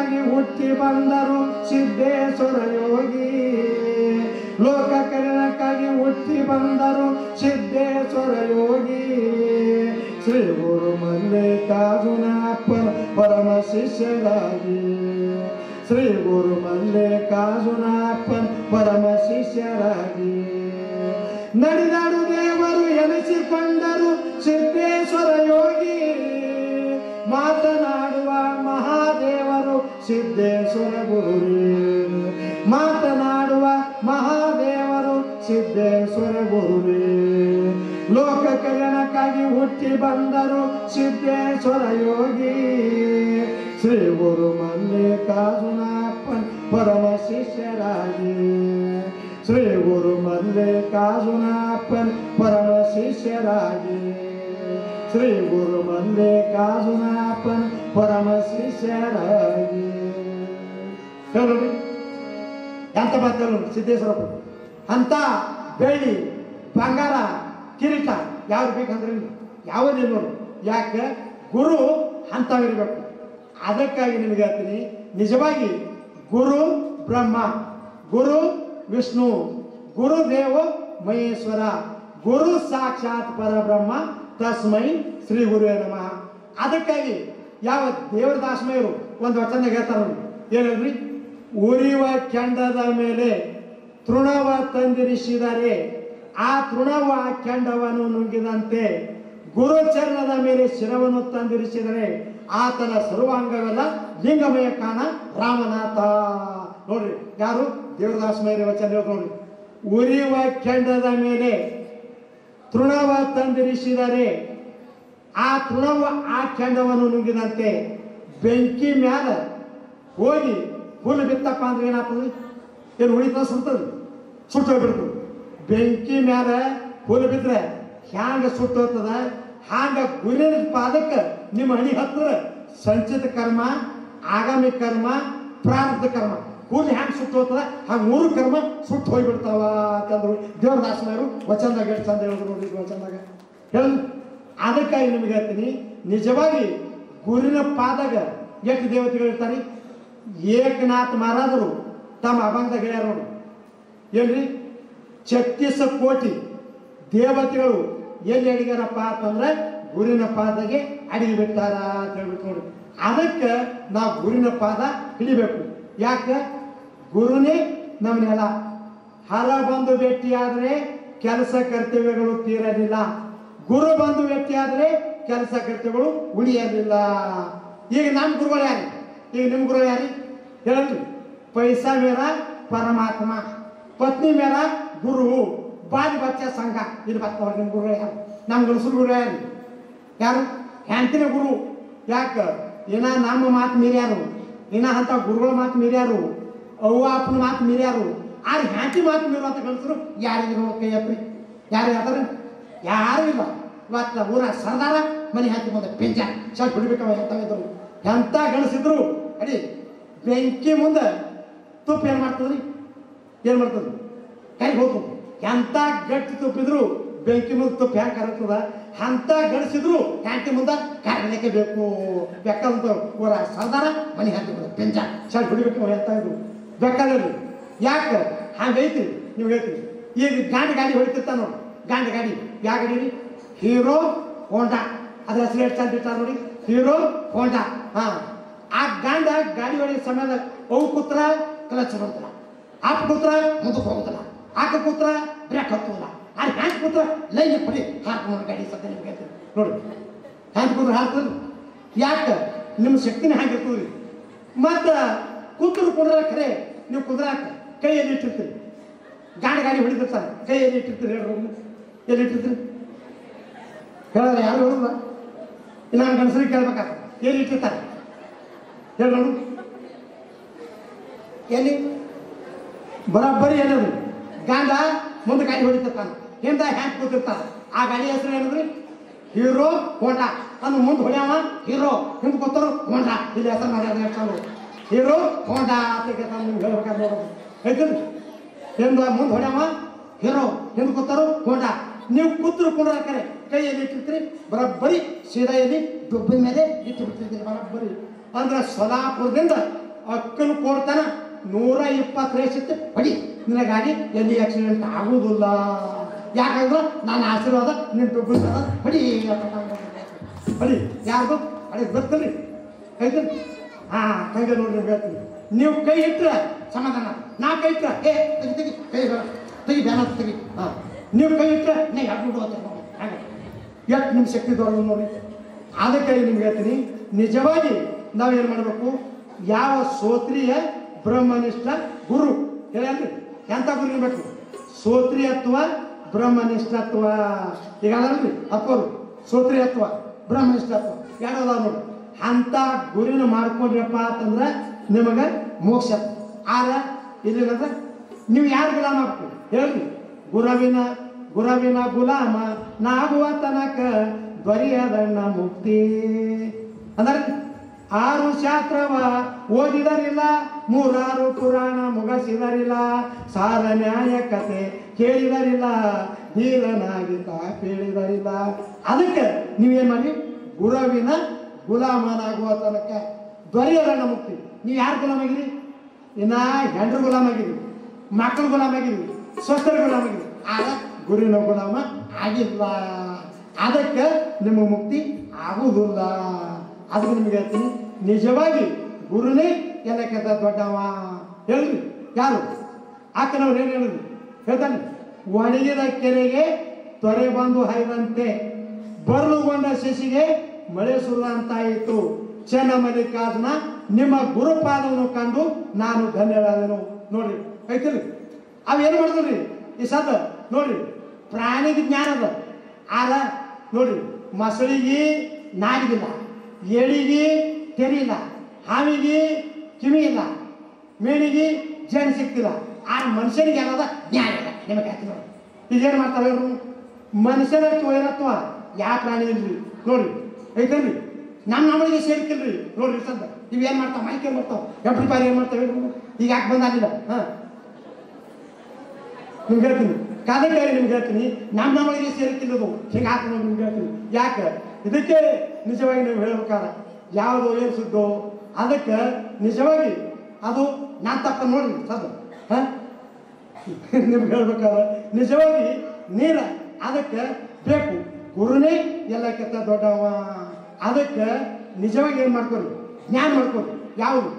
ಕಲ್ಯಾಣಕ್ಕಾಗಿ ಹುಟ್ಟಿ ಬಂದರು ಸಿದ್ದೇಶ್ವರ ಯೋಗಿ ಲೋಕ ಕಲ್ಯಾಣಕ್ಕಾಗಿ ಹುಟ್ಟಿ ಬಂದರು ಸಿದ್ದೇಶ್ವರ ಯೋಗಿ ಶ್ರೀ ಗುರು ಮಲ್ಲಿಕಾರ್ಜುನಪ್ಪನ ಪರಮ ಶಿಷ್ಯರಾಗಿ ಶ್ರೀ ಗುರು ಮಲ್ಲಿಕಾರ್ಜುನಪ್ಪನ ಪರಮ ಶಿಷ್ಯರಾಗಿ ನಡೆದಾಡು ದೇವರು ಎನಿಸಿಕೊಂಡರು ಸಿದ್ದೇಶ್ವರ ಯೋಗಿ ಮಾತನಾಡುವ ಮಹಾದೇವರು ಸಿದ್ದೇಶ್ವರ ಗುರುರೇ ಮಾತನಾಡುವ ಮಹಾದೇವರು ಸಿದ್ದೇಶ್ವರ ಗುರುರೇ ಲೋಕ ಕಲ್ಯಾಣಕ್ಕಾಗಿ ಹುಟ್ಟಿ ಬಂದರು ಸಿದ್ದೇಶ್ವರ ಯೋಗಿ ಶ್ರೀ ಗುರು ಮಲ್ಲಿಕಾರ್ಜುನಪ್ಪನ್ ಪರಮ ಶಿಷ್ಯರಾಗಿ ಶ್ರೀ ಗುರು ಮಲ್ಲಿಕಾರ್ಜುನಪ್ಪನ್ ಪರಮ ಶಿಷ್ಯರಾಗಿ ಶ್ರೀ ಗುರು ಮಲ್ಲಿಕಾರ್ಜುನಪ್ಪನ್ ಪರಮ ಶಿಷ್ಯರಾಗಿ ಹೇಳಿ ಎಂತ ಮಾತಲ್ಲ ಸಿದ್ದೇಶ್ವರಪ್ಪ ಅಂತ ಬೆಳ್ಳಿ ಬಂಗಾರ ಕಿರೀಟ ಯಾವ್ದು ಬೇಕಂದ್ರೆ ಯಾವುದಿಲ್ಲ ನೋಡಿ ಯಾಕೆ ಗುರು ಅಂಥವಿರ್ಬೇಕು ಅದಕ್ಕಾಗಿ ನಿಮಗೆ ಹೇಳ್ತೀನಿ ನಿಜವಾಗಿ ಗುರು ಬ್ರಹ್ಮ ಗುರು ವಿಷ್ಣು ಗುರುದೇವ ಮಹೇಶ್ವರ ಗುರು ಸಾಕ್ಷಾತ್ ಪರಬ್ರಹ್ಮ ತಸ್ಮೈ ಶ್ರೀ ಗುರುವೇ ನಮಃ ಅದಕ್ಕಾಗಿ ಯಾವ ದೇವರ ದಾಸಮಯರು ಒಂದು ವಚನ ಹೇಳ್ತಾರೆ ನೋಡಿ ಏನಂದ್ರಿ ಉರಿಯುವ ಕೆಂಡದ ಮೇಲೆ ತೃಣವ ತಂದಿರಿಸಿದರೆ ಆ ತೃಣವ ಆ ಕೆಂಡವನ್ನು ನುಂಗಿದಂತೆ ಗುರುಚರಣದ ಮೇಲೆ ಶಿರವನ್ನು ತಂದಿರಿಸಿದರೆ ಆತನ ಸರ್ವಾಂಗವೆಲ್ಲ ಲಿಂಗಮಯ ಕಾಣ ರಾಮನಾಥ ನೋಡ್ರಿ ಯಾರು ದೇವದಾಸಮಯರಿ ವಚನ ಹೇಳ್ತಾರೆ ನೋಡ್ರಿ ಉರಿಯುವ ಕೆಂಡದ ಮೇಲೆ ತೃಣವ ತಂದಿರಿಸಿದರೆ ಆ ತೃಣವ ಆ ಕೆಂಡವನ್ನು ನುಂಗಿದಂತೆ ಬೆಂಕಿ ಮ್ಯಾಲ ಹೋಗಿ ಹುಲ್ಲು ಬಿತ್ತಪ್ಪ ಅಂದ್ರೆ ಏನಾಗ್ತದೆ ಏನು ಉಳಿತ ಸುಡ್ತದೆ ಸುಟ್ಟು ಹೋಗ್ಬಿಡ್ತದೆ ಬೆಂಕಿ ಮ್ಯಾಲ ಹುಲ್ಲು ಬಿದ್ದರೆ ಹ್ಯಾಂಗ ಸುಟ್ಟು ಹೋಗ್ತದ ಹಾಂಗ ಗುರಿನ ಪಾದಕ್ಕೆ ನಿಮ್ಮ ಹಣಿ ಹತ್ತಿರ ಸಂಚಿತ ಕರ್ಮ ಆಗಾಮಿ ಕರ್ಮ ಪ್ರಾರಬ್ಧ ಕರ್ಮ ಕೂದಲು ಹ್ಯಾಂಗ ಸುಟ್ಟು ಹೋಗ್ತದ ಹಾಗೆ ಮೂರು ಕರ್ಮ ಸುಟ್ಟು ಹೋಗ್ಬಿಡ್ತಾವ ಅಂತಂದ್ರು ದೇವ್ರ ದಾಸನವರು ವಚನದಾಗ ಎಷ್ಟು ಚಂದ ಹೇಳಿದ್ರು ನೋಡಿ ಈ ವಚನದಾಗ ಹೇಳಿ ಅದಕ್ಕಾಗಿ ನಿಮಗೆ ಹೇಳ್ತೀನಿ ನಿಜವಾಗಿ ಗುರಿನ ಪಾದಾಗ ಎಷ್ಟು ದೇವತೆಗಳು ಇರ್ತಾರೆ ಏಕನಾಥ್ ಮಹಾರಾಜರು ತಮ್ಮ ಅಭಂಗದಾಗ ಹೇಳ್ಯಾರ ನೋಡಿ ಏನ್ರಿ ಛತ್ತೀಸ ಕೋಟಿ ದೇವತೆಗಳು ಎಲ್ಲಿ ಅಡಿಗಾರಪ್ಪ ಅಂತಂದ್ರೆ ಗುರಿನ ಪಾದಗೆ ಅಡಿಗೆ ಬಿಟ್ಟಾರ ಅಂತ ಹೇಳ್ಬಿಟ್ಟು ನೋಡಿ ಅದಕ್ಕೆ ನಾವು ಗುರಿನ ಪಾದ ಹಿಡಿಬೇಕು ಯಾಕೆ ಗುರುನೇ ನಮ್ಮನ್ನೆಲ್ಲ ಹರ ಬಂದು ಭೇಟಿಯಾದರೆ ಕೆಲಸ ಕರ್ತವ್ಯಗಳು ತೀರಲಿಲ್ಲ ಗುರು ಬಂದು ಭೇಟಿಯಾದರೆ ಕೆಲಸ ಕರ್ತವ್ಯಗಳು ಉಳಿಯಲಿಲ್ಲ ಈಗ ನಮ್ಮ ಗುರುಗಳು ಯಾರು ಈಗ ನಿಮ್ಮ ಗುರುಗಳು ಯಾರು ಹೇಳ್ರಿ ಪೈಸಾ ಮೇರ ಪರಮಾತ್ಮ ಪತ್ನಿ ಮೇರ ಗುರು ಬಾಲಿ ಬಚ್ಚ ಸಂಘ ಇಲ್ಲಿ ಬರ್ತಾವ ನಿಮ್ಮ ಗುರುಗಳು ಯಾರು ನಮ್ಮ ಗಣಸರು ಗುರು ಯಾರು ಯಾರು ಹ್ಯಾಂತಿನ ಗುರು ಯಾಕ ಏನ ನಮ್ಮ ಮಾತು ಮೀರ್ಯಾರು ಇನ್ನ ಅಂತ ಗುರುಗಳ ಮಾತು ಮೀರ್ಯಾರು ಅವ್ವ ಅಪ್ಪನ ಮಾತು ಮೀರ್ಯಾರು ಆದ್ರೆ ಹ್ಯಾಂತಿ ಮಾತು ಮೀರುವಂತ ಗಣಸರು ಯಾರಿದ್ರು ಕೈ ಎತ್ರಿ ಯಾರು ಹೇಳ್ತಾರೆ ಯಾರು ಇಲ್ಲ ಇವತ್ತ ಊರ ಸರ್ದಾರ ಮನೆ ಹಾಕಿ ಮುಂದೆ ಪೆಂಚ ಶಾಟ್ ಹೊಡಿಬೇಕವ ಎಂತವಿದ್ರು ಎಂತ ಗಣಸಿದ್ರು ಅಡಿ ಬೆಂಕಿ ಮುಂದೆ ತುಪ್ಪ ಏನು ಮಾಡ್ತದ್ರಿ ಏನು ಮಾಡ್ತದ್ರಿ ಕೈ ಹೋಗ್ತು ಎಂತ ಗಟ್ಟಿ ತುಪ್ಪಿದ್ರು ಬೆಂಕಿ ಮುಂದೆ ತುಪ್ಪ ಹ್ಯಾಂಗ ಕರಗ್ತದ ಅಂತ ಗಡಿಸಿದ್ರು ಹ್ಯಾಂಟಿ ಮುಂದೆ ಕರಗಲಿಕ್ಕೆ ಬೇಕು ಬೆಕ್ಕಂತ ಊರ ಸರ್ದಾರ ಮನೆ ಹಾಕಿ ಮುಂದೆ ಪೆಂಚ ಶಾಟ್ ಹೊಡಿಬೇಕು ಎಂತ ಇದ್ರು ಬೆಕ್ಕಲ್ಲಿ ಯಾಕೆ ಹಂಗೈತಿ ನೀವು ಹೇಳ್ತೀರಿ ಈಗ ಗಾಂಡಿ ಗಾಡಿ ಹೊಡಿತಿರ್ತಾನ ನೋಡಿ ಗಾಂಡಿ ಗಾಡಿ ಯಾವ ಗಾಡಿ ರೀ ಹೀರೋ ಹೋಂಡಾ ಅದ್ರ ಹೆಸರು ಎಷ್ಟು ಚಂದ ಇಟ್ಟಾರ ನೋಡಿ ಹೀರೋ ಹೋಂಡಾ ಹಾ ಆ ಗಾಂಡ ಗಾಡಿ ಹೊಡೆಯೋ ಸಮಯದ ಅವು ಕೂತ್ರ ಕ್ಲಚ್ ಬರ್ತಲ್ಲ ಆಪ್ ಕೂತ್ರ ಮುಂದಕ್ಕೆ ಹೋಗುತ್ತಲ್ಲ ಆಕ ಕೂತ್ರ ಬ್ರೇಕ್ ಹತ್ತಲ್ಲ ಆ ಹ್ಯಾಂಡ್ ಕೂತ್ರ ಲೈನ್ ಪಡಿ ಹಾಕೊಂಡು ಗಾಡಿ ಸದ್ಯ ನಿಮ್ಗೆ ಹೇಳ್ತೀನಿ ನೋಡಿ ಹ್ಯಾಂಡ್ ಕೂತ್ರ ಹಾಕ್ತದೆ ಯಾಕೆ ನಿಮ್ಮ ಶಕ್ತಿನ ಹ್ಯಾಂಗಿರ್ತದ್ರಿ ಮತ್ತು ಕೂತರು ಕುಂದ್ರ ಖರೆ ನೀವು ಕುಂದ್ರಾಕ ಕೈಯಲ್ಲಿ ಇಟ್ಟಿರ್ತೀರಿ ಗಾಡಿ ಗಾಡಿ ಹೊಡಿತಿರ್ತಾರೆ ಕೈಯಲ್ಲಿ ಇಟ್ಟಿರ್ತೀರಿ ಹೇಳ್ರಿ ಹೋಗ್ಲಿ. ಎಲ್ಲಿ ಇಟ್ಟಿರ್ತೀರಿ ಹೇಳಲ್ಲ ಯಾರು ಹೇಳಲ್ಲ ಇಲ್ಲ ನಾನು ಗಣಸರಿಗೆ ಕೇಳ್ಬೇಕಾಗ್ತದೆ ಎಲ್ಲಿ ಇಟ್ಟಿರ್ತಾರೆ ಹೇಳಿ ನೋಡು ಎಲ್ಲಿ ಬರೋಬ್ಬರಿ ಏನದು ಗಾಂಡ ಮುಂದೆ ಗಾಡಿ ಹೊಡಿತಿರ್ತಾನೆ ಹಿಂದೆ ಹ್ಯಾಂಕ್ ಕೂತಿರ್ತಾನೆ ಆ ಗಾಡಿ ಹೆಸರು ಏನಂದ್ರಿ ಹೀರೋ ಹೋಂಡಾ ಅನ್ನು ಮುಂದೆ ಹೊಡ್ಯಾವ ಹೀರೋ ಹಿಂದೆ ಕೂತರು ಹೋಂಡಾ ಇಲ್ಲಿ ಹೆಸರು ಮಾಡ್ಯಾರ ಹೇಳ್ತಾನು ಹೀರೋ ಹೋಂಡಾ ಅಂತ ಕೇಳ್ತಾನೆ ನಿಮ್ಗೆ ಹೇಳ್ಬೇಕಾದ್ರೆ ನೋಡೋದು ಹೇಳ್ತೀರಿ ಹಿಂದೆ ಮುಂದೆ ಹೊಡ್ಯಾವ ಹೀರೋ ಹಿಂದೆ ಕೂತರು ಹೋಂಡಾ ನೀವು ಕೂತರು ಕುಂಡ್ರಾಕರೆ ಕೈಯಲ್ಲಿ ಇಟ್ಟಿರ್ತೀರಿ ಬರೋಬ್ಬರಿ ಸೀದಾ ಎಲ್ಲಿ ದುಬ್ಬಿ ಮೇಲೆ ಇಟ್ಟು ಬಿಟ್ಟಿರ್ತೀರಿ ಬರೋಬ್ಬರಿ ಅಂದ್ರೆ ಸೊಲಾಪುರದಿಂದ ಅಕ್ಕನು ಕೊಡ್ತಾನ ನೂರ ಇಪ್ಪತ್ತು ರೇಷಿತ್ತು ಹೊಡಿ ನಿನಗಾಗಿ ಎಲ್ಲಿ ಆಕ್ಸಿಡೆಂಟ್ ಆಗುವುದಿಲ್ಲ ಯಾಕಂದ್ರೆ ನನ್ನ ಆಶೀರ್ವಾದ ನಿನ್ನ ತುಗ್ಗುತ್ತದ ಹೊಡಿ ಹೊಡಿ ಯಾರ್ದು ಹೊಡಿ ಗೊತ್ತಲ್ರಿ ಕೈತಲ್ ಹಾ ಕೈಗೆ ನೋಡ್ರಿ ನಿಮ್ಗೆ ಹೇಳ್ತೀನಿ ನೀವು ಕೈ ಇಟ್ರೆ ಸಮಾಧಾನ ನಾ ಕೈ ಇಟ್ರೆ ಏ ತೆಗಿ ತೆಗಿ ಕೈ ಬೇಡ. ತೆಗಿ ಬ್ಯಾನ ತೆಗಿ ಹಾ ನೀವು ಕೈ ಇಟ್ರೆ ನೀ ಎರಡು ಬಿಡು ಅಂತ ಹಾಗೆ ಎಷ್ಟು ನಿಮ್ಮ ಶಕ್ತಿ ದೊರಕದು ನೋಡಿ ಅದಕ್ಕೆ ನಿಮ್ಗೆ ಹೇಳ್ತೀನಿ ನಿಜವಾಗಿ ನಾವೇನು ಮಾಡಬೇಕು ಯಾವ ಸೋತ್ರಿಯ ಬ್ರಹ್ಮನಿಷ್ಠ ಗುರು ಹೇಳಿ ಎಂಥ ಗುರು ಇರಬೇಕು ಸೋತ್ರಿಯತ್ವ ಬ್ರಹ್ಮನಿಷ್ಠತ್ವ ಈಗ ಅದಲ್ರಿ ಅಪ್ಪರು ಸೋತ್ರಿಯತ್ವ ಬ್ರಹ್ಮನಿಷ್ಠತ್ವ ಯಾವ್ದು ನೋಡಿ ಅಂಥ ಗುರಿನ ಮಾಡ್ಕೊಂಡ್ರಪ್ಪ ಅಂತಂದ್ರೆ ನಿಮಗೆ ಮೋಕ್ಷ ಆರ ಇಲ್ಲಿಲ್ಲಂದ್ರೆ ನೀವು ಯಾರು ಗುಲಾಮ ಆಗ್ಬೇಕು ಹೇಳ್ರಿ ಗುರವಿನ ಗುರವಿನ ಗುಲಾಮ ನಾಗುವ ತನಕ ದೊರೆಯದಣ್ಣ ಮುಕ್ತಿ ಅಂದ್ರೆ ಆರು ಶಾಸ್ತ್ರವ ಓದಿದರಿಲ್ಲ ಮೂರಾರು ಪುರಾಣ ಮುಗಸಿದರಿಲ್ಲ ಸಾರ ನ್ಯಾಯ ಕತೆ ಕೇಳಿದರಿಲ್ಲ ಧೀರನಾಗಿ ತಾ ಕೇಳಿದರಿಲ್ಲ ಅದಕ್ಕೆ ನೀವೇನ್ ಮಾಡಿ ಗುರುವಿನ ಗುಲಾಮನಾಗುವ ತನಕ ದೊರೆಯದಣ್ಣ ಮುಕ್ತಿ ನೀವು ಯಾರು ಗುಲಾಮಾಗಿರಿ ಇನ್ನ ಹೆಂಡ್ರು ಗುಲಾಮಾಗಿರಿ ಮಕ್ಕಳು ಗುಲಾಮಾಗಿರಿ ಸ್ವಸ್ಥರ ಗುಲಾಮಾಗಿರಿ ಆಗ ಗುರುವಿನ ಗುಲಾಮ ಆಗಿಲ್ಲ ಅದಕ್ಕೆ ನಿಮ್ಮ ಮುಕ್ತಿ ಆಗುವುದಿಲ್ಲ ಅದಕ್ಕೆ ನಿಮಗೆ ಹೇಳ್ತೀನಿ ನಿಜವಾಗಿ ಗುರುನೇ ಎಲ್ಲಕ್ಕಿಂತ ದೊಡ್ಡವ ಹೇಳ್ರಿ ಯಾರು ಆಕನವ್ರು ಏನು ಹೇಳಿದ್ರು ಹೇಳ್ತಾನೆ ಒಣಗಿದ ಕೆರೆಗೆ ತೊರೆ ಬಂದು ಹೈದಂತೆ ಬರಲುಗೊಂಡ ಶಶಿಗೆ ಮಳೆ ಸುರುವಂತಾಯಿತು ಚೆನ್ನ ಮಲ್ಲಿಕಾರ್ಜುನ ನಿಮ್ಮ ಗುರುಪಾದವನ್ನು ಕಂಡು ನಾನು ಧನ್ಯವಾದನು ನೋಡ್ರಿ ಐತಿರಿ ಅವೇನು ಮಾಡಿದ್ರಿ ಈ ಸದ ನೋಡ್ರಿ ಪ್ರಾಣಿಗೆ ಜ್ಞಾನ ಅದ ಆದ ನೋಡ್ರಿ ಮಸಳಿಗೆ ನಾಲಿಗಿಲ್ಲ ಎಳಿಗೆ ತೆರಿಯಿಲ್ಲ ಹಾವಿಗೆ ಕಿವಿ ಇಲ್ಲ ಮೇಣಿಗೆ ಜೇನು ಸಿಕ್ತಿಲ್ಲ ಆ ಮನುಷ್ಯನಿಗೆ ಏನದ ಜ್ಞಾನ ಇಲ್ಲ ನಿಮಗೆ ಹೇಳ್ತೀನಿ ನೋಡಿ ಈಗೇನು ಮಾಡ್ತಾವೆ ಇವರು ಮನುಷ್ಯನ ವೈರತ್ವ ಯಾವ ಪ್ರಾಣಿ ಇಲ್ರಿ ನೋಡ್ರಿ ಐತೇನ್ರಿ ನಮ್ಮ ನಮ್ಮಳಿಗೆ ಸೇರ್ಕಿಲ್ರಿ ನೋಡ್ರಿ ಸದ್ದ ಇವೇನು ಮಾಡ್ತಾವ ಮೈಕ್ ಏನು ಮಾಡ್ತಾವ ಎಬ್ರಿ ಬಾರಿ ಏನು ಮಾಡ್ತಾವೆ ಇವ್ರು? ಈಗ ಯಾಕೆ ಬಂದಾಗಿಲ್ಲ ಹಾಂ ನಿಮ್ಗೆ ಹೇಳ್ತೀನಿ ಕಾದಂಬರಿ ನಿಮ್ಗೆ ಹೇಳ್ತೀನಿ ನಮ್ಮ ನಮ್ಮಳಿಗೆ ಸೇರ್ಕಿಲ್ಲದು ಹಿಂಗೆ ಹಾಕಿ ನಿಮ್ಗೆ ಹೇಳ್ತೀನಿ ಯಾಕೆ ಇದಕ್ಕೆ ನಿಜವಾಗಿ ನೀವು ಹೇಳ್ಬೇಕಾರ ಯಾವುದು ಏನು ಸುದ್ದೋ ಅದಕ್ಕೆ ನಿಜವಾಗಿ ಅದು ನಾನು ತಪ್ಪ ನೋಡ್ರಿ ಸದ ಹಾಂ ನಿಮ್ಗೆ ಹೇಳ್ಬೇಕಾದ್ರೆ ನಿಜವಾಗಿ ನೀರ ಅದಕ್ಕೆ ಬೇಕು ಗುರುನೇ ಎಲ್ಲಕ್ಕಿಂತ ದೊಡ್ಡವ ಅದಕ್ಕೆ ನಿಜವಾಗಿ ಏನು ಮಾಡ್ಕೊರಿ ಜ್ಞಾನ ಮಾಡ್ಕೊರಿ ಯಾವುದು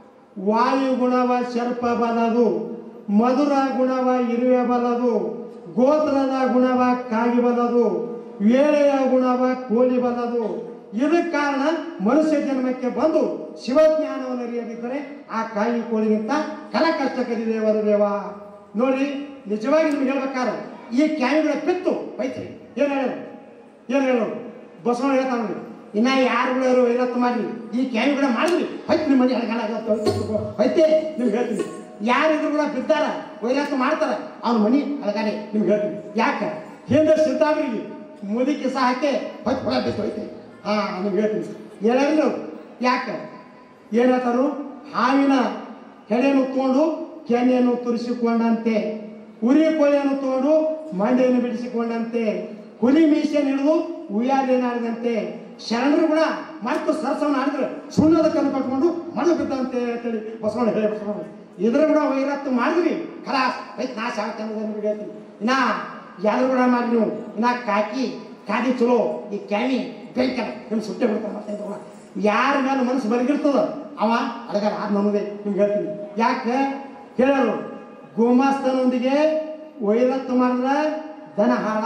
ವಾಯು ಗುಣವ ಸರ್ಪ ಬಲದು ಮಧುರ ಗುಣವ ಇರುವೆ ಬಲದು ಗೋತ್ರದ ಗುಣವ ಕಾಗಿ ಬಲದು ವೇಳೆಯ ಗುಣವ ಕೋಲಿ ಬಲದು ಇದಕ್ಕೆ ಕಾರಣ ಮನುಷ್ಯ ಜನ್ಮಕ್ಕೆ ಬಂದು ಶಿವಜ್ಞಾನವನ್ನು ಅರಿಯದಿದ್ದರೆ ಆ ಕಾಯಿ ಕೋಳಿಗಿಂತ ಕಲ ಕಷ್ಟ ಕಲಿದೆ ವರದೇವ ನೋಡಿ ನಿಜವಾಗಿ ನಿಮ್ಗೆ ಹೇಳ್ಬೇಕಾದ್ರೆ ಈ ಕ್ಯಾಮಿಗಳ ಪಿತ್ತು ಐತ್ರಿ ಏನು ಹೇಳೋದು ಏನು ಹೇಳೋದು ಬಸವಣ್ಣ ಹೇಳ್ತಾನೆ ಇನ್ನ ಯಾರುಗಳು ಇವತ್ತು ಮಾಡಿ ಈ ಕ್ಯಾಮಿಗಳ ಮಾಡಿದ್ರಿ ಹೊಯ್ತು ನಿಮ್ಮ ಮನೆ ಹಳಗಾಲ ಹೊಯ್ತೆ ನಿಮ್ಗೆ ಹೇಳ್ತೀನಿ ಯಾರಿದ್ರು ಕೂಡ ಬಿದ್ದಾರ ವೈರಾತು ಮಾಡ್ತಾರ ಅವ್ನ ಮನಿ ಹಳಗಾನೆ ನಿಮ್ಗೆ ಹೇಳ್ತೀನಿ ಯಾಕೆ ಹಿಂದೆ ಸಿದ್ಧಾಗ್ರಿಗೆ ಮುದುಕಿ ಸಹಕ್ಕೆ ಹೊಯ್ತು ಹೊಳ ಬಿತ್ತು ಹೋಯ್ತೆ ಹಾ ನಿಮ್ಗೆ ಹೇಳ್ತೀನಿ ಹೇಳಿದ್ರು ಯಾಕೆ ಏನು ಹೇಳ್ತಾರು ಹಾವಿನ ಹೆಡೆಯನ್ನು ತಗೊಂಡು ಕೆನೆಯನ್ನು ತುರಿಸಿಕೊಂಡಂತೆ ಉರಿ ಕೋಳಿಯನ್ನು ತಗೊಂಡು ಮಂಡೆಯನ್ನು ಬಿಡಿಸಿಕೊಂಡಂತೆ ಹುಲಿ ಮೀಸೆಯನ್ನು ಹಿಡಿದು ಉಯ್ಯಾಲೇನಾಡಿದಂತೆ ಶರಣರು ಕೂಡ ಮತ್ತು ಸರಸವನ್ನು ಆಡಿದ್ರೆ ಸುಣ್ಣದ ಕಲ್ಲು ಕಟ್ಕೊಂಡು ಮಣ್ಣು ಬಿದ್ದಂತೆ ಅಂತೇಳಿ ಬಸವಣ್ಣ ಹೇಳಿ ಬಸವಣ್ಣ ಇದ್ರ ಕೂಡ ವೈರತ್ತು ಮಾಡಿದ್ರಿ ಖಲಾಸ್ ಐತ್ ನಾಶ ಆಗುತ್ತೆ ಅನ್ನೋದು ನಿಮ್ಗೆ ಹೇಳ್ತೀನಿ ಇನ್ನ ಯಾರು ಕೂಡ ಮಾಡಿ ನೀವು ಇನ್ನ ಕಾಕಿ ಕಾದಿ ಚಲೋ ಈ ಕ್ಯಾಮಿ ಬೆಂಕಲ್ಲ ನಿಮ್ಗೆ ಸುಟ್ಟೆ ಬಿಡ್ತಾರೆ ಮತ್ತೆ ಇದು ಕೂಡ. ಯಾರ ಮೇಲೆ ಮನಸ್ಸು ಬಲಗಿರ್ತದ ಅವ ಅಡಗಾರ ಆದ್ ನನ್ನದೇ ನಿಮ್ಗೆ ಹೇಳ್ತೀನಿ ಯಾಕೆ ಕೇಳೋರು ಗೋಮಾಸ್ತನೊಂದಿಗೆ ವೈರತ್ತು ಮಾಡಿದ್ರೆ ದನ ಹಾಳ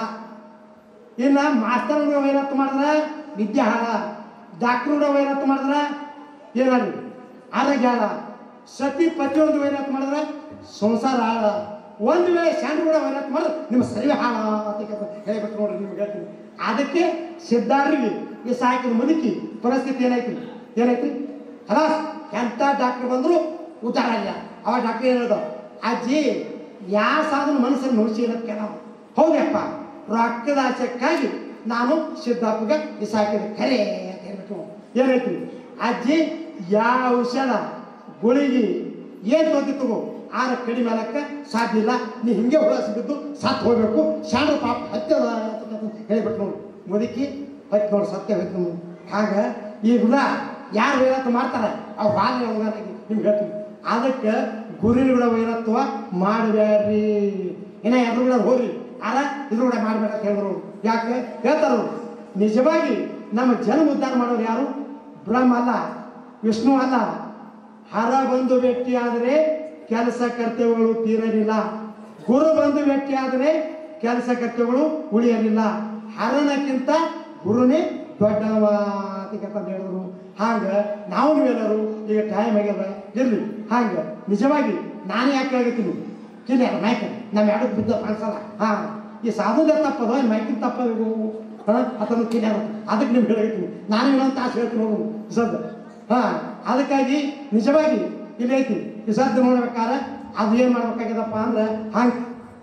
ಇನ್ನು ಮಾಸ್ತರ್ಗಳ ವೈರತ್ತು ಮಾಡಿದ್ರೆ ವಿದ್ಯೆ ಹಾಳ ಡಾಕ್ಟ್ರುಗಳ ವೈರತ್ತು ಮಾಡಿದ್ರೆ ಏನಾದ್ರು ಆರೋಗ್ಯ ಹಾಳ ಸತಿ ಪ್ರತಿಯೊಂದು ವೈರತ್ತು ಮಾಡಿದ್ರೆ ಸಂಸಾರ ಹಾಳ ಒಂದು ವೇಳೆ ಶಾಂಡ್ರುಗಳ ವೈರತ್ತು ಮಾಡಿದ್ರೆ ನಿಮ್ಮ ಸರಿ ಹಾಳ ಅಂತ ಕೇಳ್ತಾರೆ. ಹೇಳ್ಬೇಕು ನೋಡ್ರಿ ನಿಮ್ಗೆ ಹೇಳ್ತೀನಿ ಅದಕ್ಕೆ ಸಿದ್ಧಾರ್ಥಿಗೆ ಈ ಸಾಕಿದ ಮುದುಕಿ ಪರಿಸ್ಥಿತಿ ಏನಾಯ್ತು ಏನಾಯ್ತು ಹಲಾಸ್ ಎಂಥ ಡಾಕ್ಟರ್ ಬಂದ್ರು ಉದ್ದಾರ ಇಲ್ಲ ಅವ ಡಾಕ್ಟರ್ ಏನು ಹೇಳ್ದ ಅಜ್ಜಿ ಯಾವ ಸಾಧನ ಮನಸ್ಸನ್ನು ನುಡಿಸಿ ಇರೋದಕ್ಕೆ ನಾವು ಹೌದಪ್ಪ ರೊಕ್ಕದ ಆಸಕ್ಕಾಗಿ ನಾನು ಸಿದ್ದಾಪಗೆ ಈ ಸಾಕಿದ ಖರೆ ಅಂತ ಹೇಳ್ಬಿಟ್ಟು ಏನಾಯ್ತು ಅಜ್ಜಿ ಯಾವ ಔಷಧ ಗುಳಿಗೆ ಏನು ತೊಂದಿ ತಗೋ ಆರ ಕಡಿಮೆ ಆಗಕ್ಕೆ ಸಾಧ್ಯ ಇಲ್ಲ ನೀ ಹಿಂಗೆ ಹುಳ ಸಿಗಿದ್ದು ಸತ್ತು ಹೋಗ್ಬೇಕು ಶಾಂಡ್ರ ಪಾಪ ಹತ್ತದ ಅಂತ ಹೇಳ್ಬಿಟ್ಟು ನೋಡಿ ಮುದುಕಿ ಹತ್ತು ನೋಡಿ ಸತ್ಯ ಹೋಯ್ತು ನೋಡಿ ಆಗ ಈ ಹುಳ ಯಾರು ಹೇಳತ್ತು ಮಾಡ್ತಾರೆ ಅವ್ರು ಬಾಲ್ಯ ಹುಡುಗನಾಗಿ ನಿಮ್ಗೆ ಹೇಳ್ತೀನಿ ಅದಕ್ಕೆ ಗುರಿನ ಕೂಡ ವೈರತ್ವ ಮಾಡಬೇಡ್ರಿ ಇನ್ನ ಎದ್ರು ಕೂಡ ಹೋಗ್ರಿ ಆರ ಇದ್ರ ಕೂಡ ಮಾಡಬೇಡ ಅಂತ ಹೇಳಿದ್ರು ಯಾಕೆ ಹೇಳ್ತಾರು ನಿಜವಾಗಿ ನಮ್ಮ ಜನ್ಮ ಉದ್ಧಾರ ಮಾಡೋರು ಯಾರು ಬ್ರಹ್ಮ ಅಲ್ಲ ವಿಷ್ಣು ಅಲ್ಲ ಹರ ಬಂದು ಭೇಟಿ ಆದರೆ ಕೆಲಸ ಕರ್ತವ್ಯಗಳು ತೀರಲಿಲ್ಲ ಗುರು ಬಂದು ಭೇಟಿ ಆದರೆ ಕೆಲಸ ಕರ್ತವ್ಯಗಳು ಉಳಿಯಲಿಲ್ಲ ಹರನಕ್ಕಿಂತ ಗುರುನೇ ದೊಡ್ಡವ ಅಂತ ಹೇಳಿದ್ರು ಹಾಗ ನಾವು ನೀವೆಲ್ಲರೂ ಈಗ ಟೈಮ್ ಆಗ್ಯದ ಇರ್ಲಿ ಹಾಗ ನಿಜವಾಗಿ ನಾನೇ ಯಾಕೆ ಹೇಳ್ತೀನಿ ಕಿಲ್ಲ ಮೈಕ್ ನಮ್ಮ ಎರಡಕ್ಕೆ ಬಿದ್ದ ಕಾಣಿಸಲ್ಲ ಹಾ ಈ ಸಾಧುದೇ ತಪ್ಪದ ಮೈಕಿನ ತಪ್ಪದು ಹಾ ಅಥವಾ ಕಿಲ್ಲ ಅದಕ್ಕೆ ನಿಮ್ಗೆ ಹೇಳ್ತೀನಿ ನಾನು ಇನ್ನೊಂದು ತಾಸು ಹೇಳ್ತೀನಿ ಹೋಗು ಸದ್ದ ಹಾ ಅದಕ್ಕಾಗಿ ನಿಜವಾಗಿ ಇಲ್ಲಿ ಐತಿ ಈ ಸದ್ದು ನೋಡ್ಬೇಕಾದ್ರೆ ಅದು ಏನು ಮಾಡ್ಬೇಕಾಗ್ಯದಪ್ಪ ಅಂದ್ರೆ ಹಂಗೆ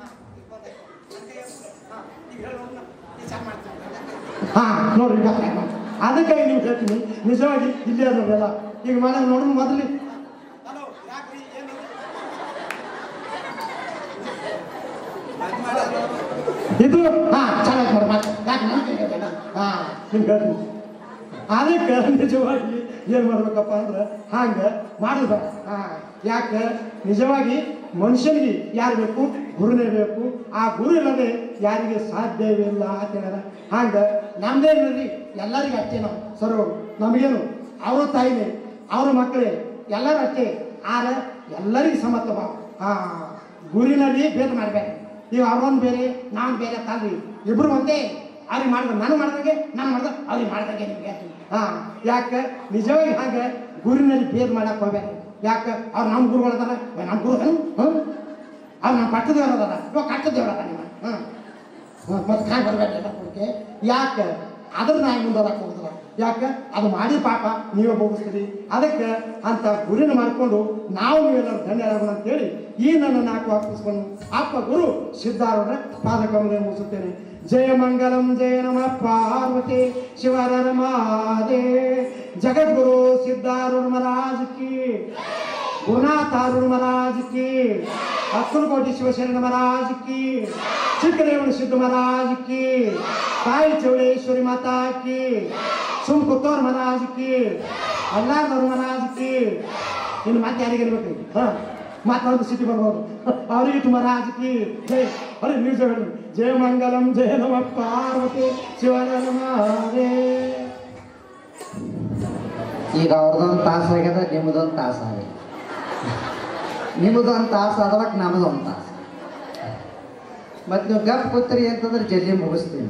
ಹಾ ನೋಡ್ರಿ ಈಗ ಅದಕ್ಕಾಗಿ ನೀವು ಹೇಳ್ತೀನಿ ನಿಜವಾಗಿ ಇಲ್ಲೇ ಅದಲ್ಲ ಈಗ ಮನೆ ನೋಡ್ರಿ ಮೊದಲು ಇದು ಹಾ ಚೆನ್ನಾಗಿ ನೋಡಿ ಮಾತು ಯಾಕೆ ನಾನು ಕೇಳ್ಬೇಕಲ್ಲ? ಹಾ ನಿಮ್ಗೆ ಹೇಳ್ತೀನಿ ಅದಕ್ಕೆ ನಿಜವಾಗಿ ಏನು ಮಾಡ್ಬೇಕಪ್ಪ ಅಂದ್ರೆ ಹಂಗೆ ಮಾಡಿದ ಹಾ ಯಾಕೆ ನಿಜವಾಗಿ ಮನುಷ್ಯನಿಗೆ ಯಾರು ಬೇಕು ಗುರುನೇ ಬೇಕು ಆ ಗುರು ಇಲ್ಲದೆ ಯಾರಿಗೆ ಸಾಧ್ಯವಿಲ್ಲ ಅಂತ ಹೇಳ್ಯಾರ ಹಂಗೆ ನಮ್ದೇ ಇರಲಿ ಎಲ್ಲರಿಗೂ ಅಷ್ಟೇ ನಾವು ಸರ್ವರು ನಮಗೇನು ಅವ್ರ ತಾಯಿನೇ ಅವ್ರ ಮಕ್ಕಳೇ ಎಲ್ಲರೂ ಅಷ್ಟೇ ಆರ ಎಲ್ಲರಿಗೂ ಸಮತ್ವ ಭಾವ ಹಾ ಗುರಿನಲ್ಲಿ ಭೇದ ಮಾಡಬೇಕು ಈಗ ಅವ್ರೊಂದು ಬೇರೆ ನಾನು ಬೇರೆ ತಾಳ್ರಿ ಇಬ್ರು ಒಂದೇ ಅವ್ರಿಗೆ ಮಾಡಿದ್ರೆ ನಾನು ಮಾಡ್ದಂಗೆ ನಾನು ಮಾಡಿದ್ರೆ ಅವ್ರಿಗೆ ಮಾಡ್ದಂಗೆ ನಿಮಗೆ ಹಾಂ ಯಾಕೆ ನಿಜವಾಗಿ ಹಾಗೆ ಗುರಿನಲ್ಲಿ ಭೇದ ಮಾಡಕ್ಕೆ ಹೋಗ್ಬೇಕು ಯಾಕೆ ಅವ್ರು ನಮ್ಮ ಗುರುಗಳು ಅದಾರ ಏ, ನಮ್ಮ ಗುರು ಹ್ಞೂ ಹ್ಞೂ ಅವ್ರು ನಮ್ಮ ಪಟ್ಟದೇವ್ರು ಅದಾರ ಇವಾಗ ಕಟ್ಟದೇವ್ರು ಅದ ನಿಮ್ಮ ಹಾಂ ಮತ್ತೆ ಕಾಯಿ ಬರಬೇಕು ಎಲ್ಲ ಕೊಡಕ್ಕೆ ಯಾಕೆ ಅದ್ರ ನಾಯಿ ಮುಂದೋದಕ್ಕೆ ಹೋಗುದಿಲ್ಲ ಯಾಕೆ ಅದು ಮಾಡಿ ಪಾಪ ನೀವೇ ಭೋಗಿಸ್ತೀರಿ ಅದಕ್ಕೆ ಅಂತ ಗುರಿನ ಮಾಡಿಕೊಂಡು ನಾವು ನೀವೆಲ್ಲರೂ ಧನ್ಯರಾಗೋಣ ಅಂತೇಳಿ ಈ ನನ್ನ ನಾಲ್ಕು ಹಾಕಿಸ್ಕೊಂಡು ಅಪ್ಪ ಗುರು ಸಿದ್ಧಾರೂಢ ಪಾದಕಮಲೆ ಮುಗಿಸುತ್ತೇನೆ ಜಯ ಮಂಗಲಂ ಜಯ ನಮ ಪಾರ್ವತಿ ಶಿವರ ಮಾದೇ ಜಗದ್ಗುರು ಸಿದ್ಧಾರೂಢ ಮಹಾರಾಜ್ ಕಿ ಗುರುನಾಥ ಅರುಣ್ ಮಹಾರಾಜ್ ಕಿ ಅಕ್ಕಲಕೋಟಿ ಶಿವಶರಣ ಮಹಾರಾಜ್ ಕಿ ಚಿಕ್ಕದೇವನ ಸಿದ್ಧ ಮಹಾರಾಜ್ ಕಿ ತಾಯಿ ಚೌಡೇಶ್ವರಿ ಮಾತಾ ಕಿ ಸುಮ್ ಕುತ್ತೋರ್ ಮಹಾರಾಜ್ ಕಿ ಅಲ್ಲಾದವ್ರ ಮಹಾರಾಜ್ ಕಿ ಇನ್ನು ಮತ್ತೆ ಯಾರಿಗೆ ಇರ್ಬೇಕು ಹಾ ಮಾತಾಡೋದು ಸಿಟಿ ಬರ್ಬೋದು ಅವ್ರಿಗೆ ಇಟ್ಟು ಮಹಾರಾಜ್ ಕಿ ಜೈ ಅರೆ ನೀವು ಜಯ ಹೇಳಿ ಜಯ ಮಂಗಲಂ ಜಯ ನಮ ಪಾರ್ವತಿ ಶಿವನ ನಮಃ
ಈಗ ಅವ್ರದ್ದೊಂದು ತಾಸು ಆಗ್ಯದ ನಿಮ್ಮದೊಂದು ತಾಸು ಆಗ್ಯದ ನಿಮ್ಮದೊಂದು ತಾಸು ಆದವಾಗ ನಮ್ಮದೊಂದು ತಾಸು ಮತ್ತು ನೀವು ಗಪ್ ಕೂತ್ರಿ ಅಂತಂದ್ರೆ ಜಲ್ದಿ ಮುಗಿಸ್ತೀನಿ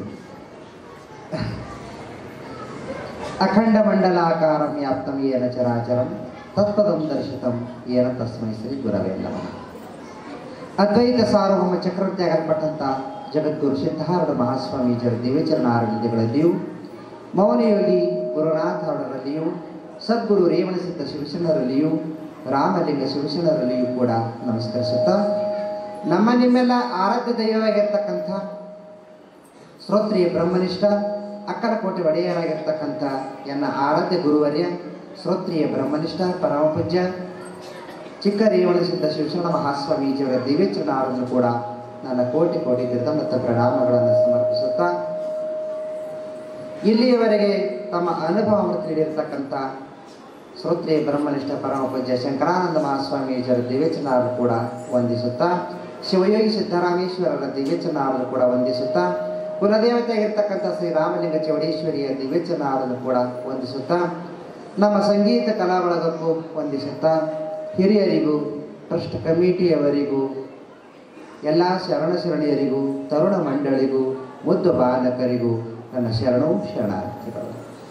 ಅಖಂಡ ಮಂಡಲಾಕಾರಂ ವ್ಯಾಪ್ತಂ ಏನ ಚರಾಚರಂ ತತ್ಪದಂ ದರ್ಶಿತಂ ಏನ ತಸ್ಮೈ ಶ್ರೀ ಗುರವೇ ನಮಃ ಅದ್ವೈತ ಸಾರ್ವಭೌಮ ಚಕ್ರವರ್ತಿ ಆಗಲ್ಪಟ್ಟಂಥ ಜಗದ್ಗುರು ಸಿದ್ಧಾರೂಢ ಮಹಾಸ್ವಾಮೀಜಿಯವರ ದಿವ್ಯಚರಣ ಆರೋಗ್ಯಗಳಲ್ಲಿಯೂ ಮೌನಯೋಗಿ ಗುರುನಾಥ ಅವರಲ್ಲಿಯೂ ಸದ್ಗುರು ರೇವಣಸಿದ್ಧ ಶಿವಶರಣರಲ್ಲಿಯೂ ರಾಮಲಿಂಗ ಶಿವಶರಣರಲ್ಲಿಯೂ ಕೂಡ ನಮಸ್ಕರಿಸುತ್ತಾ ನಮ್ಮ ನಿಮ್ಮೆಲ್ಲ ಆರಾಧ್ಯ ದೈವವಾಗಿರ್ತಕ್ಕಂಥ ಶ್ರೋತ್ರಿಯ ಬ್ರಹ್ಮನಿಷ್ಠ ಅಕ್ಕಲಕೋಟೆ ಒಡೆಯರಾಗಿರ್ತಕ್ಕಂಥ ಎನ್ನ ಆರಾಧ್ಯ ಗುರುವರ್ಯ ಶ್ರೋತ್ರಿಯ ಬ್ರಹ್ಮನಿಷ್ಠ ಪರಮ ಪೂಜ್ಯ ಚಿಕ್ಕ ರೇವಣಸಿದ್ಧ ಶಿವಶರಣ ಮಹಾಸ್ವಾಮೀಜಿಯವರ ದಿವ್ಯಚರಣಾರನ್ನು ಕೂಡ ನನ್ನ ಕೋಟಿ ಕೋಟಿ ತೀರ್ಥಮತ್ತ ಪ್ರಣಾಮಗಳನ್ನು ಸಮರ್ಪಿಸುತ್ತಾ ಇಲ್ಲಿಯವರೆಗೆ ತಮ್ಮ ಅನುಭವವನ್ನು ನೀಡಿರ್ತಕ್ಕಂಥ ಶ್ರೋತ್ರಿಯ ಬ್ರಹ್ಮನಿಷ್ಠ ಪರಮ ಪೂಜ್ಯ ಶಂಕರಾನಂದ ಮಹಾಸ್ವಾಮೀಜಿಯವರ ದಿವ್ಯಚನಾರನ್ನು ಕೂಡ ವಂದಿಸುತ್ತಾ ಶಿವಯೋಗಿ ಸಿದ್ದರಾಮೇಶ್ವರರ ದಿವ್ಯಚನಾರನ್ನು ಕೂಡ ವಂದಿಸುತ್ತಾ ಕುಲದೇವತೆಯಾಗಿರ್ತಕ್ಕಂಥ ಶ್ರೀ ರಾಮಲಿಂಗ ಚೌಡೇಶ್ವರಿಯ ದಿವ್ಯಚನಾರನ್ನು ಕೂಡ ವಂದಿಸುತ್ತಾ ನಮ್ಮ ಸಂಗೀತ ಕಲಾ ಬಳಗಕ್ಕೂ ವಂದಿಸುತ್ತಾ ಹಿರಿಯರಿಗೂ ಟ್ರಸ್ಟ್ ಕಮಿಟಿಯವರಿಗೂ ಎಲ್ಲ ಶರಣ ಶರಣಿಯರಿಗೂ ತರುಣ ಮಂಡಳಿಗೂ ಮುದ್ದು ಬಾಲಕರಿಗೂ ನನ್ನ ಶರಣು ಶರಣಾರ್ಥಿಗಳು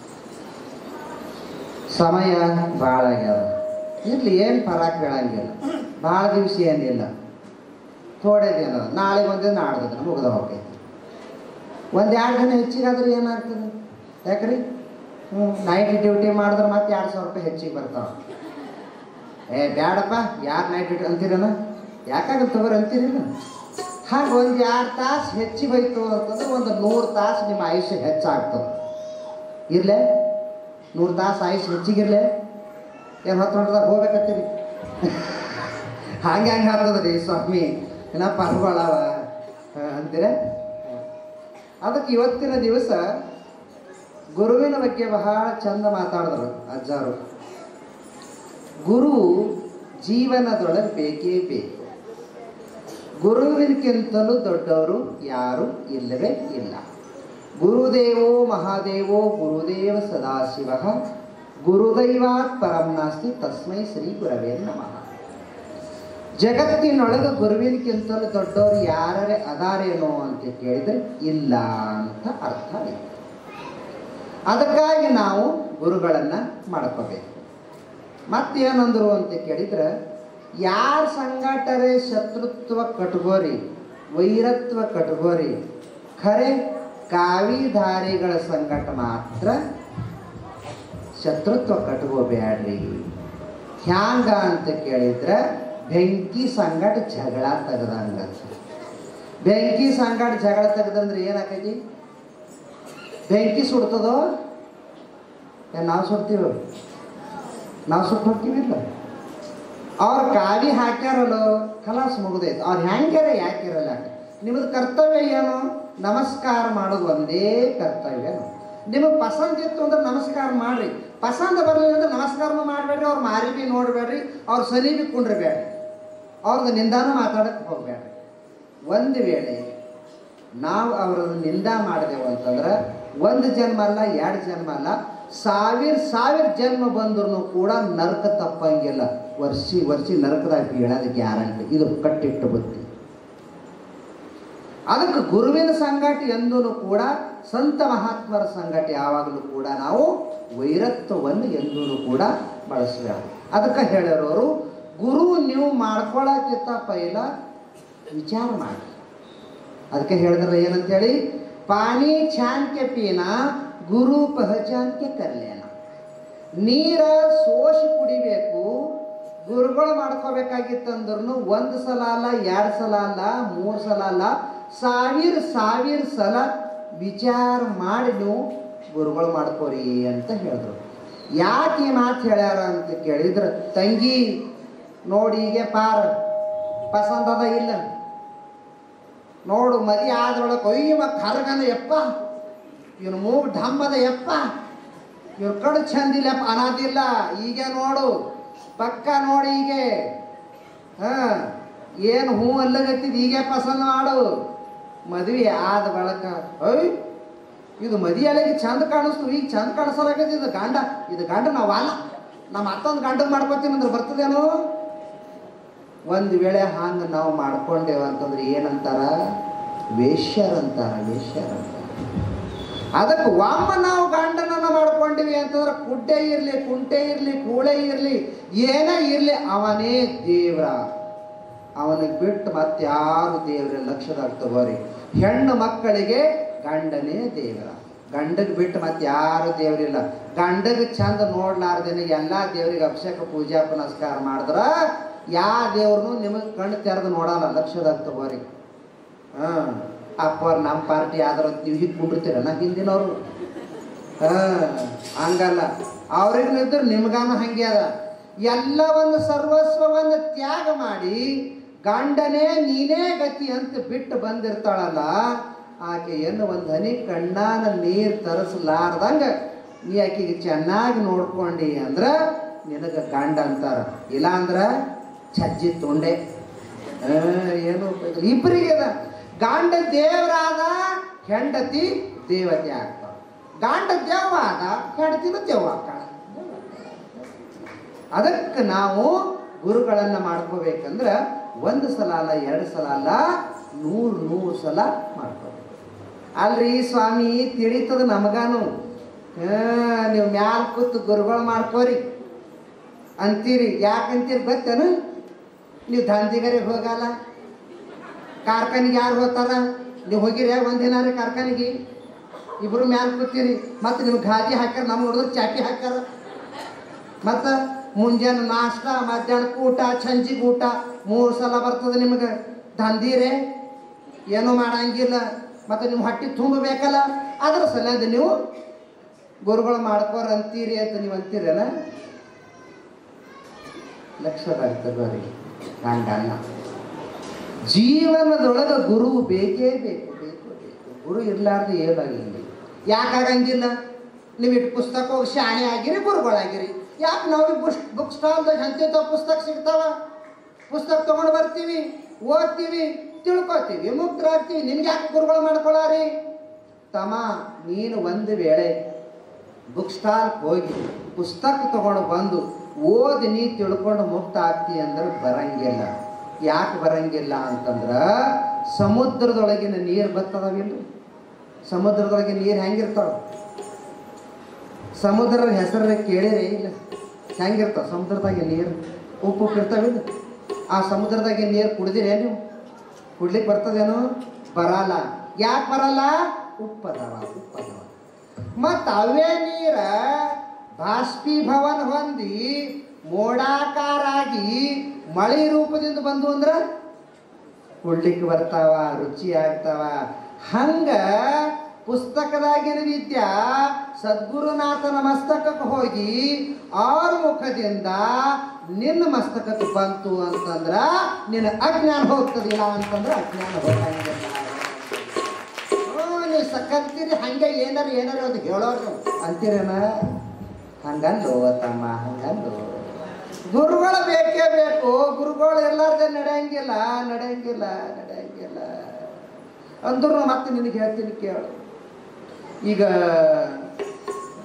ಸಮಯ ಭಾಳ ಆಗ್ಯಾವ ಇರ್ಲಿ ಏನು ಪರಾಕ್ ಬೀಳಂಗಿಲ್ಲ ಭಾಳ ದಿವಸ ಏನಿಲ್ಲ ಥೋಡೆ ದಿನ ನಾಳೆ ಬಂದಿದ್ದು ನಾಡ್ದು ದಿನ ಮುಗ್ದ ಹೋಗ್ತೈತಿ ಒಂದು ಎರಡು ದಿನ ಹೆಚ್ಚಿಗಾದ್ರೆ ಏನಾಗ್ತದೆ ಯಾಕ್ರಿ ಹ್ಞೂ ನೈಟ್ ಡ್ಯೂಟಿ ಮಾಡಿದ್ರೆ ಮತ್ತೆ ಎರಡು ಸಾವಿರ ರೂಪಾಯಿ ಹೆಚ್ಚಿಗೆ ಬರ್ತಾವೆ ಏ ಬ್ಯಾಡಪ್ಪ ಯಾರು ನೈಟ್ ಡ್ಯೂಟಿ ಅಂತೀರನ ಯಾಕಾಗಲ್ಲ ತಗೋರಿ ಅಂತೀರಿಲ್ಲ ಹಾಗೆ ಒಂದು ಎರಡು ತಾಸು ಹೆಚ್ಚಿಗೆ ಹೋಯ್ತು ಅಂತಂದ್ರೆ ಒಂದು ನೂರು ತಾಸು ನಿಮ್ಮ ಆಯುಷ್ಯ ಹೆಚ್ಚಾಗ್ತದೆ ಇರ್ಲೆ ನೂರು ತಾಸು ಆಯುಷ್ಯ ಹೆಚ್ಚಿಗಿರ್ಲೆ ಏನು ಹತ್ತು ಹೊಂಟದಾಗ ಹೋಗ್ಬೇಕತ್ತೀರಿ ಹಂಗೆ ಹಂಗೆ ಆಗ್ತದ್ರಿ ಸ್ವಾಮಿ ಇನ್ನ ಪರ್ಗಳವ ಅಂತೀರ ಅದಕ್ಕೆ ಇವತ್ತಿನ ದಿವಸ ಗುರುವಿನ ಬಗ್ಗೆ ಬಹಳ ಚಂದ ಮಾತಾಡಿದ್ರು ಅಜ್ಜಾರು ಗುರು ಜೀವನದೊಳಗೆ ಬೇಕೇ ಬೇಕು ಗುರುವಿನಕ್ಕಿಂತಲೂ ದೊಡ್ಡವರು ಯಾರು ಇಲ್ಲವೇ ಇಲ್ಲ ಗುರುದೇವೋ ಮಹಾದೇವೋ ಗುರುದೇವ ಸದಾಶಿವ ಗುರುದೈವಾತ್ ಪರಂ ನಾಸ್ತಿ ತಸ್ಮೈ ಶ್ರೀ ಗುರವೇ ನಮಃ ಜಗತ್ತಿನೊಳಗೆ ಗುರುವಿನಕ್ಕಿಂತಲೂ ದೊಡ್ಡವರು ಯಾರೇ ಅದಾರೇನೋ ಅಂತ ಕೇಳಿದ್ರೆ ಇಲ್ಲ ಅಂತ ಅರ್ಥ ಇದೆ ಅದಕ್ಕಾಗಿ ನಾವು ಗುರುಗಳನ್ನು ಮಾಡ್ಕೋಬೇಕು ಮತ್ತೇನಂದ್ರು ಅಂತ ಕೇಳಿದ್ರೆ ಯಾರ ಸಂಗಾಟರೇ ಶತ್ರುತ್ವ ಕಟ್ಗೋರಿ ವೈರತ್ವ ಕಟ್ಗೋರಿ ಖರೆ ಕಾವಿಧಾರಿಗಳ ಸಂಕಟ ಮಾತ್ರ ಶತ್ರುತ್ವ ಕಟ್ಕೋಬೇಡ್ರಿ ಹ್ಯಾಂಗ ಅಂತ ಕೇಳಿದ್ರೆ ಬೆಂಕಿ ಸಂಗಟ ಜಗಳ ತೆಗ್ದಂಗ ಬೆಂಕಿ ಸಂಗಟ ಜಗಳ ತೆಗ್ದಂದ್ರೆ ಏನಾಕೈತಿ ಬೆಂಕಿ ಸುಡ್ತದೋ ಏನ್ ನಾವು ಸುಡ್ತೀವಿ ನಾವು ಸುಟ್ಟು ಹೋಗ್ತೀವಿಲ್ಲ ಅವ್ರ ಕಾವಿ ಹಾಕ್ಯಾರಲ್ಲ ಕಲಾಸ್ ಮುಗ್ದೈತೆ ಅವ್ರು ಹೆಂಗ್ಯಾರ ಯಾಕಿರಲ್ಲ ನಿಮ್ಮದು ಕರ್ತವ್ಯ ಏನು ನಮಸ್ಕಾರ ಮಾಡೋದು ಒಂದೇ ಕರ್ತವ್ಯ ನಿಮಗೆ ಪಸಂದ್ ಇತ್ತು ಅಂದ್ರೆ ನಮಸ್ಕಾರ ಮಾಡ್ರಿ ಪಸಂದ್ ಬರಲಿಲ್ಲ ಅಂದ್ರೆ ನಮಸ್ಕಾರನೂ ಮಾಡಬೇಡ್ರಿ ಅವ್ರ ಮಾರಿ ಬಿ ನೋಡಬೇಡ್ರಿ ಅವ್ರ ಸನಿ ಬಿ ಕುಂಡ್ರಬೇಡ್ರಿ ಅವ್ರದ್ದು ನಿಂದಾನು ಮಾತಾಡಕ್ಕೆ ಹೋಗ್ಬೇಡ್ರಿ ಒಂದು ವೇಳೆ ನಾವು ಅವರನ್ನು ನಿಂದ ಮಾಡಿದೆವು ಅಂತಂದ್ರೆ ಒಂದು ಜನ್ಮ ಅಲ್ಲ ಎರಡು ಜನ್ಮ ಅಲ್ಲ ಸಾವಿರ ಸಾವಿರ ಜನ್ಮ ಬಂದ್ರೂ ಕೂಡ ನರಕ ತಪ್ಪಂಗಿಲ್ಲ ವರ್ಷಿ ವರ್ಷಿ ನರಕದಾಗ ಬೀಳೋದು ಗ್ಯಾರಂಟಿ ಇದು ಕಟ್ಟಿಟ್ಟು ಬುದ್ಧಿ ಅದಕ್ಕೆ ಗುರುವಿನ ಸಂಗಾಟಿ ಎಂದೂ ಕೂಡ ಸಂತ ಮಹಾತ್ಮರ ಸಂಗಾಟಿ ಯಾವಾಗಲೂ ಕೂಡ ನಾವು ವೈರತ್ವವನ್ನು ಎಂದೂ ಕೂಡ ಬಳಸಬೇಕು ಅದಕ್ಕೆ ಹೇಳಿರೋರು ಗುರು ನೀವು ಮಾಡ್ಕೊಳ್ಳೋಕ್ಕಿಂತ ಪೈಲ ವಿಚಾರ ಮಾಡಿ ಅದಕ್ಕೆ ಹೇಳಿದ್ರೆ ಏನಂತೇಳಿ ಪಾನಿ ಛಾನ್ಕೆ ಪೀನ ಗುರು ಪಹಚಾನ್ಕೆ ಕಲ್ಯಾಣ ನೀರ ಸೋಸಿ ಕುಡಿಬೇಕು ಗುರುಗಳು ಮಾಡ್ಕೋಬೇಕಾಗಿತ್ತಂದ್ರೂ ಒಂದು ಸಲ ಅಲ್ಲ ಎರಡು ಸಲ ಅಲ್ಲ ಮೂರು ಸಲ ಅಲ್ಲ ಸಾವಿರ ಸಾವಿರ ಸಲ ವಿಚಾರ ಮಾಡಿ ನೀವು ಗುರುಗಳು ಮಾಡ್ಕೋರಿ ಅಂತ ಹೇಳಿದ್ರು ಯಾಕೆ ಈ ಮಾತು ಹೇಳ್ಯಾರ ಅಂತ ಕೇಳಿದ್ರೆ ತಂಗಿ ನೋಡಿ ಹೀಗೆ ಪಾರ ಪಸಂದದ ಇಲ್ಲ ನೋಡು ಮದಿ ಆದ್ರೊಳಗೆ ಕೊಯ್ಯುವ ಕರ್ಗನ ಯಪ್ಪ ಇವನು ಮೂಗು ಢಮ್ಮದ ಯಪ್ಪ ಇವ್ರ ಕಡು ಚಂದಿಲ್ಲಪ್ಪ ಅನ್ನೋದಿಲ್ಲ ಈಗ ನೋಡು ಪಕ್ಕ ನೋಡಿ ಹೀಗೆ ಹಾ ಏನು ಹೂ ಅಲ್ಲಗತ್ತಿದ್ ಹೀಗೆ ಪಸಂದ್ ಮಾಡು ಮದ್ವೆ ಆದ ಬಳಕ ಅಯ್ ಇದು ಮದಿಯೊಳಗೆ ಚಂದ ಕಾಣಿಸ್ತು ಈಗ ಚಂದ ಕಾಣಿಸಲಾಗತ್ತೆ ಇದು ಗಂಡ ಇದು ಗಂಡ ನಾವಲ್ಲ ನಮ್ಮ ಮತ್ತೊಂದು ಗಂಡ ಮಾಡ್ಕೋತೀನಿ ಅಂದ್ರೆ ಬರ್ತದೇನೋ ಒಂದು ವೇಳೆ ಹಂಗೆ ನಾವು ಮಾಡ್ಕೊಂಡೇವು ಅಂತಂದ್ರೆ ಏನಂತಾರ ವೇಶ್ಯರಂತಾರ ವೇಶ್ಯರಂತಾರ ಅದಕ್ಕೆ ಒಮ್ಮ ನಾವು ಗಂಡನನ್ನ ಮಾಡ್ಕೊಂಡಿವಿ ಅಂತಂದ್ರೆ ಕುಡ್ಡೆ ಇರಲಿ ಕುಂಟೆ ಇರಲಿ ಕೂಳೆ ಇರಲಿ ಏನೇ ಇರಲಿ ಅವನೇ ದೇವ್ರ ಅವನಿಗೆ ಬಿಟ್ಟು ಮತ್ತಾರು ದೇವ್ರ ಲಕ್ಷದಾಗ ತಗೋರಿ ಹೆಣ್ಣು ಮಕ್ಕಳಿಗೆ ಗಂಡನೇ ದೇವರ ಗಂಡಗೆ ಬಿಟ್ಟು ಮತ್ತೆ ಯಾರು ದೇವರಿಲ್ಲ ಗಂಡಗೆ ಚಂದ ನೋಡ್ಲಾರ್ದೇನೆ ಎಲ್ಲ ದೇವ್ರಿಗೆ ಅಭಿಷೇಕ ಪೂಜಾ ಪುನಸ್ಕಾರ ಮಾಡಿದ್ರ ಯಾವ ದೇವ್ರನ್ನು ನಿಮಗೆ ಕಣ್ಣು ತೆರೆದು ನೋಡಲ್ಲ ಲಕ್ಷದಾಗ ತಗೋರಿ ಹಾಂ ಅಪ್ಪ ನಮ್ಮ ಪಾರ್ಟಿ ಆದ್ರ ನೀವು ಹೀಗೆ ಕುಂಡಿರ್ತೀರ ನಾ ಹಿಂದಿನವರು ಹಾಂ ಹಂಗಲ್ಲ ಅವ್ರಿಗೆ ನಿಂದ್ರೆ ನಿಮ್ಗಾನ ಹಂಗೆ ಅದ ಎಲ್ಲವನ್ನು ಸರ್ವಸ್ವವನ್ನು ತ್ಯಾಗ ಮಾಡಿ ಗಂಡನೇ ನೀನೇ ಗತಿ ಅಂತ ಬಿಟ್ಟು ಬಂದಿರ್ತಾಳಲ್ಲ ಆಕೆ ಏನು ಒಂದು ಹನಿ ಕಣ್ಣಾನ ನೀರು ತರಿಸ್ಲಾರ್ದಂಗ ನೀ ಆಕೆಗೆ ಚೆನ್ನಾಗಿ ನೋಡ್ಕೊಂಡಿ ಅಂದ್ರೆ ನಿನಗೆ ಗಂಡ ಅಂತಾರ ಇಲ್ಲ ಅಂದ್ರೆ ಛಜ್ಜಿ ತುಂಡೆ ಆ, ಏನು ಉಪಯೋಗ? ಇಬ್ಬರಿಗೆ ಅದ ಗಂಡ ದೇವರಾದ ಹೆಂಡತಿ ದೇವತೆ ಆಗ್ತಾಳ ಗಂಡ ದೆವ್ವ ಆದ ಹೆಂಡತಿನೂ ದೆವ್ವ ಆಗ್ತಾಳ ಅದಕ್ಕೆ ನಾವು ಗುರುಗಳನ್ನು ಮಾಡ್ಕೋಬೇಕಂದ್ರೆ ಒಂದು ಸಲ ಅಲ್ಲ ಎರಡು ಸಲ ಅಲ್ಲ ನೂರು ನೂರು ಸಲ ಮಾಡ್ಕೋಬೇಕು ಅಲ್ರಿ ಸ್ವಾಮಿ ತಿಳಿತದ ನಮಗಾನು ಹಾ, ನೀವು ಮ್ಯಾಲ ಕೂತು ಗುರುಗಳು ಮಾಡ್ಕೋರಿ ಅಂತೀರಿ ಯಾಕಂತೀರಿ ಗೊತ್ತೇನು ನೀವು ದಂಧಿಗರಿಗೆ ಹೋಗಲ್ಲ ಕಾರ್ಖಾನೆಗೆ ಯಾರು ಹೋಗ್ತಾರ ನೀವು ಹೋಗಿರಿ ಒಂದಿನಾರ ಕಾರ್ಖಾನೆಗೆ ಇಬ್ರು ಮ್ಯಾಲ ಕೂತೀರಿ ಮತ್ತು ನಿಮ್ಗೆ ಗಾದಿ ಹಾಕ್ಯಾರ ನಮ್ಮ ಹುಡುಗರು ಚಾಪಿ ಹಾಕ್ಯಾರ ಮತ್ತು ಮುಂಜಾನೆ ನಾಷ್ಟ ಮಧ್ಯಾಹ್ನಕ್ಕೆ ಊಟ ಸಂಜಿಗೆ ಊಟ ಮೂರು ಸಲ ಬರ್ತದೆ ನಿಮಗೆ ದಂಧೀರೆ ಏನೂ ಮಾಡಂಗಿಲ್ಲ ಮತ್ತು ನಿಮ್ಮ ಹೊಟ್ಟೆ ತುಂಬಬೇಕಲ್ಲ ಅದ್ರ ಸಲದ ನೀವು ಗುರುಗಳು ಮಾಡ್ಕೋರ ಅಂತೀರಿ ಅಂತ ನೀವು ಅಂತೀರೇನ ಲಕ್ಷದಾಗ ತಗೋರಿ ಗಂಡನ್ನ ಜೀವನದೊಳಗೆ ಗುರು ಬೇಕೇ ಬೇಕು ಬೇಕು ಬೇಕು ಗುರು ಇರ್ಲಾರ್ದು ಏನಾಗಿಲ್ಲ ಯಾಕಾಗಂಗಿಲ್ಲ ನೀವು ಇಟ್ಟು ಪುಸ್ತಕ ಹೋಗಿ ಶಾಣೆ ಆಗಿರಿ ಗುರುಗಳಾಗಿರಿ ಯಾಕೆ ನಾವು ಬುಕ್ ಬುಕ್ ಸ್ಟಾಲ್ದಾಗ ಎಂತೆಂಥ ಪುಸ್ತಕ ಸಿಗ್ತಾವ ಪುಸ್ತಕ ತಗೊಂಡು ಬರ್ತೀವಿ ಓದ್ತೀವಿ ತಿಳ್ಕೊತೀವಿ ಮುಕ್ತರಾಗ್ತೀವಿ ನಿನ್ಗೆ ಯಾಕೆ ಗುರುಗಳು ಮಾಡ್ಕೊಳ್ಳಾರಿ ತಮ್ಮ ನೀನು ಒಂದು ವೇಳೆ ಬುಕ್ ಸ್ಟಾಲ್ ಹೋಗಿ ಪುಸ್ತಕ ತಗೊಂಡು ಬಂದು ಓದಿ ನೀ ತಿಳ್ಕೊಂಡು ಮುಕ್ತ ಆಗ್ತಿ ಅಂದ್ರೆ ಬರಂಗಿಲ್ಲ ಯಾಕೆ ಬರಂಗಿಲ್ಲ ಅಂತಂದ್ರೆ ಸಮುದ್ರದೊಳಗಿನ ನೀರು ಬರ್ತದವಿಲ್ಲ ಸಮುದ್ರದೊಳಗಿನ ನೀರು ಹೆಂಗಿರ್ತಾವ ಸಮುದ್ರದ ಹೆಸರನ್ನ ಕೇಳಿರೇ ಇಲ್ಲ ಹೆಂಗಿರ್ತಾವ ಸಮುದ್ರದಾಗ ನೀರು ಉಪ್ಪು ಉಪ್ಪು ಇರ್ತಾವಿಲ್ಲ ಆ ಸಮುದ್ರದಾಗ ನೀರು ಕುಡ್ದಿರೇ ನೀವು ಕುಡ್ಲಿಕ್ಕೆ ಬರ್ತದೇನು ಬರಲ್ಲ ಯಾಕೆ ಬರಲ್ಲ ಉಪ್ಪದವ ಉಪ್ಪದವ ಮತ್ತು ಅವೇ ನೀರ ಬಾಷ್ಪೀಭವನ ಹೊಂದಿ ಮೋಡಾಕಾರಾಗಿ ಮಳೆ ರೂಪದಿಂದ ಬಂದು ಅಂದ್ರೆ ಕುಡ್ಲಿಕ್ಕೆ ಬರ್ತಾವ ರುಚಿ ಆಗ್ತಾವ ಹಂಗ ಪುಸ್ತಕದಾಗಿನ ವಿದ್ಯಾ ಸದ್ಗುರುನಾಥನ ಮಸ್ತಕಕ್ಕೆ ಹೋಗಿ ಅವ್ರ ಮುಖದಿಂದ ನಿನ್ನ ಮಸ್ತಕಕ್ಕೆ ಬಂತು ಅಂತಂದ್ರ ನಿನ್ನ ಅಜ್ಞಾನ ಹೋಗ್ತದಿಲ್ಲ ಅಂತಂದ್ರೆ ಅಜ್ಞಾನ ಹೋಗಂಗಿಲ್ಲ ಹ್ಞೂ ನೀವು ಸಕ್ಕಂತೀರಿ ಹಂಗೆ ಏನಾರ ಏನಾರ ಒಂದು ಹೇಳೋರು ಅಂತೀರೇನ ಹಂಗಲ್ಲೋ ತಮ್ಮ ಹಂಗಲ್ಲೋ ಗುರುಗಳು ಬೇಕೇ ಬೇಕು ಗುರುಗಳು ಎಲ್ಲಾರ್ದೆ ನಡೆಯಂಗಿಲ್ಲ ನಡೆಯಂಗಿಲ್ಲ ನಡೆಯಂಗಿಲ್ಲ ಅಂದ್ರೂ ಮತ್ತೆ ನಿನಗೆ ಹೇಳ್ತೀನಿ ಕೇಳು ಈಗ ಆ,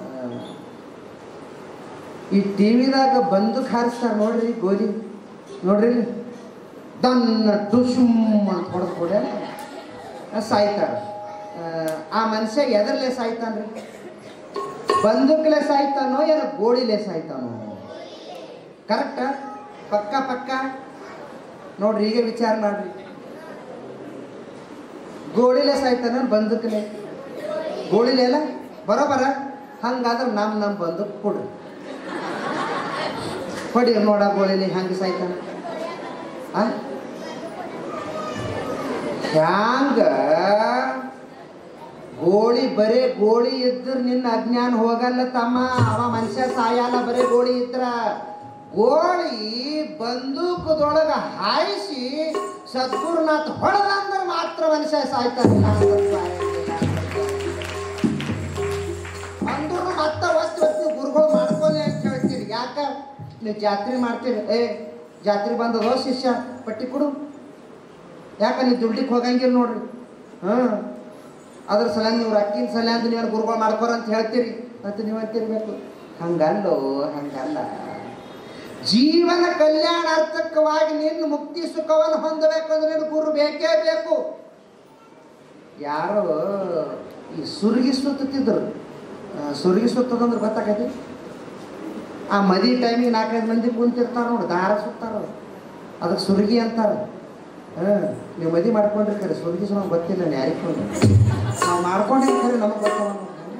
ಈ ಟಿ ವಿದಾಗ ಬಂದೂಕ್ ಹಾರಿಸ್ತಾರೆ ನೋಡ್ರಿ ಗೋಲಿ ನೋಡ್ರಿ ಇಲ್ಲಿ. ದನ್ನ ದುಶುಮ್ ಅಂತ ಹೊಡೆದು ಕೊಡೆ ಸಾಯ್ತಾರ ಆ, ಆ ಮನುಷ್ಯ ಎದರ್ಲೆ ಸಾಯ್ತಾನ್ರಿ ಬಂದೂಕ್ಲೆ ಸಾಯ್ತಾನೋ ಏನೋ ಗೋಳಿಲೆ ಸಾಯ್ತಾನೋ ಕರೆಕ್ಟ ಪಕ್ಕ ಪಕ್ಕ ನೋಡ್ರಿ ಈಗ ವಿಚಾರ ಮಾಡ್ರಿ ಗೋಳಿಲೆ ಸಾಯ್ತಾನ ಬಂದೂಕ್ಲೆ ಗೋಳಿಲೆ ಅಲ್ಲ ಬರೋಬರ ಹಂಗಾದ್ರೆ ನಮ್ಮ ನಮ್ಮ ಬಂದು ಕೊಡ್ರಿ ಕೊಡಿ ನೋಡ ಗೋಳಿಲಿ ಹಂಗೆ ಸಾಯ್ತಾನ ಆ ಹ್ಯಾಂಗ ಗೋಳಿ ಬರೇ ಗೋಳಿ ಇದ್ರ ನಿನ್ನ ಅಜ್ಞಾನ ಹೋಗಲ್ಲ ತಮ್ಮ ಅವ ಮನುಷ್ಯ ಸಾಯಲ್ಲ ಬರೇ ಗೋಳಿ ಇದ್ರ ಗೋಳಿ ಬಂದೂಕದೊಳಗ ಹಾಯಿಸಿ ಸದ್ಗುರುನಾಥ್ ಹೊಡೆದ ಅಂದ್ರೆ ಮಾತ್ರ ಮನುಷ್ಯ ಸಾಯ್ತಾನಿಲ್ಲ ಅಂದ್ರೆ ಸಾಯಂಗಿಲ್ಲ. ಅಂದ್ರೂ ಮತ್ತೆ ಒತ್ತು ಒತ್ತು ಗುರುಗಳು ಮಾಡ್ಕೊಳ್ಳಿ ಅಂತ ಹೇಳ್ತೀರಿ ಯಾಕ ನೀವು ಜಾತ್ರೆ ಮಾಡ್ತೀರಿ ಏ ಜಾತ್ರೆ ಬಂದದೋ ಶಿಷ್ಯ ಪಟ್ಟಿ ಕೊಡು ಯಾಕ ನೀವು ದುಡ್ಡಿಗೆ ಹೋಗಂಗಿಲ್ಲ ನೋಡ್ರಿ ಹಾಂ ಅದ್ರ ಸಲ ನೀವು ರಕ್ಕಿನ ಸಲ ಅಂತ ನೀವು ಗುರುಗಳು ಮಾಡ್ಕೋರ ಅಂತ ಹೇಳ್ತೀರಿ ಅಂತ ನೀವು ಅಂತಿರ್ಬೇಕು ಹಂಗಲ್ಲೋ ಹಂಗಲ್ಲ ಜೀವನ ಕಲ್ಯಾಣಾರ್ಥಕವಾಗಿ ನಿನ್ನ ಮುಕ್ತಿ ಸುಖವನ್ನು ಹೊಂದಬೇಕಂದ್ರೆ ನಿನ್ನ ಗುರು ಬೇಕೇ ಬೇಕು ಯಾರೋ ಈ ಸುರುಗಿ ಸುತ್ತಿದ್ರು ಸುರುಗಿ ಸುತ್ತದಂದ್ರೆ ಗೊತ್ತಾಗೈತಿ ಆ ಮದಿ ಟೈಮಿಗೆ ನಾಲ್ಕೈದು ಮಂದಿ ಕುಂತಿರ್ತಾರ ನೋಡಿ ದಾರ ಸುತ್ತಾರ ಅದಕ್ಕೆ ಸುರುಗಿ ಅಂತಾರ ಹಾಂ ನೀವು ಮದಿ ಮಾಡ್ಕೊಂಡಿರ್ತಾರೆ ಸುರುಗಿ ಸಹ ನಮ್ಗೆ ಗೊತ್ತಿಲ್ಲ ಯಾರಿಗೆ ಕೊಂಡು ನಾವು ಮಾಡ್ಕೊಂಡಿರ್ತಾರೆ ನಮಗೆ ಗೊತ್ತವ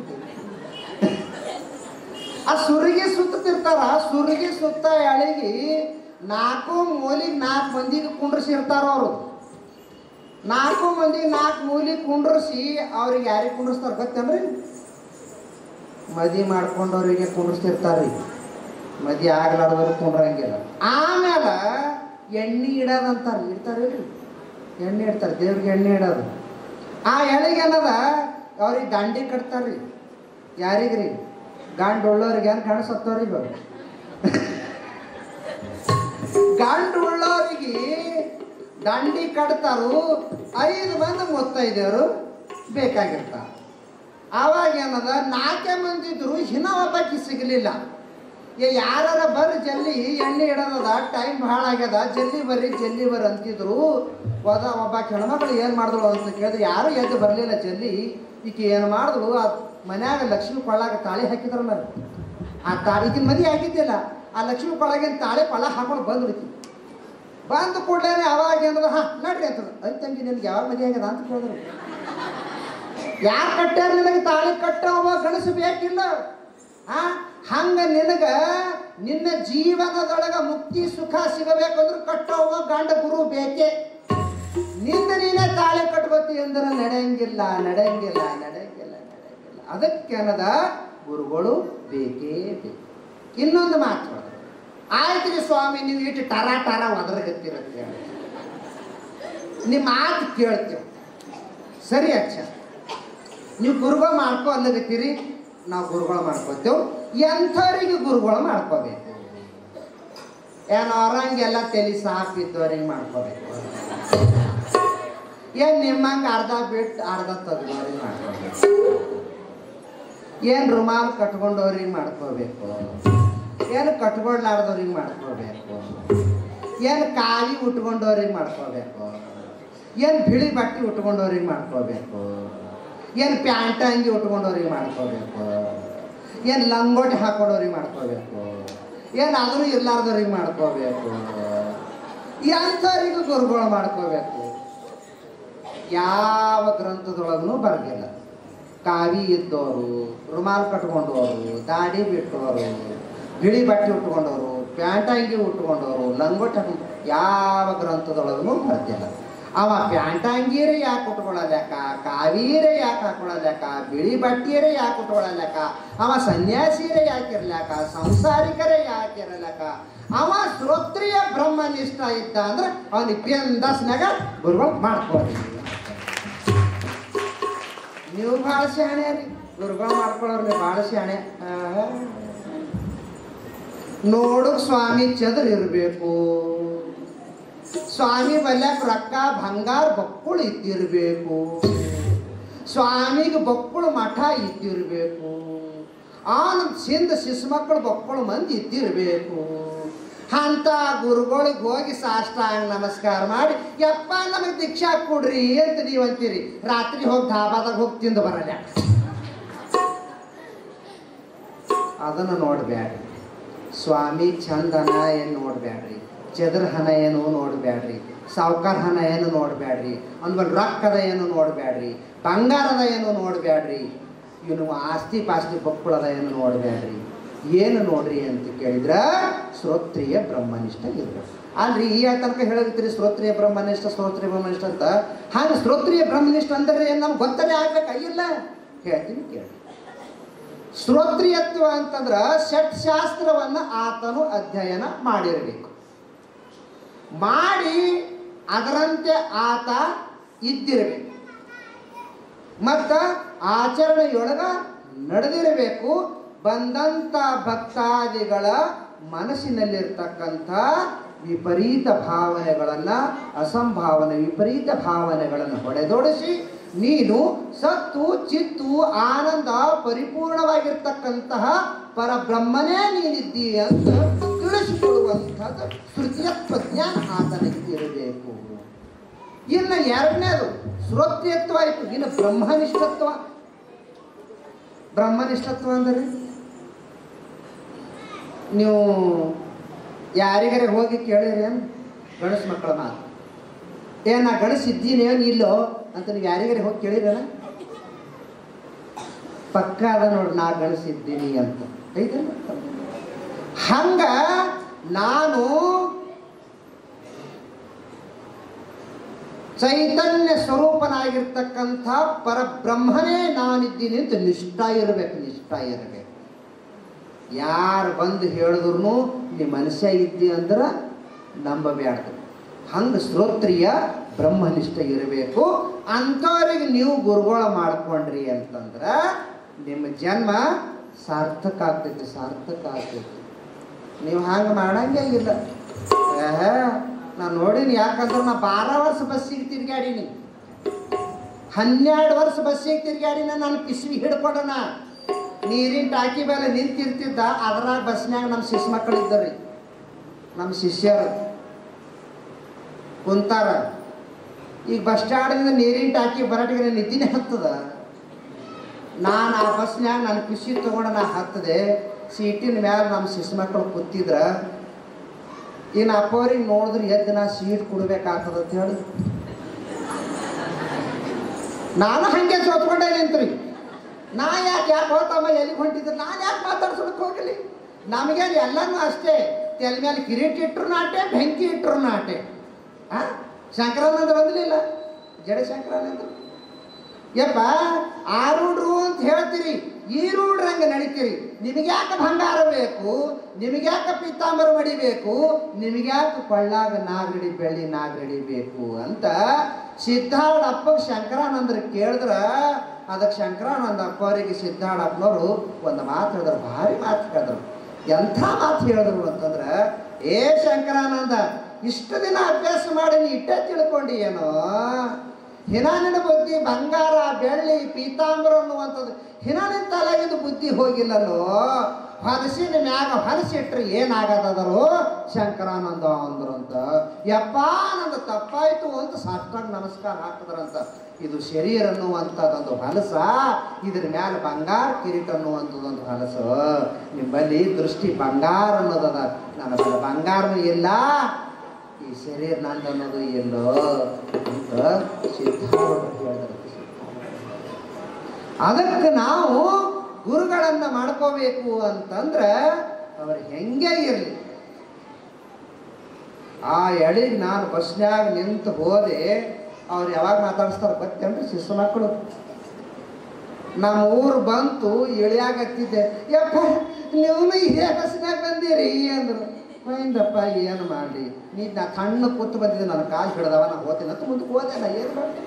ಆ ಸುರಿಗೆ ಸುತ್ತಿರ್ತಾರ ಸುರಿಗೆ ಸುತ್ತ ಎಳಿಗಿ ನಾಲ್ಕು ಮೂಲಿಗೆ ನಾಲ್ಕು ಮಂದಿಗೆ ಕುಂಡ್ರಿಸಿರ್ತಾರ ಅವರು ನಾಲ್ಕು ಮಂದಿ ನಾಲ್ಕು ಮೂಲಿಗೆ ಕುಂಡ್ರಿಸಿ ಅವ್ರಿಗೆ ಯಾರಿಗೆ ಕುಂಡ್ರಿಸ್ತಾರ ಗೊತ್ತೇನ್ರಿ ಮದಿ ಮಾಡ್ಕೊಂಡವ್ರಿಗೆ ಕುಂಡ್ರಿಸ್ತಿರ್ತಾರ್ರಿ ಮದಿ ಆಗ್ಲಾರ್ದವ್ರು ಕುಂಡ್ರಂಗಿಲ್ಲ ಆಮೇಲೆ ಎಣ್ಣೆ ಇಡೋದಂತಾರ ಇಡ್ತಾರಿಲ್ರಿ ಎಣ್ಣೆ ಇಡ್ತಾರೆ ದೇವ್ರಿಗೆ ಎಣ್ಣೆ ಇಡೋದು ಆ ಎಳೆಗೆ ಏನದ ಅವ್ರಿಗೆ ದಂಡಿ ಕಟ್ತಾರ್ರಿ ಯಾರಿಗ್ರಿ ಗಂಡು ಉಳ್ಳೋರಿಗೆ ಏನು ಗಂಡು ಸತ್ತವ್ರಿಗೆ ಅವ್ರು ಗಂಡು ಉಳ್ಳೋರಿಗೆ ದಂಡಿ ಕಟ್ತಾರು ಐದು ಮಂದಿ ಮುತ್ತೈದೆಯವರು ಬೇಕಾಗಿರ್ತಾರೆ ಆವಾಗ ಏನದ ನಾಲ್ಕೇ ಮಂದಿ ಇದ್ರು ಹಿನ ಒಬ್ಬಾಕಿ ಸಿಗಲಿಲ್ಲ ಏ ಯಾರ ಬರ್ರಿ ಜಲ್ದಿ ಎಣ್ಣೆ ಇಡೋದದ ಟೈಮ್ ಭಾಳ ಆಗ್ಯದ ಜಲ್ದಿ ಬರ್ರಿ ಜಲ್ದಿ ಬರ್ರಿ ಅಂತಿದ್ರು ಹೋದ ಒಬ್ಬ ಹೆಣ್ಮಕ್ಳು ಏನು ಮಾಡಿದಳು ಅಂತ ಕೇಳಿದ್ರೆ ಯಾರು ಎದ್ದು ಬರಲಿಲ್ಲ ಜಲ್ದಿ ಈಕೆ ಏನು ಮಾಡಿದ್ಳು ಆ ಮನ್ಯಾಗ ಲಕ್ಷ್ಮಿ ಕೊಳ್ಳಾಗ ತಾಳಿ ಹಾಕಿದ್ರಲ್ಲ ಆ ತಾಳಿ ಈಕಿನ ಮದುವೆ ಆಗಿದ್ದಿಲ್ಲ ಆ ಲಕ್ಷ್ಮಿ ಕೊಳ್ಳಾಗಿನ ತಾಳಿ ಪಳ ಹಾಕೊಂಡು ಬಂದ್ರು ಈಕಿ ಬಂದ ಕೂಡಲೇ ಅವಾಗ ಏನದ ಹಾಂ ನಡ್ರಿ ಅಂತ ಅಂತಂಗಿ ನಿನ್ಗೆ ಯಾವಾಗ ಮದುವೆ ಆಗ್ಯದ ಅಂತ ಕೇಳಿದ್ರು ಯಾರು ಕಟ್ಟ್ಯಾರ ನಿನಗೆ ತಾಳಿ ಕಟ್ಟವ ಗಣಸು ಬೇಕಿಲ್ಲ ಆ ಹಂಗ ನಿನಗ ನಿನ್ನ ಜೀವನದೊಳಗ ಮುಕ್ತಿ ಸುಖ ಸಿಗಬೇಕಂದ್ರೆ ಕಟ್ಟವ ಗಂಡ ಗುರು ಬೇಕೇ ನಿಂದ ನೀನೇ ತಾಳಿ ಕಟ್ಕೋತಿ ಅಂದ್ರೆ ನಡೆಯಂಗಿಲ್ಲ ನಡೆಯಂಗಿಲ್ಲ ನಡೆಯಂಗಿಲ್ಲ ನಡೆಯಂಗಿಲ್ಲ ಅದಕ್ಕೆ ಅನ್ನದ ಗುರುಗಳು ಬೇಕೇ ಬೇಕು ಇನ್ನೊಂದು ಮಾತು ಆಯ್ತು ರೀ ಸ್ವಾಮಿ ನೀವು ಇಟ್ಟು ಟರ ಟರ ಒದರಗತ್ತಿರುತ್ತೆ ನಿಮ್ಮ ಮಾತು ಕೇಳ್ತೇವೆ ಸರಿ ಅಚ್ಚ ನೀವು ಗುರುಗಳು ಮಾಡ್ಕೊ ಅಲ್ಲಗತ್ತೀರಿ ನಾವು ಗುರುಗಳು ಮಾಡ್ಕೋತೇವೆ ಎಂಥವ್ರಿಗೆ ಗುರುಗಳು ಮಾಡ್ಕೋಬೇಕು ಏನು ಅವ್ರಂಗೆಲ್ಲ ತಲೆ ಸಾಫ್ ಇದ್ದವ್ರಿಗೆ ಮಾಡ್ಕೋಬೇಕು ಏನ್ ನಿಮ್ಮಂಗೆ ಅರ್ಧ ಬಿಟ್ಟು ಅರ್ಧ ತೆಗ್ದವ್ರಿಗೆ ಮಾಡ್ಕೋಬೇಕು ಏನು ರುಮಾಲ್ ಕಟ್ಕೊಂಡವ್ರಿಗೆ ಮಾಡ್ಕೋಬೇಕು ಏನು ಕಟ್ಕೊಳ್ಲಾರ್ದವ್ರಿಗೆ ಮಾಡ್ಕೋಬೇಕು ಏನು ಕಾಲಿ ಉಟ್ಕೊಂಡವ್ರಿಗೆ ಮಾಡ್ಕೋಬೇಕು ಏನು ಬಿಳಿ ಬಟ್ಟೆ ಉಟ್ಕೊಂಡವ್ರಿಗೆ ಮಾಡ್ಕೋಬೇಕು ಏನು ಪ್ಯಾಂಟ್ ಅಂಗಿ ಉಟ್ಕೊಂಡವ್ರಿಗೆ ಮಾಡ್ಕೋಬೇಕು ಏನು ಲಂಗೋಟಿ ಹಾಕೊಂಡವ್ರಿಗೆ ಮಾಡ್ಕೋಬೇಕು ಏನು ಅದನ್ನು ಇರ್ಲಾರ್ದವ್ರಿಗೆ ಮಾಡ್ಕೋಬೇಕು ಎಂಥವ್ರಿಗೂ ಗುರುಗಳು ಮಾಡ್ಕೋಬೇಕು ಯಾವ ಗ್ರಂಥದೊಳಗೂ ಬರಲಿಲ್ಲ ಕಾವಿ ಇದ್ದವರು ರುಮಾಲ್ ಕಟ್ಕೊಂಡವರು ದಾಡಿ ಬಿಟ್ಟವರು ಬಿಳಿ ಬಟ್ಟೆ ಉಟ್ಕೊಂಡವರು ಪ್ಯಾಂಟ್ ಅಂಗಿ ಉಟ್ಕೊಂಡವರು ಲಂಗೋಟಿ ಹಾಕೊಂಡು ಯಾವ ಗ್ರಂಥದೊಳಗೂ ಬರ್ತಿಲ್ಲ ಅವ ಪ್ಯಾಂಟ್ ಅಂಗೀರೆ ಯಾಕೆ ಉಟ್ಕೊಳ್ಳಲೆಕ್ಕ ಕಾವೀರೆ ಯಾಕೆ ಹಾಕೊಳ್ಳಲೆಕ್ಕ ಬಿಳಿ ಬಟ್ಟೆಯರೇ ಯಾಕೆ ಉಟ್ಕೊಳ್ಳಲೆಕ್ಕ ಅವ ಸನ್ಯಾಸಿರೇ ಯಾಕಿರ್ಲಾಕ ಸಂಸಾರಿಕರೇ ಯಾಕಿರಲಕ್ಕ ಅವ ಶ್ರೋತ್ರಿಯ ಬ್ರಹ್ಮನಿಷ್ಠ ಇದ್ದ ಅಂದ್ರೆ ಅವನಿಗೆ ಬಿಂದಸ್ನಾಗ ಗುರುಗಳು ಮಾಡ್ಕೊಳ್ಳಿ ನೀವು ಭಾಳ ಶಾಣೆ ರೀ ಗುರುಗಳು ಮಾಡ್ಕೊಳ್ಳೋರು ನೀವು ಭಾಳ ಶಾಣೆ ನೋಡಕ್ ಸ್ವಾಮಿ ಚದುರ್ ಇರಬೇಕು ಸ್ವಾಮಿ ಬಲ್ಯಾಕ ರೊಕ್ಕ ಬಂಗಾರ ಬಕ್ಕುಳು ಇದ್ದಿರಬೇಕು ಸ್ವಾಮಿಗೆ ಬಕ್ಕುಳು ಮಠ ಇದ್ದಿರಬೇಕು ಆನಂದ್ ಸಿಂಧ ಶಿಶುಮಕ್ಕಳು ಬಕ್ಕಳು ಮಂದಿ ಇದ್ದಿರಬೇಕು ಅಂತ ಗುರುಗಳಿಗೆ ಹೋಗಿ ಸಾಷ್ಟಾಂಗ ನಮಸ್ಕಾರ ಮಾಡಿ ಯಪ್ಪ ನಮಗೆ ದೀಕ್ಷಾ ಕೊಡ್ರಿ ಅಂತ ನೀವು ಅಂತೀರಿ ರಾತ್ರಿ ಹೋಗಿ ಧಾಬಾದಾಗ ಹೋಗಿ ತಿಂದು ಬರಲ್ಲ ಅದನ್ನು ನೋಡ್ಬ್ಯಾಡ್ರಿ ಸ್ವಾಮಿ ಚಂದನ ಏನು ನೋಡ್ಬ್ಯಾಡ್ರಿ ಚದ್ರ ಹಣ ಏನು ನೋಡ್ಬ್ಯಾಡ್ರಿ ಸಾವ್ಕಾರ ಹಣ ಏನು ನೋಡ್ಬ್ಯಾಡ್ರಿ ಅಂದ್ಮೇಲೆ ರೊಕ್ಕದ ಏನು ನೋಡ್ಬ್ಯಾಡ್ರಿ ಬಂಗಾರದ ಏನು ನೋಡ್ಬ್ಯಾಡ್ರಿ ಇವನು ಆಸ್ತಿ ಪಾಸ್ತಿ ಬಕ್ಕುಳದ ಏನು ನೋಡ್ಬ್ಯಾಡ್ರಿ ಏನು ನೋಡ್ರಿ ಅಂತ ಕೇಳಿದ್ರೆ ಶ್ರೋತ್ರಿಯ ಬ್ರಹ್ಮನಿಷ್ಠ ಇರ್ಬೇಕು ಅಲ್ರಿ ಈ ತನಕ ಹೇಳಿದ್ರಿ ಶ್ರೋತ್ರಿಯ ಬ್ರಹ್ಮನಿಷ್ಠ ಶ್ರೋತ್ರಿಯ ಬ್ರಹ್ಮನಿಷ್ಠ ಅಂತ ಹಾಗೆ ಶ್ರೋತ್ರಿಯ ಬ್ರಹ್ಮನಿಷ್ಠ ಅಂದ್ರೆ ಏನು ನಮ್ಗೆ ಗೊತ್ತನೇ ಆಗ್ಬೇಕಾಗಿಲ್ಲ ಹೇಳ್ತೀನಿ ಕೇಳಿ ಶ್ರೋತ್ರಿಯತ್ವ ಅಂತಂದ್ರೆ ಷಟ್ ಶಾಸ್ತ್ರವನ್ನು ಆತನು ಅಧ್ಯಯನ ಮಾಡಿರಬೇಕು ಮಾಡಿ ಅದರಂತೆ ಆತ ಇದ್ದಿರಬೇಕು ಮತ್ತ ಆಚರಣೆಯೊಳಗ ನಡೆದಿರಬೇಕು ಬಂದಂಥ ಭಕ್ತಾದಿಗಳ ಮನಸ್ಸಿನಲ್ಲಿರ್ತಕ್ಕಂಥ ವಿಪರೀತ ಭಾವನೆಗಳನ್ನು ಅಸಂಭಾವನೆ ವಿಪರೀತ ಭಾವನೆಗಳನ್ನು ಹೊಡೆದೊಡಿಸಿ ನೀನು ಸತ್ತು ಚಿತ್ತು ಆನಂದ ಪರಿಪೂರ್ಣವಾಗಿರ್ತಕ್ಕಂತಹ ಪರಬ್ರಹ್ಮನೇ ನೀನಿದ್ದೀ ಅಂತ ತಿಳಿಸಿಕೊಡುವಂಥದ್ದು ತೃತೀಯತ್ವ ಜ್ಞಾನ ಆತನಿಗೆ ಇರಬೇಕು ಇನ್ನು ಎರಡನೇದು ಶ್ರೋತ್ರಿಯತ್ವ ಆಯಿತು ಇನ್ನು ಬ್ರಹ್ಮನಿಷ್ಠತ್ವ ಬ್ರಹ್ಮನಿಷ್ಠತ್ವ ಅಂದರೆ ನೀವು ಯಾರಿಗಾರೆ ಹೋಗಿ ಕೇಳಿರಿ ಏನು ಗಣೇಶ ಮಕ್ಕಳ ಮಾತು ಏ ನಾ ಗಣೇಶ ಇದ್ದೀನಿ ಏನು ಇಲ್ಲೋ ಅಂತ ನೀವು ಯಾರಿಗಾರೆ ಹೋಗಿ ಕೇಳಿರಲ್ಲ ಪಕ್ಕ ಅದ ನೋಡಿ ನಾ ಗಣೇಶ ಇದ್ದೀನಿ ಅಂತ ಐತಲ್ಲ ಹಂಗ ನಾನು ಚೈತನ್ಯ ಸ್ವರೂಪನಾಗಿರ್ತಕ್ಕಂಥ ಪರಬ್ರಹ್ಮನೇ ನಾನಿದ್ದೀನಿ ಅಂತ ನಿಷ್ಠ ಇರಬೇಕು ನಿಷ್ಠ ಇರಬೇಕು ಯಾರು ಬಂದು ಹೇಳಿದ್ರು ನೀ ಮನುಷ್ಯ ಇದ್ದಿ ಅಂದ್ರೆ ನಂಬಬ್ಯಾಡ್ದು ಹಂಗೆ ಶ್ರೋತ್ರಿಯ ಬ್ರಹ್ಮನಿಷ್ಠ ಇರಬೇಕು ಅಂಥವ್ರಿಗೆ ನೀವು ಗುರುಗಳ ಮಾಡ್ಕೊಂಡ್ರಿ ಅಂತಂದ್ರೆ ನಿಮ್ಮ ಜನ್ಮ ಸಾರ್ಥಕ ಆಗ್ತೈತಿ ಸಾರ್ಥಕ ಆಗ್ತೈತಿ ನೀವು ಹಂಗೆ ಮಾಡಂಗೆ ಇಲ್ಲ ಏಹೇ ನಾನು ನೋಡೀನಿ ಯಾಕಂದ್ರೆ ನಾ ಬಾರ ವರ್ಷ ಬಸ್ಸಿಗೆ ತಿರ್ಗಾಡೀನಿ ಹನ್ನೆರಡು ವರ್ಷ ಬಸ್ಸಿಗೆ ತಿರ್ಗಾಡಿನ ನಾನು ಪಿಸ್ವಿ ಹಿಡ್ಕೊಂಡನ ನೀರಿನ ಟಾಕಿ ಮೇಲೆ ನಿಂತಿರ್ತಿದ್ದ ಅದ್ರಾಗ ಬಸ್ನ್ಯಾಗ ನಮ್ಮ ಶಿಶು ಮಕ್ಕಳು ಇದ್ದರಿ ನಮ್ಮ ಶಿಷ್ಯರು ಕುಂತಾರ ಈಗ ಬಸ್ ಸ್ಟ್ಯಾಂಡಿಂದ ನೀರಿನ ಟಾಕಿ ಬರಟಿಗೆ ನಿದ್ದಿನೇ ಹತ್ತದ ನಾನು ಆ ಬಸ್ನ್ಯಾಗ ನನ್ನ ಪಿಸಿ ತೊಗೊಂಡು ನಾ ಹತ್ತದೆ ಸೀಟಿನ ಮ್ಯಾಲ ನಮ್ಮ ಶಿಶು ಮಕ್ಕಳು ಕೂತಿದ್ರ ಇನ್ನು ಅಪ್ಪವ್ರಿಗೆ ನೋಡಿದ್ರೆ ಎದ್ದು ನಾ ಸೀಟ್ ಕೊಡ್ಬೇಕಾಗ್ತದ ಅಂತ ಹೇಳಿ ನಾನು ಹಂಗೆ ಸೋತ್ಕೊಂಡೆ ನಿಂತ್ರಿ ನಾ ಯಾಕೆ ಯಾಕೆ ಹೋತಮ್ಮ ಎಲ್ಲಿಗೆ ಹೊಂಟಿದ್ರು ನಾನು ಯಾಕೆ ಮಾತಾಡ್ಸೋದಕ್ಕೆ ಹೋಗಲಿ ನಮಗೇನು ಎಲ್ಲನೂ ಅಷ್ಟೇ ತೆಲ್ ಮೇಲೆ ಕಿರೀಟ ಇಟ್ರು ನಾಟೆ ಬೆಂಕಿ ಇಟ್ರು ನಾಟೆ ಆ ಶಂಕರಾನಂದ ಬಂದಲಿಲ್ಲ ಜಡ ಶಂಕರಾನಂದ ಯಪ್ಪ ಆರೂಢರು ಅಂತ ಹೇಳ್ತೀರಿ ಈರೂಡ್ರಂಗ ನಡೀತೀರಿ ನಿಮಗ್ಯಾಕೆ ಬಂಗಾರ ಬೇಕು ನಿಮಗ್ಯಾಕೆ ಪಿತ್ತಾಂಬರ ಮಡಿಬೇಕು ನಿಮಗ್ಯಾಕೆ ಕೊಳ್ಳಾಗ ನಾಗಡಿ ಬೆಳ್ಳಿ ನಾಗಡಿ ಬೇಕು ಅಂತ ಸಿದ್ಧಾರೂಢಪ್ಪ ಶಂಕರಾನಂದ್ರ ಕೇಳಿದ್ರ ಅದಕ್ಕೆ ಶಂಕರಾನಂದ ಅಪ್ಪವರಿಗೆ ಸಿದ್ಧಾರೂಢಪ್ಪನವರು ಒಂದು ಮಾತು ಹೇಳಿದ್ರು ಭಾರಿ ಮಾತು ಹೇಳಿದ್ರು ಎಂಥ ಮಾತು ಹೇಳಿದ್ರು ಅಂತಂದ್ರೆ ಏ ಶಂಕರಾನಂದ ಇಷ್ಟು ದಿನ ಅಭ್ಯಾಸ ಮಾಡಿ ನೀ ಇಟ್ಟೆ ತಿಳ್ಕೊಂಡು ಏನೋ ಹಿನಾನಿನ ಬುದ್ಧಿ ಬಂಗಾರ ಬೆಳ್ಳಿ ಪೀತಾಂಬರ ಅನ್ನುವಂಥದ್ದು ಹಿನಾನಿನ ತಲೆಗಿಂದ ಬುದ್ಧಿ ಹೋಗಿಲ್ಲಲ್ಲೋ ಹೊಲಸಿನ ಮ್ಯಾಗ ಹೊಲಸಿಟ್ರೆ ಏನಾಗದದರು ಶಂಕರಾನಂದ ಅಂದ್ರು ಅಂತ ಯಪ್ಪ ನಂದು ತಪ್ಪಾಯ್ತು ಅಂತ ಸಾಷ್ಟಾಂಗ ನಮಸ್ಕಾರ ಹಾಕಿದ್ರಂತ ಇದು ಶರೀರ ಅನ್ನುವಂಥದ್ದೊಂದು ಹೊಲಸ ಇದ್ರ ಮ್ಯಾಲ ಬಂಗಾರ ಕಿರೀಟ ಅನ್ನುವಂಥದ್ದೊಂದು ಹೊಲಸು ನಿಮ್ಮಲ್ಲಿ ದೃಷ್ಟಿ ಬಂಗಾರ ಅನ್ನೋದದ ನನ್ನ ಬಳಿ ಬಂಗಾರನೂ ಇಲ್ಲ ಈ ಶರೀರ ನಂದು ಅನ್ನೋದು ಎಲ್ಲೋ ಅಂತ ಸಿದ್ಧಾರೂಢರು ಹೇಳಿದ್ರು ಅದಕ್ಕೆ ನಾವು ಗುರುಗಳನ್ನ ಮಾಡ್ಕೋಬೇಕು ಅಂತಂದ್ರೆ ಅವ್ರು ಹೆಂಗೆ ಇರಲಿ ಆ ಎಳಿಗೆ ನಾನು ಬಸ್ನ್ಯಾಗ ನಿಂತು ಹೋದೆ ಅವ್ರು ಯಾವಾಗ ಮಾತಾಡಿಸ್ತಾರೆ ಗೊತ್ತೇನ್ರಿ ಶಿಶು ಮಕ್ಕಳು ನಮ್ಮ ಊರು ಬಂತು ಇಳಿಯಾಗತ್ತಿದ್ದೆ ಯಪ್ಪ ನೀವು ಇದೇ ಬಸ್ನ್ಯಾಗ ಬಂದಿರಿ ಅಂದ್ರು ಮೈಂದಪ್ಪ ಏನು ಮಾಡಲಿ ನೀ ನಾ ಕಣ್ಣು ಕೂತು ಬಂದಿದ್ದೆ ನನ್ನ ಕಾಲು ಹಿಡ್ದವ ನಾ ಹೋಗ್ತೀನಿ ಅಂತ ಮುಂದಕ್ಕೆ ಹೋದೆ ನಾ ಏನು ಮಾಡಿ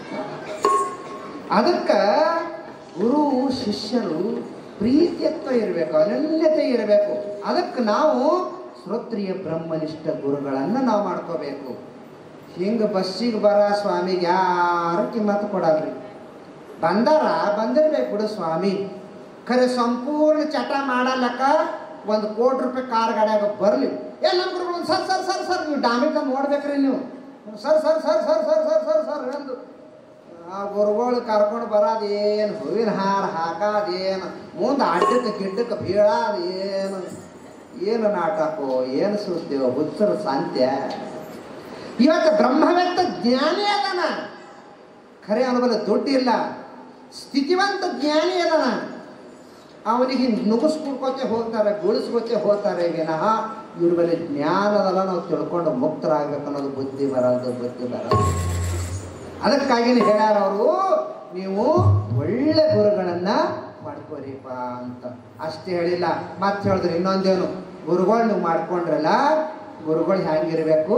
ಅದಕ್ಕೆ ಗುರು ಶಿಷ್ಯರು ಪ್ರೀತಿಯತ್ವ ಇರಬೇಕು ಅನನ್ಯತೆ ಇರಬೇಕು ಅದಕ್ಕೆ ನಾವು ಶ್ರೋತ್ರಿಯ ಬ್ರಹ್ಮನಿಷ್ಠ ಗುರುಗಳನ್ನು ನಾವು ಮಾಡ್ಕೋಬೇಕು ಹಿಂಗೆ ಬಸ್ಸಿಗೆ ಬರ ಸ್ವಾಮಿಗೆ ಯಾರು ಕಿಮ್ಮತ್ತು ಕೊಡಲ್ರಿ ಬಂದಾರ ಬಂದಿರ್ಬೇಕು ಬಿಡು ಸ್ವಾಮಿ ಖರೆ ಸಂಪೂರ್ಣ ಚಟ ಮಾಡಲಕ್ಕ ಒಂದು ಕೋಟಿ ರೂಪಾಯಿ ಕಾರ್ ಗಾಡಿಯಾಗ ಬರಲಿ ಏ ನಮ್ಮ ಗುರುಗಳು ಸರ್ ಸರ್ ಸರ್ ಸರ್ ನೀವು ಡ್ಯಾಮೇಜ್ ನೋಡ್ಬೇಕ್ರಿ ನೀವು sir sir sir sir sir sir sir sir ಎಂದು ಆ ಗುರುಗಳು ಕರ್ಕೊಂಡು ಬರೋದೇನು ಹೂವಿನ ಹಾರ ಹಾಕೋದೇನು ಮುಂದೆ ಅಡ್ಡಕ್ಕೆ ಗಿಡ್ಡಕ್ಕೆ ಬೀಳೋದೇನು ಏನು ನಾಟಕೋ ಏನು ಸುದ್ದಿಯೋ ಹುಚ್ಚರ ಸಾಂತ್ಯ ಇವತ್ತು ಬ್ರಹ್ಮವೆತ್ತ ಜ್ಞಾನಿ ಅದಾನ ಖರೆ ಅವನ ದುಡ್ಡಿಲ್ಲ ಸ್ಥಿತಿವಂತ ಜ್ಞಾನಿ ಅದಾನ ಅವನಿಗೆ ನುಗ್ಗಿಸ್ಕೊಳ್ಕೋತೆ ಹೋಗ್ತಾರೆ ಗುಳಿಸ್ಕೋತೆ ಹೋಗ್ತಾರೆ ವಿನಃ ಇವ್ರ ಮೇಲೆ ಜ್ಞಾನದಲ್ಲ ನಾವು ತಿಳ್ಕೊಂಡು ಮುಕ್ತರಾಗಬೇಕು ಅನ್ನೋದು ಬುದ್ಧಿ ಬರಲ್ದು ಬುದ್ಧಿ ಬರಲ್ಲ ಅದಕ್ಕಾಗಿನೇ ಹೇಳ್ಯಾರ ಅವರು ನೀವು ಒಳ್ಳೆ ಗುರುಗಳನ್ನ ಮಾಡ್ಕೋರಿಪ್ಪ ಅಂತ ಅಷ್ಟೇ ಹೇಳಿಲ್ಲ ಮತ್ತೆ ಹೇಳಿದ್ರು ಇನ್ನೊಂದೇನು ಗುರುಗಳು ನೀವು ಮಾಡ್ಕೊಂಡ್ರಲ್ಲ ಗುರುಗಳು ಹೆಂಗಿರ್ಬೇಕು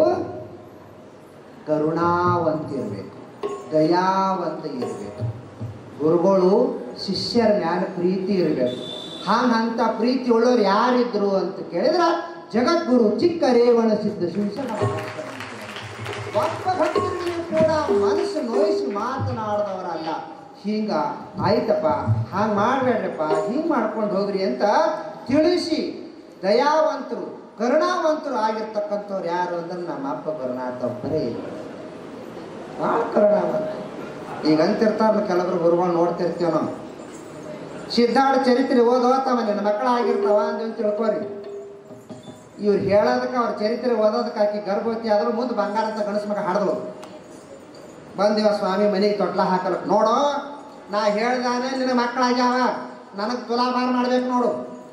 ಕರುಣಾವಂತ ಇರಬೇಕು ದಯಾವಂತ ಇರಬೇಕು ಗುರುಗಳು ಶಿಷ್ಯರ ಮ್ಯಾಲ ಪ್ರೀತಿ ಇರಬೇಕು ಹಂಗಂತ ಪ್ರೀತಿ ಉಳ್ಳೋರು ಯಾರಿದ್ರು ಅಂತ ಕೇಳಿದ್ರ ಜಗದ್ಗುರು ಚಿಕ್ಕ ರೇವಣ ಸಿದ್ಧ ಶಿವಶರಣ ಒಬ್ಬ ಭಕ್ತರಿಗೂ ಕೂಡ ಮನಸ್ಸು ನೋಯಿಸಿ ಮಾತನಾಡದವರಲ್ಲ ಹಿಂಗ ಆಯ್ತಪ್ಪ ಹಂಗೆ ಮಾಡಬೇಡ್ರಪ್ಪ ಹಿಂಗೆ ಮಾಡ್ಕೊಂಡು ಹೋಗ್ರಿ ಅಂತ ತಿಳಿಸಿ ದಯಾವಂತರು ಕರುಣಾವಂತರು ಆಗಿರ್ತಕ್ಕಂಥವ್ರು ಯಾರು ಅಂದ್ರೆ ನಮ್ಮ ಅಪ್ಪ ಗುರುನಾಥ ಒಬ್ಬರೇ ಭಾಳ ಕರುಣಾವಂತ ಈಗ ಅಂತಿರ್ತಾರಲ್ಲ ಕೆಲವರು ಗುರುಗಳು ನೋಡ್ತಿರ್ತೀವಿ ನಾವು ಸಿದ್ಧಾರ್ಥ ಚರಿತ್ರೆ ಓದೋತವ ನಿನ್ನ ಮಕ್ಕಳ ಆಗಿರ್ತಾವ ಅಂತ ತಿಳ್ಕೊರಿ ಇವ್ರು ಹೇಳೋದಕ್ಕೆ ಅವ್ರ ಚರಿತ್ರೆ ಓದೋದಕ್ಕೆ ಆಕಿ ಗರ್ಭವತಿ ಆದ್ರೂ ಮುಂದೆ ಬಂಗಾರ ಅಂತ ಗಣಸ ಮಗ ಹಾಡಿದ್ಳು ಬಂದಿವ ಸ್ವಾಮಿ ಮನೆಗೆ ತೊಟ್ಲ ಹಾಕಲಕ್ಕೆ ನೋಡು ನಾ ಹೇಳ್ದಾನೆ ನಿನ್ನ ಮಕ್ಕಳಾಗ್ಯಾವ ನನಗೆ ತುಲಾಭಾರ ಮಾಡ್ಬೇಕು ನೋಡು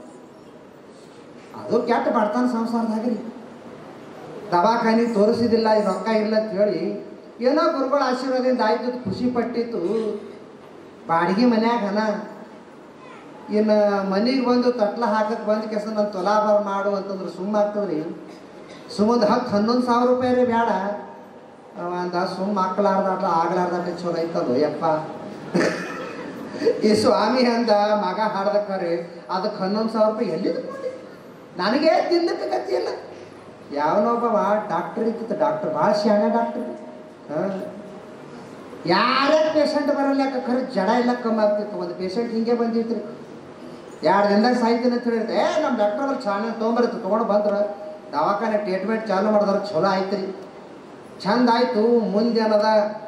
ಅದು ಕೆಟ್ಟ ಬಡತನ ಸಂಸಾರದಾಗ್ರಿ ದವಾಖಾನೆ ತೋರಿಸಿದಿಲ್ಲ ಈ ರೊಕ್ಕ ಇಲ್ಲ ಅಂತ ಹೇಳಿ ಏನೋ ಗುರುಗಳ ಆಶೀರ್ವಾದದಿಂದ ಆಯ್ತು ಅಂತ ಖುಷಿ ಪಟ್ಟಿತ್ತು ಬಾಡಿಗೆ ಮನ್ಯಾಗ ಹಣ ಇನ್ನು ಮನೆಗೆ ಬಂದು ತಟ್ಲ ಹಾಕಕ್ಕೆ ಬಂದ ಕೆಸ ನಾನು ತುಲಾಭಾರ ಮಾಡು ಅಂತಂದ್ರೆ ಸುಮ್ಮ ಆಗ್ತದ್ರಿ ಸುಮ್ಮಂದು ಹತ್ತು ಹನ್ನೊಂದು ಸಾವಿರ ರೂಪಾಯಿ ರೀ ಬೇಡ ಅವ ಅಂದ ಸುಮ್ಮ ಮಕ್ಕಳಾರ್ದಾಟ ಆಗ್ಲಾರ್ದಾಟ ಚಲೋ ಐತದು ಯಪ್ಪ ಈ ಸ್ವಾಮಿ ಅಂದ ಮಗ ಹಾಡ್ದಕ್ಕಾರೆ ಅದಕ್ಕೆ ಹನ್ನೊಂದು ಸಾವಿರ ರೂಪಾಯಿ ಎಲ್ಲಿದ್ದು ಕೊಡಿ ನನಗೆ ತಿನ್ನಕ್ಕೆ ಗತಿ ಇಲ್ಲ ಯಾವನೊಬ್ಬವ ಡಾಕ್ಟರ್ ಇತ್ತು ಡಾಕ್ಟರ್ ಭಾಳ ಶಾಣೆ ಡಾಕ್ಟರ್ ಹಾಂ ಯಾರೇ ಪೇಷಂಟ್ ಬರಲ್ಲ ಯಾಕೆ ಖರೆ ಜಡ ಎಲ್ಲ ಕಮ್ಮಿ ಆಗ್ತಿತ್ತು ಒಂದು ಪೇಷಂಟ್ ಹಿಂಗೆ ಬಂದಿತ್ತು ರೀ ಎರಡು ದಿನದಾಗ ಸಾಯ್ತೀನಿ ಅಂತ ಹೇಳಿರ್ತೆ ಏ ನಮ್ಮ ಡಾಕ್ಟರ್ ಅವ್ರು ಚಾನ ತೊಗೊಂಬರ್ತು ತೊಗೊಂಡು ಬಂದ್ರೆ ದವಾಖಾನೆ ಟ್ರೀಟ್ಮೆಂಟ್ ಚಾಲು ಮಾಡಿದ್ರೆ ಚಲೋ ಆಯ್ತು ರೀ ಚಂದ ಆಯಿತು ಮುಂದೆ ಏನದ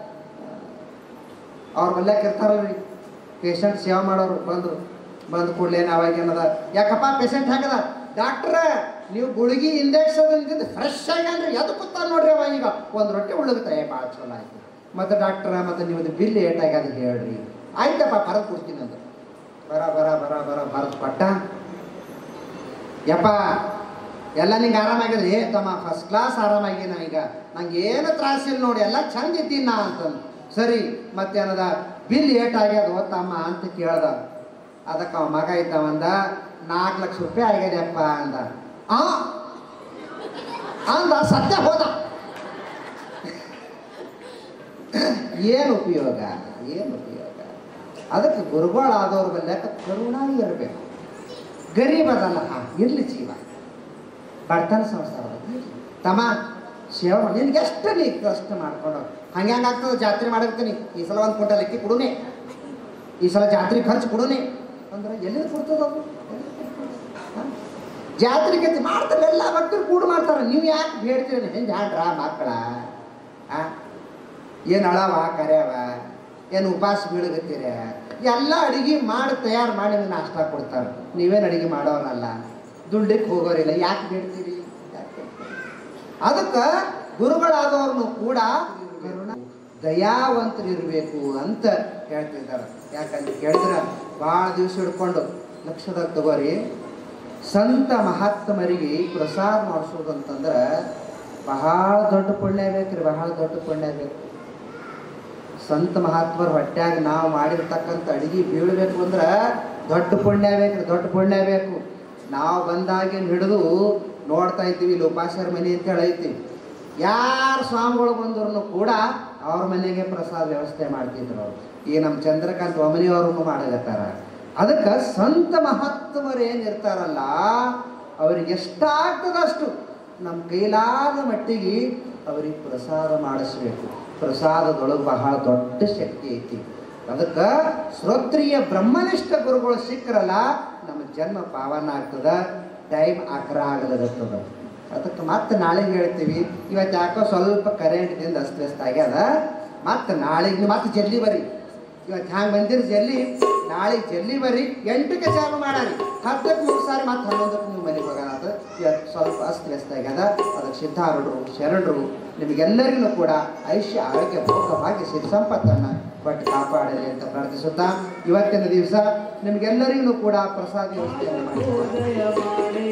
ಅವ್ರ ಬಲ್ಯಾಕ ಇರ್ತಾರಲ್ರಿ ಪೇಷಂಟ್ ಸೇವೆ ಮಾಡೋರು ಬಂದರು ಬಂದ ಕೂಡಲೇ ಅವಾಗ ಏನದ ಯಾಕಪ್ಪ ಪೇಷಂಟ್ ಹಾಕದ ಡಾಕ್ಟ್ರ ನೀವು ಗುಳಿಗೆ ಇಂಜೆಕ್ಷನ್ ತಿಂದು ಫ್ರೆಶ್ ಆಗ್ಯಾನ್ರಿ ಎದು ಕೂತಾರ ನೋಡ್ರಿ ಅವ ಈಗ ಒಂದು ರೊಟ್ಟಿ ಉಳುಗುತ್ತೆ ಭಾಳ ಚಲೋ ಆಯ್ತು ಮತ್ತು ಡಾಕ್ಟ್ರ ಮತ್ತು ನೀವು ಬಿಲ್ ಏಟಾಗ್ಯದ ಹೇಳ್ರಿ ಆಯ್ತಪ್ಪ ಬರದು ಕೊಡ್ತೀನಿ ಅಂದ್ರೆ ಬರ ಬರ ಬರ ಬರ ಬರದು ಕೊಟ್ಟ ಯಪ್ಪ ಎಲ್ಲ ನಿಂಗೆ ಆರಾಮಾಗಿದೆ ಏ ತಮ್ಮ ಫಸ್ಟ್ ಕ್ಲಾಸ್ ಆರಾಮಾಗಿನ ಈಗ ನಂಗೆ ಏನು ತ್ರಾಸಿಲ್ಲ ನೋಡಿ ಎಲ್ಲ ಚಂದ ಇದ್ದೀನಿ ನಾ ಅಂತಂದು ಸರಿ ಮತ್ತೇನದ ಬಿಲ್ ಏಟಾಗ್ಯದ ತಮ್ಮ ಅಂತ ಕೇಳ್ದ ಅದಕ್ಕೆ ಅವ ಮಗ ಇದ್ದವಂದ ನಾಲ್ಕು ಲಕ್ಷ ರೂಪಾಯಿ ಆಗ್ಯದಪ್ಪ ಅಂದ ಆ ಅಂದ ಸತ್ಯ ಹೋದ ಏನು ಉಪಯೋಗ ಏನು ಉಪಯೋಗ ಅದಕ್ಕೆ ಗುರುಗಳಾದವ್ರ ಬಲ್ಯಾಕ ಕರುಣ ಇರಬೇಕು ಗರೀಬ್ ಅದಲ್ಲ ಹಾ ಇರ್ಲಿ ಜೀವ ಬಡತನ ಸಂಸಾರ ತಮ್ಮ ಸೇವೆ ಮಾಡಿ ನಿನ್ಗೆ ಎಷ್ಟು ನೀ ಕಷ್ಟ ಮಾಡ್ಕೊಂಡು ಹಂಗೆ ಹಂಗೆ ಆಗ್ತದೆ ಜಾತ್ರೆ ಮಾಡಿರ್ತೀನಿ ಈ ಸಲ ಒಂದು ಕ್ವಿಂಟಲ್ ಅಕ್ಕಿ ಕೊಡುನೆ ಈ ಸಲ ಜಾತ್ರೆ ಖರ್ಚು ಕೊಡುನೆ ಅಂದ್ರೆ ಎಲ್ಲಿ ಕೊಡ್ತದ ಅದು ಎಲ್ಲಿ ಕೊಡ್ತದ? ಹಾ? ಜಾತ್ರೆ ಗತಿ ಮಾಡ್ತಾರೆ ಎಲ್ಲ ಭಕ್ತರು ಕೂಡ ಮಾಡ್ತಾರೆ ನೀವು ಯಾಕೆ ಬೇಡ್ತೀರಿ ಹೆಂಗೆ ಹಾಡ್ರ ಮಕ್ಕಳ ಆ ಏನು ಅಳವ ಕರ್ಯಾವ ಏನು ಉಪವಾಸ ಬೀಳಗತ್ತೀರ ಎಲ್ಲ ಅಡಿಗೆ ಮಾಡಿ ತಯಾರು ಮಾಡಿ ನಿಮ್ಗೆ ನಾಷ್ಟ ಕೊಡ್ತಾರೆ ನೀವೇನು ಅಡಿಗೆ ಮಾಡೋರಲ್ಲ ದುಡ್ಡಿಗೆ ಹೋಗೋರಿಲ್ಲ ಯಾಕೆ ಬೇಡ್ತೀರಿ ಯಾಕ್ ಬೇಡ್ತೀರಿ? ಅದಕ್ಕೆ ಗುರುಗಳಾದವ್ರನ್ನು ಕೂಡ ಕರುಣ ದಯಾವಂತರಿರಬೇಕು ಅಂತ ಹೇಳ್ತಿದ್ದಾರೆ ಯಾಕಂತ ಕೇಳಿದ್ರೆ ಭಾಳ ದಿವಸ ಹಿಡ್ಕೊಂಡು ಲಕ್ಷದಾಗ ತಗೋರಿ ಸಂತ ಮಹಾತ್ಮರಿಗೆ ಪ್ರಸಾದ ಮಾಡಿಸೋದಂತಂದ್ರೆ ಬಹಳ ದೊಡ್ಡ ಪುಣ್ಯ ಬೇಕ್ರಿ ಬಹಳ ದೊಡ್ಡ ಪುಣ್ಯ ಬೇಕು ಸಂತ ಮಹಾತ್ಮರ ಹೊಟ್ಯಾಗ ನಾವು ಮಾಡಿರ್ತಕ್ಕಂಥ ಅಡಿಗೆ ಬೀಳಬೇಕು ಅಂದ್ರೆ ದೊಡ್ಡ ಪುಣ್ಯ ಬೇಕ್ರಿ ದೊಡ್ಡ ಪುಣ್ಯ ಬೇಕು ನಾವು ಬಂದಾಗಿನ ಹಿಡಿದು ನೋಡ್ತಾ ಇದ್ದೀವಿ ಇಲ್ಲಿ ಉಪಾಸರ ಮನೆ ಅಂತೇಳಿ ಐತಿ ಯಾರು ಸ್ವಾಮಿಗಳು ಬಂದ್ರು ಕೂಡ ಅವ್ರ ಮನೆಗೆ ಪ್ರಸಾದ ವ್ಯವಸ್ಥೆ ಮಾಡ್ತಿದ್ರು ಅವ್ರು ಈ ನಮ್ಮ ಚಂದ್ರಕಾಂತ್ ಒಮನಿಯವ್ರನ್ನು ಮಾಡಗತ್ತಾರ ಅದಕ್ಕೆ ಸಂತ ಮಹಾತ್ಮರು ಏನಿರ್ತಾರಲ್ಲ ಅವ್ರಿಗೆ ಎಷ್ಟಾಗ್ತದಷ್ಟು ನಮ್ಮ ಕೈಲಾದ ಮಟ್ಟಿಗೆ ಅವ್ರಿಗೆ ಪ್ರಸಾದ ಮಾಡಿಸ್ಬೇಕು ಪ್ರಸಾದದೊಳಗೆ ಬಹಳ ದೊಡ್ಡ ಶಕ್ತಿ ಐತಿ ಅದಕ್ಕೆ ಶ್ರೋತ್ರಿಯ ಬ್ರಹ್ಮನಿಷ್ಠ ಗುರುಗಳು ಸಿಕ್ಕರಲ್ಲ ನಮ್ಮ ಜನ್ಮ ಪಾವನ ಆಗ್ತದ ಟೈಮ್ ಅಕ್ರ ಆಗಲಾಗತ್ತದ ಅದಕ್ಕೆ ಮತ್ತೆ ನಾಳೆಗೆ ಹೇಳ್ತೀವಿ ಇವತ್ತು ಯಾಕೋ ಸ್ವಲ್ಪ ಕರೆಂಟ್ದಿಂದ ಅಸ್ತವ್ಯಸ್ತ ಆಗ್ಯದ ಮತ್ತೆ ನಾಳೆಗೆ ಮತ್ತೆ ಜಲ್ದಿ ಬರ್ರಿ ಇವತ್ತು ಹ್ಯಾಂಗೆ ಬಂದಿರಿ ಜಲ್ದಿ ನಾಳೆ ಜಲ್ದಿ ಬರ್ರಿ ಎಂಟಕ್ಕೆ ಚಾಲು ಮಾಡಾರಿ ಹತ್ತಕ್ಕೆ ಮುಗಿಸಾರಿ ಮತ್ತೆ ಹನ್ನೊಂದಕ್ಕೆ ನೀವು ಮನೆಗೆ ಹೋಗೋಣ ಇವತ್ತು ಸ್ವಲ್ಪ ಅಸ್ತವ್ಯಸ್ತ ಆಗ್ಯದ ಅದಕ್ಕೆ ಸಿದ್ಧಾರೂಢರು ಶರಣರು ನಿಮಗೆಲ್ಲರಿಗೂ ಕೂಡ ಐಶ್ಯ ಆರೋಗ್ಯ ಭೋಗವಾಗಿ ಸಿರಿ ಸಂಪತ್ತನ್ನು ಕೊಟ್ಟು ಕಾಪಾಡಲಿ ಅಂತ ಪ್ರಾರ್ಥಿಸುತ್ತಾ ಇವತ್ತಿನ ದಿವಸ ನಿಮಗೆಲ್ಲರಿಗೂ ಕೂಡ ಪ್ರಸಾದ ವ್ಯವಸ್ಥೆಯನ್ನು ಮಾಡಿ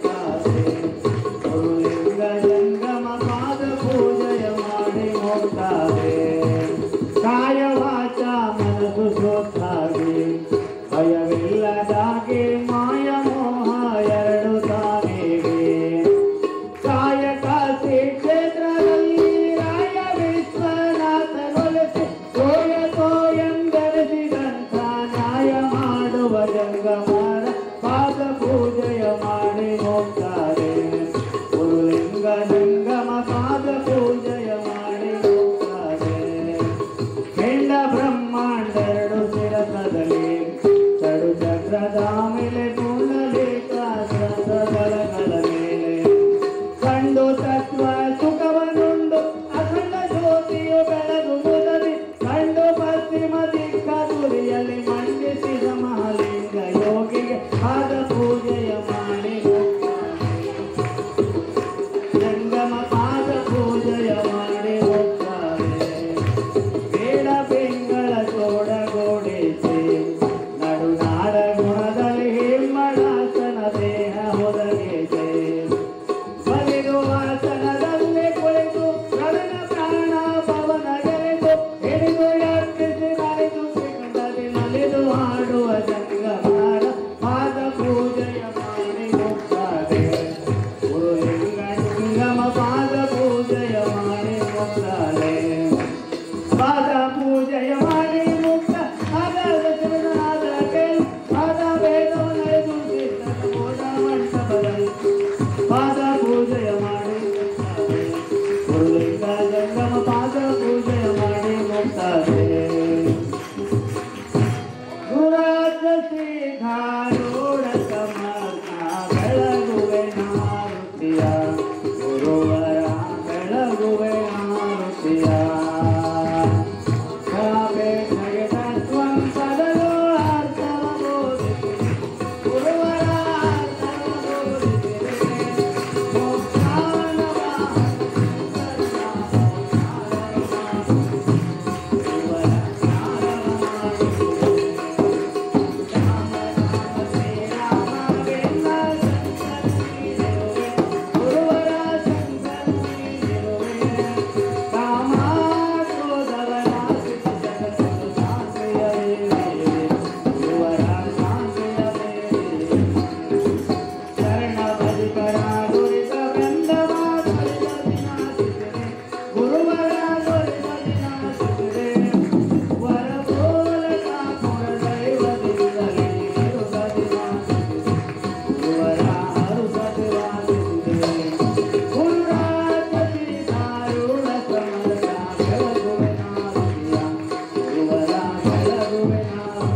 ಕಾಯ ವಾಚ ಮನಸ್ಸು ಸೋತಾಗಿ ಭಯವಿಲ್ಲದಾಗೆ ಮಾಯ ಮೋಹ ಎರಡು ತಾನೇಗೆ ಕಾಯಕ ಶ್ರೀ ಕ್ಷೇತ್ರದಲ್ಲಿ ರಾಯ ವಿಶ್ವನಾಥಗೊಳಿಸಿ ಸೋಯ ಸೋಯಂದರಿಸಿದಂಥ ನ್ಯಾಯ ಮಾಡುವ ಜಂಗಮರ ಪಾದ ಪೂಜೆಯ ಮಾಡಿ ಹೋಗ್ತಾರೆ ಗುರುಲಿಂಗ ಜಂಗಮ ಪಾದ ಪೂಜೆಯ ಮಾಡಿ ಹೋಗ್ತಾರೆ ಕೆಂಡ ಬ್ರಹ್ಮಾಂಡೆರಡು ಶಿರಸದಲ್ಲಿ ಚಡು ಚಕ್ರದ ಮೇಲೆ ಕುಂಡಲಿಕ ದಳಗಳ ಮೇಲೆ ಕಂಡು ತತ್ವ ಸುಖವನ್ನುಂಡು ಅಖಂಡ ಜ್ಯೋತಿಯು ಬೆಳಗು ಮುದದಿ ಕಂಡು ಪಶ್ಚಿಮ ದಿಕ್ಕ ತುರಿಯಲ್ಲಿ ಮಂಡಿಸಿದ ಮಹಾಲಿಂಗ ಯೋಗಿಗೆ ಪಾದ ಪೂಜೆಯ ಮಾಡಿ ಹೋಗ್ತಾರೆ. ಜಂಗಮ ಪಾದ ಪೂಜೆಯ ಮಾಡಿ ಹೋಗ್ತಾರೆ ಬೇಡ ಬೆಂಗಳ ತೋಡಗೋಡಿಸಿ ನಡುನಾಡ ಗುಣದಲ್ಲಿ ಹಿಮ್ಮಡಾಸನ ದೇಹ ಹೊರಗಿದೆ ಬಲಿದು ವಾಸನದಲ್ಲಿ ಕುಳಿತು ಕರಣ ಪ್ರಾಣ ಪವನ ಗೆಳೆದು ಹಿಡಿದು ಯತ್ನಿಸಿ ನಲಿದು ಸಿಂಗದಲ್ಲಿ ನಲಿದು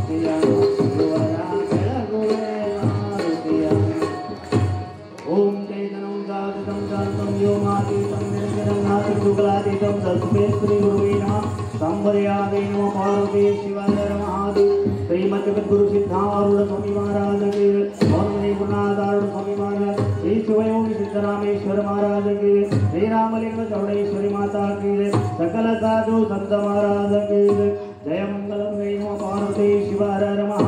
ಮಾರುತಿಯ ಗುರುವರ ಬೆಳಗುವೆ ಮಾರುತಿಯ ಓಂ ಚೈತನ್ಯಂ ಜಾಗೃತಂ ಶಾಂತಂ ವ್ಯೋಮಾತೀತಂ ನಿರಂಜನನಾಥಂ ಶುಕ್ಲಾತೀತಂ ತಸ್ಮೇಶ್ವರಿ ಗುರುವೇ ನಮಃ ಸಂಬರ್ಯಾದೇ ನಮಃ ಪಾರ್ವತಿ ಶಿವಾಯ ಮಹಾದೇವ್ ಶ್ರೀಮತಿ ಗುರು ಸಿದ್ಧಾರೂಢ ಸ್ವಾಮಿ ಮಹಾರಾಜ ಕಿ ಸ್ವಾಮಿ ಗುರುನಾಥಾರೂಢ ಸ್ವಾಮಿ ಮಹಾರಾಜ ಶ್ರೀ ಶಿವಯೋಗಿ ಸಿದ್ದರಾಮೇಶ್ವರ ಮಹಾರಾಜ ಕಿ ಶ್ರೀರಾಮಲಿಂಗ ಚೌಡೇಶ್ವರಿ ಮಾತಾ ಕಿ ಸಕಲ ಸಾಧು ಸಂತ ಮಹಾರಾಜ ಕಿ ಜಯ ಮಂಗಲಂ ವೈ ನಮಃ ಪಾರ್ವತಿ ಶಿವಾಯ ನಮಃ